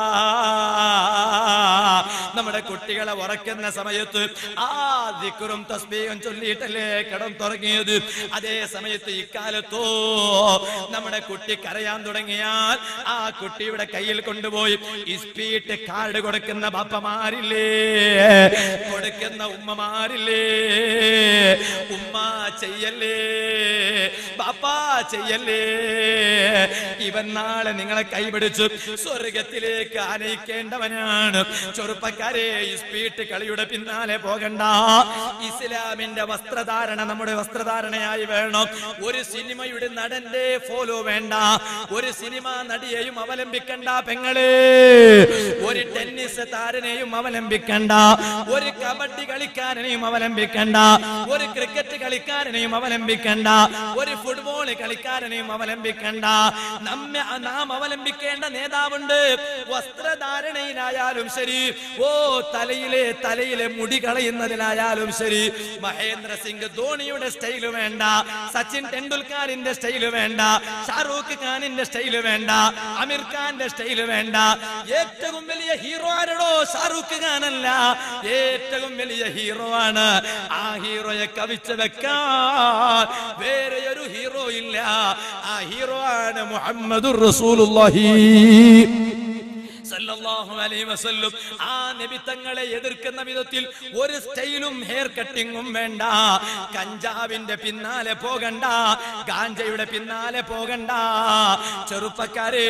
നമ്മുടെ കുട്ടികളെ ഉറക്കുന്ന സമയത്ത് ആ ദിക്റും തസ്ബീഹും ചൊല്ലിയിട്ടല്ലേ കടം തുടങ്ങിയത് അതേ സമയത്ത് ഇക്കാലത്തോ നമ്മുടെ കുട്ടി കരയാൻ തുടങ്ങിയാൽ ആ കുട്ടിയുടെ കയ്യിൽ കൊണ്ടുപോയി ഇസ്പീട്ട് കാർഡ് കൊടുക്കുന്ന ബാപ്പമാരില്ലേ കൊടുക്കുന്ന ഉമ്മമാരില്ലേ ഉമ്മ ചെയ്യല്ലേ ബാപ്പാ ചെയ്യല്ലേ ഇവൻ നാളെ നിങ്ങളെ കൈപിടിച്ച് സ്വർഗത്തിലേക്ക് ആനയിക്കേണ്ടവനാണ് ചെറുപ്പക്കാരെ ഇസ്പീട്ട് കളിയുടെ പിന്നാലെ പോകണ്ട ഇസ്ലാമിന്റെ വസ്ത്രധാരണ നമ്മുടെ വസ്ത്രധാരണയായി വേണം ഒരു സിനിമയുടെ നടന്റെ ഫോലോ വേണ്ട ഒരു സിനിമ നടിയെയും അവലംബിക്കണ്ട പെങ്ങളെ ഒരു ടെന്നീസ് താരനെയും അവലംബിക്കണ്ട ഒരു കബഡി കളിക്കാരനെയും അവലംബിക്കണ്ട ഒരു ക്രിക്കറ്റ് കളിക്കാരനെയും അവലംബിക്കണ്ട ഒരു ഫുട്ബോൾ കളിക്കാരനെയും അവലംബിക്കണ്ട നമ്മെ നാം അവലംബിക്കേണ്ട നേതാവുണ്ട് വസ്ത്രധാരണയിലായാലും ശരി ഓ തലയിലെ തലയിലെ മുടി കളയുന്നതിലായാലും ശരി മഹേന്ദ്ര സിംഗ് ധോണിയുടെ സ്റ്റൈല് വേണ്ട സച്ചിൻ ടെണ്ടുൽക്കറിന്റെ സ്റ്റൈല് വേണ്ട ഷാറൂഖ് ഖാനിന്റെ സ്റ്റൈല് വേണ്ട അമീർ ഖാന്റെ സ്റ്റൈല് വേണ്ട ഏറ്റവും വലിയ ഹീറോ ആരടോ ഷാറൂഖ് ഖാനല്ല ഏറ്റവും വലിയ ഹീറോ ആണ് ആ ഹീറോയെ കവിച്ച് വെക്കാൻ വേറെ ഒരു ഹീറോ ഇല്ല ആ ഹീറോ ആണ് മുഹമ്മദുർ റസൂലുള്ളാഹി സല്ലല്ലാഹു അലൈഹി വസല്ലം ആ നബി തങ്ങളെ എതിർക്കുന്ന വിധത്തിൽ ഒരു സ്റ്റൈലും ഹെയർ കട്ടിങ്ങും വേണ്ട കഞ്ചാവിന്റെ പിന്നാലെ പോകണ്ട ഗാഞ്ചയുടെ പിന്നാലെ പോകണ്ട ചെറുപ്പക്കാരെ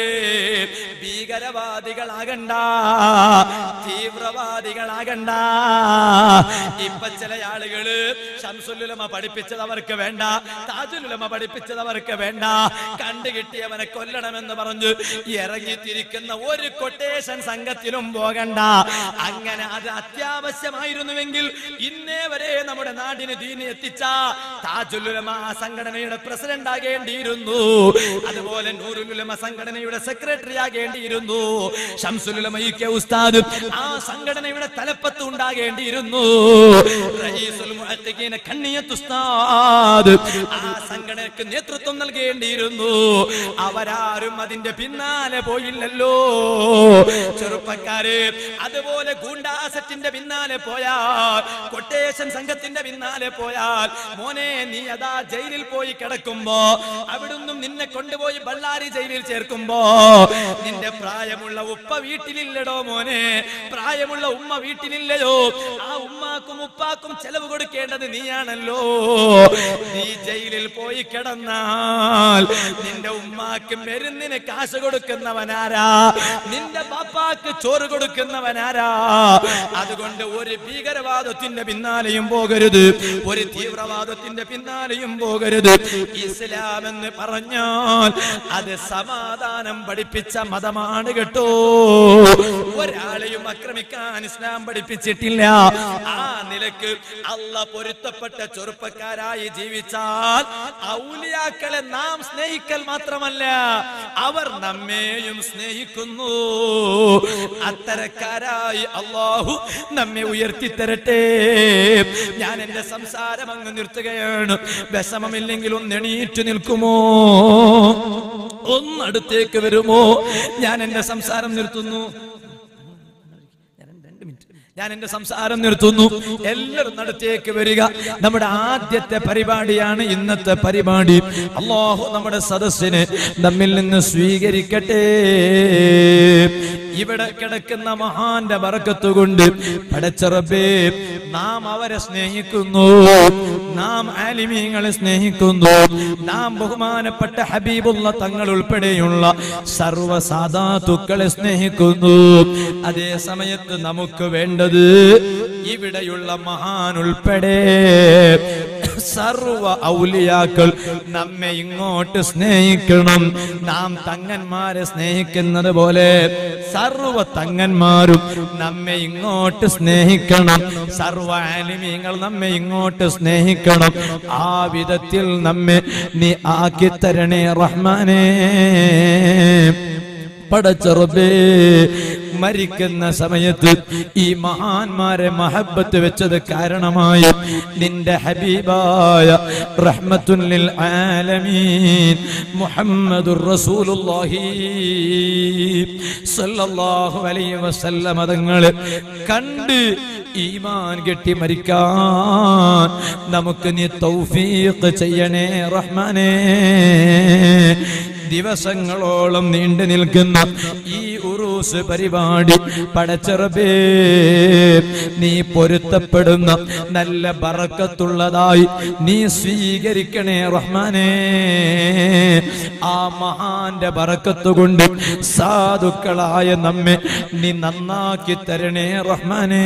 ഭീകരവാദികളാകണ്ട തീവ്രവാദികളാകണ്ട ഇപ്പൊ ചില ആളുകള് ഷംസുലുലമ പഠിപ്പിച്ചത് അവർക്ക് വേണ്ട താജുലുലമ പഠിപ്പിച്ചത് അവർക്ക് വേണ്ട കണ്ടുകിട്ടിയവനെ കൊല്ലണമെന്ന് പറഞ്ഞു ഇറങ്ങിത്തിരിക്കുന്ന ഒരു കൊട്ടേഷൻ സംഘത്തിലും പോകണ്ട അങ്ങനെ അത് അത്യാവശ്യമായിരുന്നുവെങ്കിൽ ഇന്നേ വരെ നമ്മുടെ നാടിന് ദീനി എത്തിച്ച താജുലുലമ ആ സംഘടനയുടെ പ്രസിഡന്റ് ആകേണ്ടിയിരുന്നു അതുപോലെ നൂറുലുലമ സംഘടനയുടെ സെക്രട്ടറി ആകേണ്ടിയിരുന്നു ഷംസുലുലമ ഇ കെ ഉസ്താദ് ആ സംഘടനയുടെ തലപ്പത്ത് ഉണ്ടാകേണ്ടിയിരുന്നു റയീസുൽ മുഹഖഖീന കണ്ണിയത്ത് ഉസ്താദ് ആ സംഘടനയ്ക്ക് നേതൃത്വം നൽകേണ്ടിയിരുന്നു അവരാരും അതിന്റെ പിന്നാലെ പോയില്ലല്ലോ ചെറുപ്പക്കാര് അതുപോലെ ഗൂണ്ടാസറ്റിന്റെ പിന്നാലെ പോയാൽ കൊട്ടേഷൻ സംഘത്തിന്റെ പിന്നാലെ പോയാൽ മോനെ നീ അതാ ജയിലിൽ പോയി കിടക്കുമ്പോ അവിടുന്നും നിന്നെ കൊണ്ടുപോയി ബള്ളാരി ജയിലിൽ ചേർക്കുമ്പോ നിന്റെ പ്രായമുള്ള ഉപ്പ വീട്ടിലില്ലടോ മോനെ പ്രായമുള്ള ഉമ്മ വീട്ടിലില്ലയോ ആ ഉമ്മാക്കും ഉപ്പാക്കും ചെലവ് കൊടുക്കേണ്ടത് നീയാണല്ലോ നീ ജയിലിൽ പോയി കിടന്നാൽ നിന്റെ ഉമ്മാക്ക് മരുന്നിന് കാശ് കൊടുക്കുന്നവനാരാ നിന്റെ പാപ്പാക്ക് ചോറ് കൊടുക്കുന്നവനാരാ അതുകൊണ്ട് ഒരു ഭീകരവാദത്തിന്റെ പിന്നാലെയും പോകരുത് ഒരു തീവ്രവാദത്തിന്റെ പിന്നാലെയും പോകരുത് ഇസ്ലാം എന്ന് പറഞ്ഞാൽ അത് സമാധാനം പഠിപ്പിച്ച മതമാണ് കേട്ടോ ഒരാളെയും ആക്രമിക്കാൻ ഇസ്ലാം പഠിപ്പിച്ചിട്ടില്ല ആ നിലക്ക് അല്ല പൊരുത്തപ്പെട്ട ചെറുപ്പക്കാരായി ജീവിച്ചാൽ ഔലിയാക്കളെ നാം സ്നേഹിക്കൽ മാത്രമല്ല അവർ നമ്മെയും സ്നേഹിക്കുന്നു അത്തരക്കാരായി അള്ളാഹു നമ്മെ ഉയർത്തി തരട്ടെ ഞാൻ എന്റെ സംസാരം അങ്ങ് നിർത്തുകയാണ് വിഷമമില്ലെങ്കിൽ ഒന്ന് എണീറ്റ് നിൽക്കുമോ ഒന്നടുത്തേക്ക് വരുമോ ഞാൻ എന്റെ സംസാരം നിർത്തുന്നു രണ്ട് മിനിറ്റ് ഞാൻ എന്റെ സംസാരം നിർത്തുന്നു എല്ലാവരും നടത്തേക്ക് വരിക നമ്മുടെ ആദ്യത്തെ പരിപാടിയാണ് ഇന്നത്തെ പരിപാടി അള്ളാഹു നമ്മുടെ സദസ്സിന് നമ്മിൽ നിന്ന് സ്വീകരിക്കട്ടെ ഇവിടെ കിടക്കുന്ന മഹാന്റെ ബറക്കത്ത് കൊണ്ട് പടച്ചറബേ നാം അവരെ സ്നേഹിക്കുന്നു നാം ആലിമീങ്ങളെ സ്നേഹിക്കുന്നു നാം ബഹുമാനപ്പെട്ട ഹബീബുള്ള തങ്ങൾ ഉൾപ്പെടെയുള്ള സർവസാധാത്തുക്കളെ സ്നേഹിക്കുന്നു അതേ സമയത്ത് നമുക്ക് വേണ്ടത് ഇവിടെയുള്ള മഹാൻ ഉൾപ്പെടെ സർവ ഔലിയാക്കൾ നമ്മെ ഇങ്ങോട്ട് സ്നേഹിക്കണം നാം തങ്ങന്മാരെ സ്നേഹിക്കുന്നത് പോലെ സർവ തങ്ങന്മാരും നമ്മെ ഇങ്ങോട്ട് സ്നേഹിക്കണം സർവ ആലിമീങ്ങൾ നമ്മെ ഇങ്ങോട്ട് സ്നേഹിക്കണം ആ വിധത്തിൽ നമ്മെ നീ ആക്കി തരണേ റഹ്മാനേ പടച്ചറബേ മരിക്കുന്ന സമയത്ത് ഈ മഹാന്മാരെ മഹബത്ത് വെച്ചത് കാരണമായി നിന്റെ ഹബീബായ റഹ്മത്തുല്ലിൽ ആലമീൻ മുഹമ്മദുർ റസൂലുള്ളാഹി സല്ലല്ലാഹു അലൈഹി വസല്ലമ തങ്ങളെ കണ്ട് ഈമാൻ കെട്ടി മരിക്കാൻ നമുക്ക് നീ തൗഫീഖ് ചെയ്യണേ റഹ്മാനേ ദിവസങ്ങളോളം നീണ്ടു നിൽക്കുന്ന ഈ ഉറൂസ് പരിപാടി പടച്ചറബേ നീ പൊരുത്തപ്പെടുന്ന നല്ല ബറക്കത്തുള്ളതായി നീ സ്വീകരിക്കണേ റഹ്മാനേ ആ മഹാന്റെ ബറക്കത്ത് കൊണ്ട് സാധുക്കളായ നമ്മെ നീ നന്നാക്കി തരണേ റഹ്മാനേ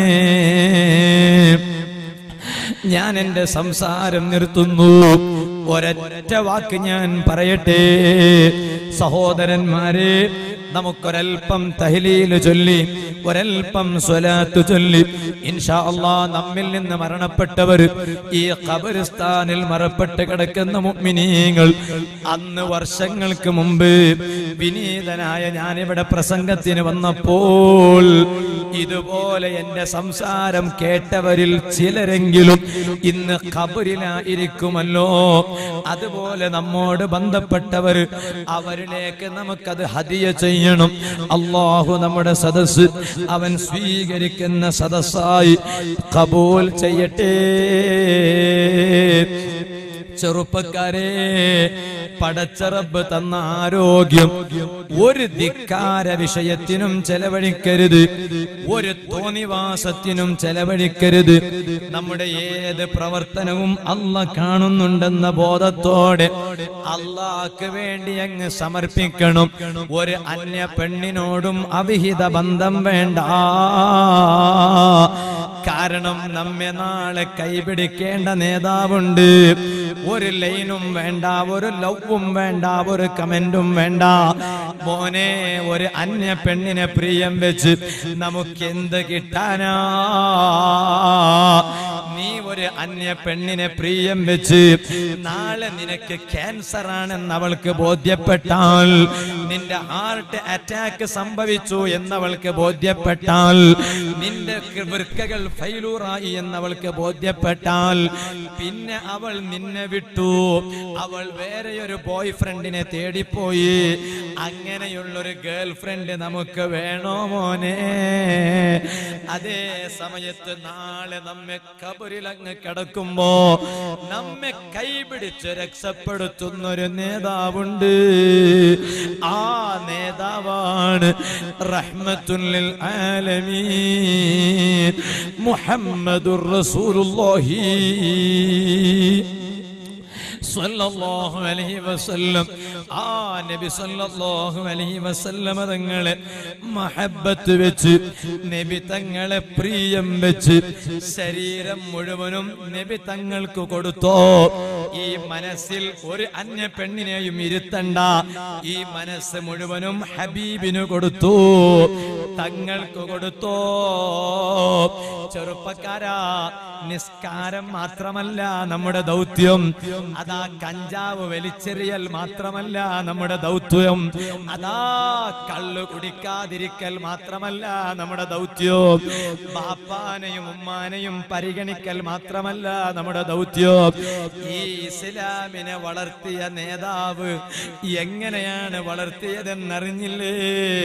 ഞാൻ എന്റെ സംസാരം നിർത്തുന്നു ഒരൊറ്റ വാക്ക് ഞാൻ പറയട്ടെ സഹോദരന്മാരെ നമുക്കൊരൽപ്പം തഹ്ലീല് ചൊല്ലി ഒരൽപ്പം സ്വലാത്ത് ചൊല്ലി ഇൻഷാ അള്ളാ നമ്മിൽ നിന്ന് മരണപ്പെട്ടവർ ഈ ഖബറിസ്ഥാനിൽ മറപ്പെട്ട് കിടക്കുന്ന മുഅ്മിനീങ്ങൾ അന്ന് വർഷങ്ങൾക്ക് മുമ്പ് വിനീതനായ ഞാനിവിടെ പ്രസംഗത്തിന് വന്നപ്പോൾ ഇതുപോലെ എന്റെ സംസാരം കേട്ടവരിൽ ചിലരെങ്കിലും ഇന്ന് ഖബറിലായിരിക്കുമല്ലോ അതുപോലെ നമ്മോട് ബന്ധപ്പെട്ടവർ അവരിലേക്ക് നമുക്കത് ഹദിയ ചെയ്യണം അള്ളാഹു നമ്മുടെ സദസ് അവൻ സ്വീകരിക്കുന്ന സദസ്സായി കബൂൽ ചെയ്യട്ടെ ചെറുപ്പക്കാരെ പടച്ചറബ് തന്ന ആരോഗ്യം ഒരു ധിക്കാര വിഷയത്തിനും ചെലവഴിക്കരുത് ഒരു തോന്നിവാസത്തിനും ചെലവഴിക്കരുത് നമ്മുടെ ഏത് പ്രവർത്തനവും അല്ല കാണുന്നുണ്ടെന്ന ബോധത്തോടെ അള്ളാഹ്ക്ക് വേണ്ടി അങ്ങ് സമർപ്പിക്കണം ഒരു അന്യ പെണ്ണിനോടും അവിഹിത ബന്ധം വേണ്ട കാരണം നമ്മെ നാളെ കൈപിടിക്കേണ്ട നേതാവുണ്ട് ഒരു ലൈനും വേണ്ട ഒരു ലവും വേണ്ട ഒരു കമന്റും വേണ്ട മോനെ ഒരു അന്യ പെണ്ണിനെ പ്രിയം വെച്ച് നമുക്ക് എന്ത് കിട്ടാനാ നീ ഒരു അന്യ പെണ്ണിനെ പ്രിയം വെച്ച് നാളെ നിനക്ക് ക്യാൻസർ ആണെന്ന് അവൾക്ക് ബോധ്യപ്പെട്ടാൽ നിന്റെ ഹാർട്ട് അറ്റാക്ക് സംഭവിച്ചു എന്നവൾക്ക് ബോധ്യപ്പെട്ടാൽ നിന്റെ വൃക്കകൾ ഫൈലൂറായി എന്നവൾക്ക് ബോധ്യപ്പെട്ടാൽ പിന്നെ അവൾ നിന്നെ വിട്ടു അവൾ വേറെ ഒരു ബോയ് ഫ്രണ്ടിനെ തേടിപ്പോയി അങ്ങനെയുള്ളൊരു ഗേൾ ഫ്രണ്ട് നമുക്ക് വേണോ മോനെ അതേ സമയത്ത് നാളെ നമ്മെ കബറിൽ അങ്ങ് കിടക്കുമ്പോ നമ്മെ കൈപിടിച്ച് രക്ഷപ്പെടുത്തുന്ന ഒരു നേതാവുണ്ട് ആ നേതാവാണ് റഹ്മത്തുല്ലിൽ ആലമീൻ മുഹമ്മദുർ റസൂലുള്ളാഹി സല്ലല്ലാഹു അലൈഹി വസല്ലം ആ നബി സല്ലല്ലാഹു അലൈഹി വസല്ലം തങ്ങളെ മഹബത്ത് വെച്ച് നബി തങ്ങളെ പ്രിയം വെച്ച് ശരീരം മുഴുവനും നബി തങ്ങൾക്ക് കൊടുത്തോ ഈ മനസ്സിൽ ഒരു അന്യ പെണ്ണിനെയും ഇരുത്തണ്ട ഈ മനസ്സ് മുഴുവനും ഹബീബിന് കൊടുത്തു തങ്ങൾക്ക് കൊടുത്തോ ചെറുപ്പക്കാരാ നിസ്കാരം മാത്രമല്ല നമ്മുടെ ദൗത്യം അതാ കഞ്ചാവ് വലിച്ചെറിയൽ മാത്രമല്ല നമ്മുടെ ദൗത്യം അതാ കള്ളു കുടിക്കാതിരിക്കൽ മാത്രമല്ല നമ്മുടെ ദൗത്യം ബാപ്പാനെയും ഉമ്മാനെയും പരിഗണിക്കൽ മാത്രമല്ല നമ്മുടെ ദൗത്യം ഈ ഇസ്ലാമിനെ വളർത്തിയ നേതാവ് എങ്ങനെയാണ് വളർത്തിയതെന്നറിഞ്ഞില്ലേ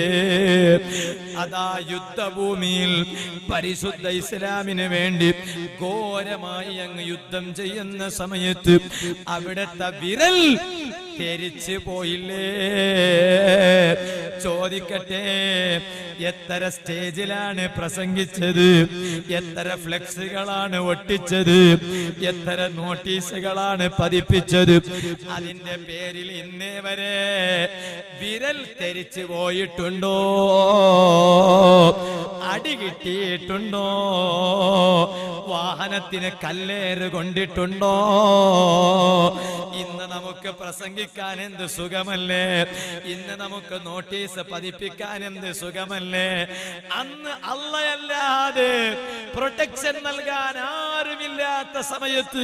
അതാ യുദ്ധഭൂമിയിൽ പരിശുദ്ധ ഇസ്ലാമിന് വേണ്ടി ഘോരമായി അങ്ങ് യുദ്ധം ചെയ്യുന്ന സമയത്ത് അവിടുത്തെ വിരൽ തെരിച്ചു പോയില്ലേ ചോദിക്കട്ടെ എത്ര സ്റ്റേജിലാണ് പ്രസംഗിച്ചത് എത്ര ഫ്ലെക്സുകളാണ് ഒട്ടിച്ചത് എത്ര നോട്ടീസുകളാണ് പതിപ്പിച്ചത് അതിന്റെ പേരിൽ ഇന്നേ വരെ വിരൽ തെരിച്ചു പോയിട്ടുണ്ടോ അടി കിട്ടിയിട്ടുണ്ടോ വാഹനത്തിന് കല്ലേറ് കൊണ്ടിട്ടുണ്ടോ ഇന്ന് നമുക്ക് പ്രസംഗിക്കാൻ എന്ത് സുഖമല്ലേ ഇന്ന് നമുക്ക് നോട്ടീസ് പതിപ്പിക്കാൻ എന്ത് സുഖമല്ലേ അന്ന് അല്ലയല്ലാതെ പ്രൊട്ടക്ഷൻ നൽകാൻ ആരുമില്ലാത്ത സമയത്ത്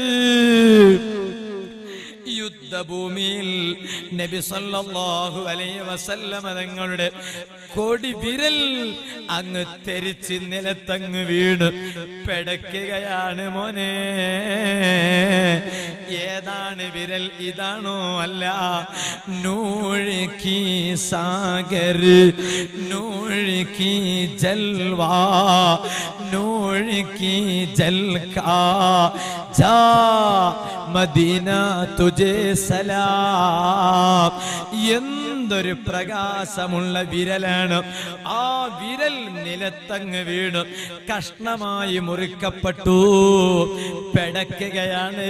യുദ്ധഭൂമിയിൽ നബി സല്ലല്ലാഹു അലൈഹി വസല്ലമ തങ്ങളുടെ കൊടി വിരൽ അങ്ങ് തെരിച്ച് നിലത്തങ്ങ് വീണ് പെടയ്ക്കുകയാണ് മോനെ ഏതാണ് വിരൽ ഇതാണോ അല്ല നൂഴിക്കി സാഗർ നൂഴിക്കി ജൽവാ നൂഴിക്കി ജൽക്കാ ജാ മദീന തുജേ സലാം എന്തൊരു പ്രകാശമുള്ള വിരലാണ് ആ വിരൽ നിലത്തങ്ങ് വീണ് കഷ്ണമായി മുറിക്കപ്പെട്ടു പെടക്കുകയാണ്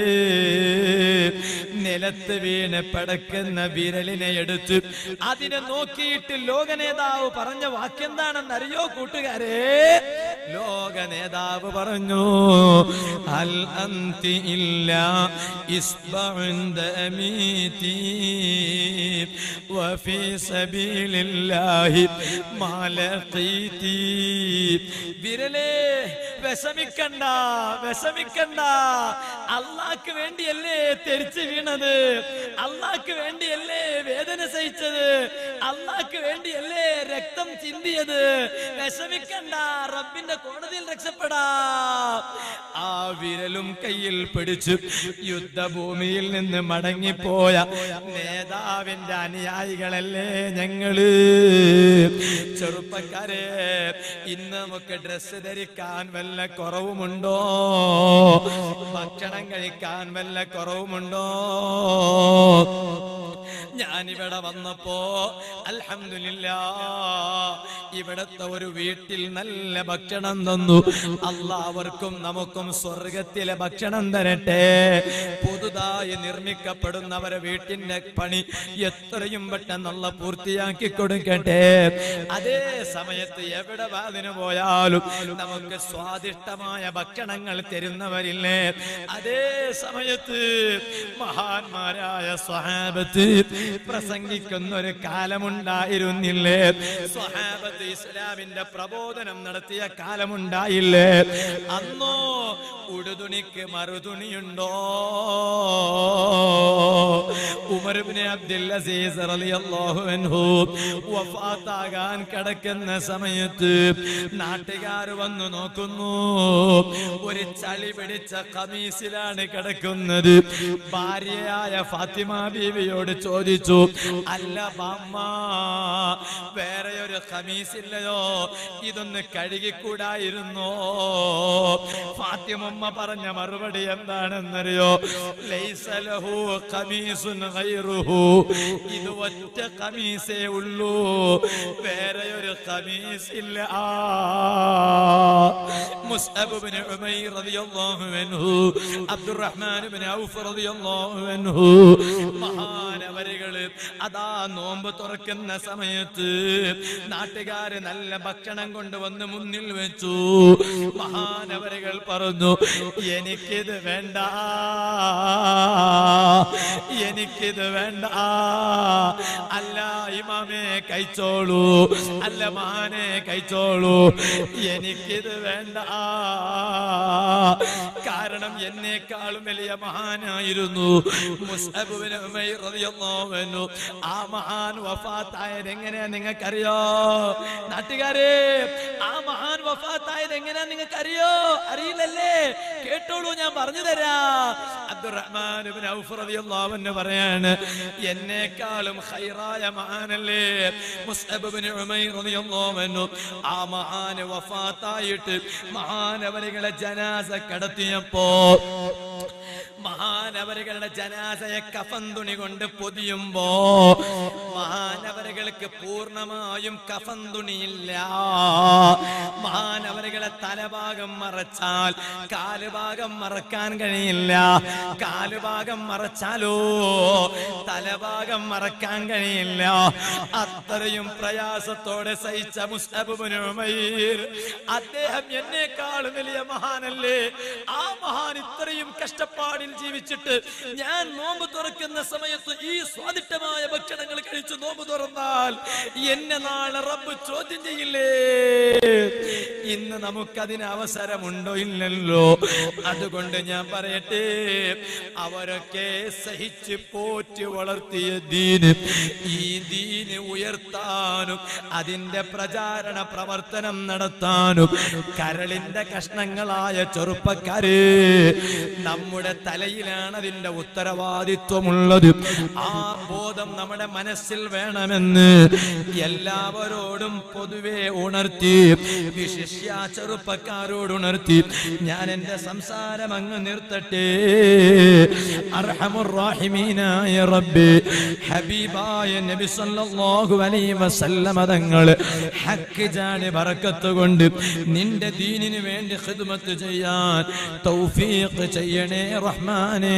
നിലത്ത് വീണ് പെടക്കുന്ന വിരലിനെ എടുത്ത് അതിനെ നോക്കിയിട്ട് ലോക നേതാവ് പറഞ്ഞ വാക്യെന്താണെന്ന് അറിയോ കൂട്ടുകാരെ ലോക നേതാവ് പറഞ്ഞു അൽ അന്തി ഇല്ല ഇസ്ബഅന്ത അമീതി വഫി സബീലില്ലാഹി മാലഖീതി വിരലേ വിഷമിക്കണ്ട വിഷമിക്കണ്ട അള്ളാക്ക് വേണ്ടിയല്ലേ തെരിച്ചു വീണത് അള്ളാക്ക് വേണ്ടിയല്ലേ വേദന സഹിച്ചത് അള്ളാഹ്ക്ക് വേണ്ടിയല്ലേ രക്തം ചിന്തിയത് വിഷമിക്കണ്ട റബ്ബിന്റെ കോടതിയിൽ രക്ഷപ്പെടാം ആ വിരലും കയ്യിൽ പിടിച്ച് യുദ്ധഭൂമിയിൽ നിന്ന് മടങ്ങിപ്പോയ നേതാവിന്റെ അനുയായികളല്ലേ ഞങ്ങള് ചെറുപ്പക്കാരെ ഇന്ന് നമുക്ക് ഡ്രസ്സ് ധരിക്കാൻ വല്ല കുറവുമുണ്ടോ ഭക്ഷണം കഴിക്കാൻ വല്ല കുറവുമുണ്ടോ ഞാനിവിടെ വന്നപ്പോ അൽഹംദുലില്ല ഇവിടത്തെ ഒരു വീട്ടിൽ നല്ല ഭക്ഷണം തന്നു അല്ലാവർക്കും നമുക്കും സ്വർഗത്തിലെ ഭക്ഷണം തരട്ടെ പുതുതായി നിർമ്മിക്കപ്പെടുന്നവരെ വീട്ടിന്റെ പണി എത്രയും പെട്ടെന്നുള്ള പൂർത്തിയാക്കി കൊടുക്കട്ടെ അതേ സമയത്ത് എവിടെ വാതിന് പോയാലും നമുക്ക് സ്വാദിഷ്ടമായ ഭക്ഷണങ്ങൾ തരുന്നവരില്ലേ അതേ സമയത്ത് മഹാന്മാരായ സ്വഹാബത്ത് പ്രസംഗിക്കുന്ന ഒരു കാലമുണ്ടായിരുന്നില്ലേ സ്വഹാബത്ത് ഇസ്ലാമിന്റെ പ്രബോധനം നടത്തിയ കാലമുണ്ടായില്ലേ അന്നോ ഉടുതുണിക്ക് മറുതുണിയുണ്ടോ ഉമർബിന് അബ്ദുൽ അസീസ് റളിയല്ലാഹു അൻഹു വഫാത്താകാൻ കിടക്കുന്ന സമയത്ത് നാട്ടുകാർ വന്നു നോക്കുന്നു ഒരു ചളി പിടിച്ച ഖമീസിലാണ് കിടക്കുന്നത് ഭാര്യയായ ഫാത്തിമ ബീവിയോട് ചോദിച്ചു അല്ല ബാമ്മ വേറെ ഒരു ഖമീസ് ഇല്ലയോ ഇതൊന്ന് കഴുകിക്കൂടായിരുന്നോ ഫാത്തിമമ്മ പറഞ്ഞ മറുപടി എന്താണെന്നറിയോ ലൈസലഹു ഖമീസുൻ ഗൈറുഹു ഇത് ഒറ്റ ഖമീസേ ഉള്ളൂ വേറെ ഒരു ഖമീസ് ഇല്ല മുസ്അബ് ഇബ്നു ഉമൈർ റളിയല്ലാഹു അൻഹു അബ്ദുറഹ്മാൻ ഇബ്നു ഔഫ് റളിയല്ലാഹു അൻഹു മഹാനവരുകള് അതാ നോമ്പ് തുറക്കുന്ന സമയത്ത് നാട്ടുകാര് നല്ല ഭക്ഷണം കൊണ്ടുവന്ന് മുന്നിൽ വെച്ചു മഹാനവരുകൾ പറഞ്ഞു എനിക്കിത് വേണ്ട എനിക്കിത് വേണ്ട അല്ല ഇമാമേ കഴിച്ചോളൂ അല്ല മഹാനെ കഴിച്ചോളൂ എനിക്കിത് വേണ്ട കാരണം എന്നെക്കാളും വലിയ മഹാനായിരുന്നു മുസ്അബ് ഇബ്നു ഉമൈർ റളിയല്ലാഹു അൻഹു. ആ മഹാൻ വഫാത്തായത് എങ്ങനെയാ നിങ്ങൾക്കറിയോ നാട്ടുകാരെ ആ മഹാൻ വഫാത്തായത് എങ്ങനെയാ നിങ്ങൾക്കറിയോ അറിയില്ലല്ലേ കേട്ടോളൂ ഞാൻ പറഞ്ഞു തരാം അബ്ദുറഹ്മാൻ ഇബ്നു ഔഫ് റളിയല്ലാഹു അൻഹു പറയാണ് എന്നെക്കാളും ഖൈറായ മഹാനല്ലേ മുസ്അബ് ഇബ്നു ഉമൈർ റളിയല്ലാഹു അൻഹു ആ മഹാൻ വഫാത്തായിട്ട് മഹാനവരുകളെ ജനാസ കടത്തിയപ്പോ മഹാനവരുകളുടെ ജനാസയെ കഫൻ തുണി കൊണ്ട് പൊതിയുമ്പോ മഹാനവരുകൾക്ക് പൂർണ്ണമായും കഫൻ തുണിയില്ല മഹാനവരുകളെ തലഭാഗം മറച്ചാൽ കാലുഭാഗം മറക്കാൻ കഴിയില്ല കാലുഭാഗം മറച്ചാലോ തലഭാഗം മറക്കാൻ കഴിയില്ല അത്രയും പ്രയാസത്തോടെ സഹിച്ച മുസ്തബുബിന് ഉമൈർ അദ്ദേഹം എന്നെക്കാളും വലിയ മഹാനല്ലേ ആ മഹാൻ ഇത്രയും കഷ്ടപ്പാടിൽ ജീവിച്ചിട്ട് ഞാൻ നോമ്പ് തുറക്കുന്ന സമയത്ത് ഈ സ്വാദിഷ്ടമായ ഭക്ഷണങ്ങൾ കഴിച്ച് നോമ്പ് തുറന്നാൽ എന്നെ നാളെ റബ്ബ് ചോദ്യം ചെയ്യില്ലേ ഇന്ന് നമുക്കതിന് അവസരമുണ്ടോ ഇല്ലല്ലോ അതുകൊണ്ട് ഞാൻ പറയട്ടെ അവരൊക്കെ സഹിച്ച് പോറ്റി വളർത്തിയ ദീന് ഈ ദീന് ഉയർത്താനും അതിന്റെ പ്രചാരണ പ്രവർത്തനം നടത്താനും കരളിന്റെ കഷ്ണങ്ങളായ ചെറുപ്പക്കാര് നമ്മുടെ തലയിലാണ് അതിന്റെ ഉത്തരവാദിത്വമുള്ളത് ആ ബോധം നമ്മുടെ മനസ്സിൽ വേണമെന്ന് എല്ലാവരോടും പൊതുവെ ഉണർത്തി വിശിഷ്യ ചെറുപ്പക്കാരോട് ഉണർത്തി ഞാൻ എന്റെ സംസാരം അങ്ങ് നിർത്തട്ടെ അർഹമുറാഹിമീനായ റബ്ബേ ഹബീബായ നബി സല്ലല്ലാഹു അലൈഹി വസല്ലമ തങ്ങൾ ഹക്ക് ജാടി ബറക്കത്ത് കൊണ്ട് നിന്റെ ദീനിന് വേണ്ടി ഖിദ്മത്ത് ചെയ്യാൻ തൗഫീഖ് ചെയ്യണേ റഹ്മാനേ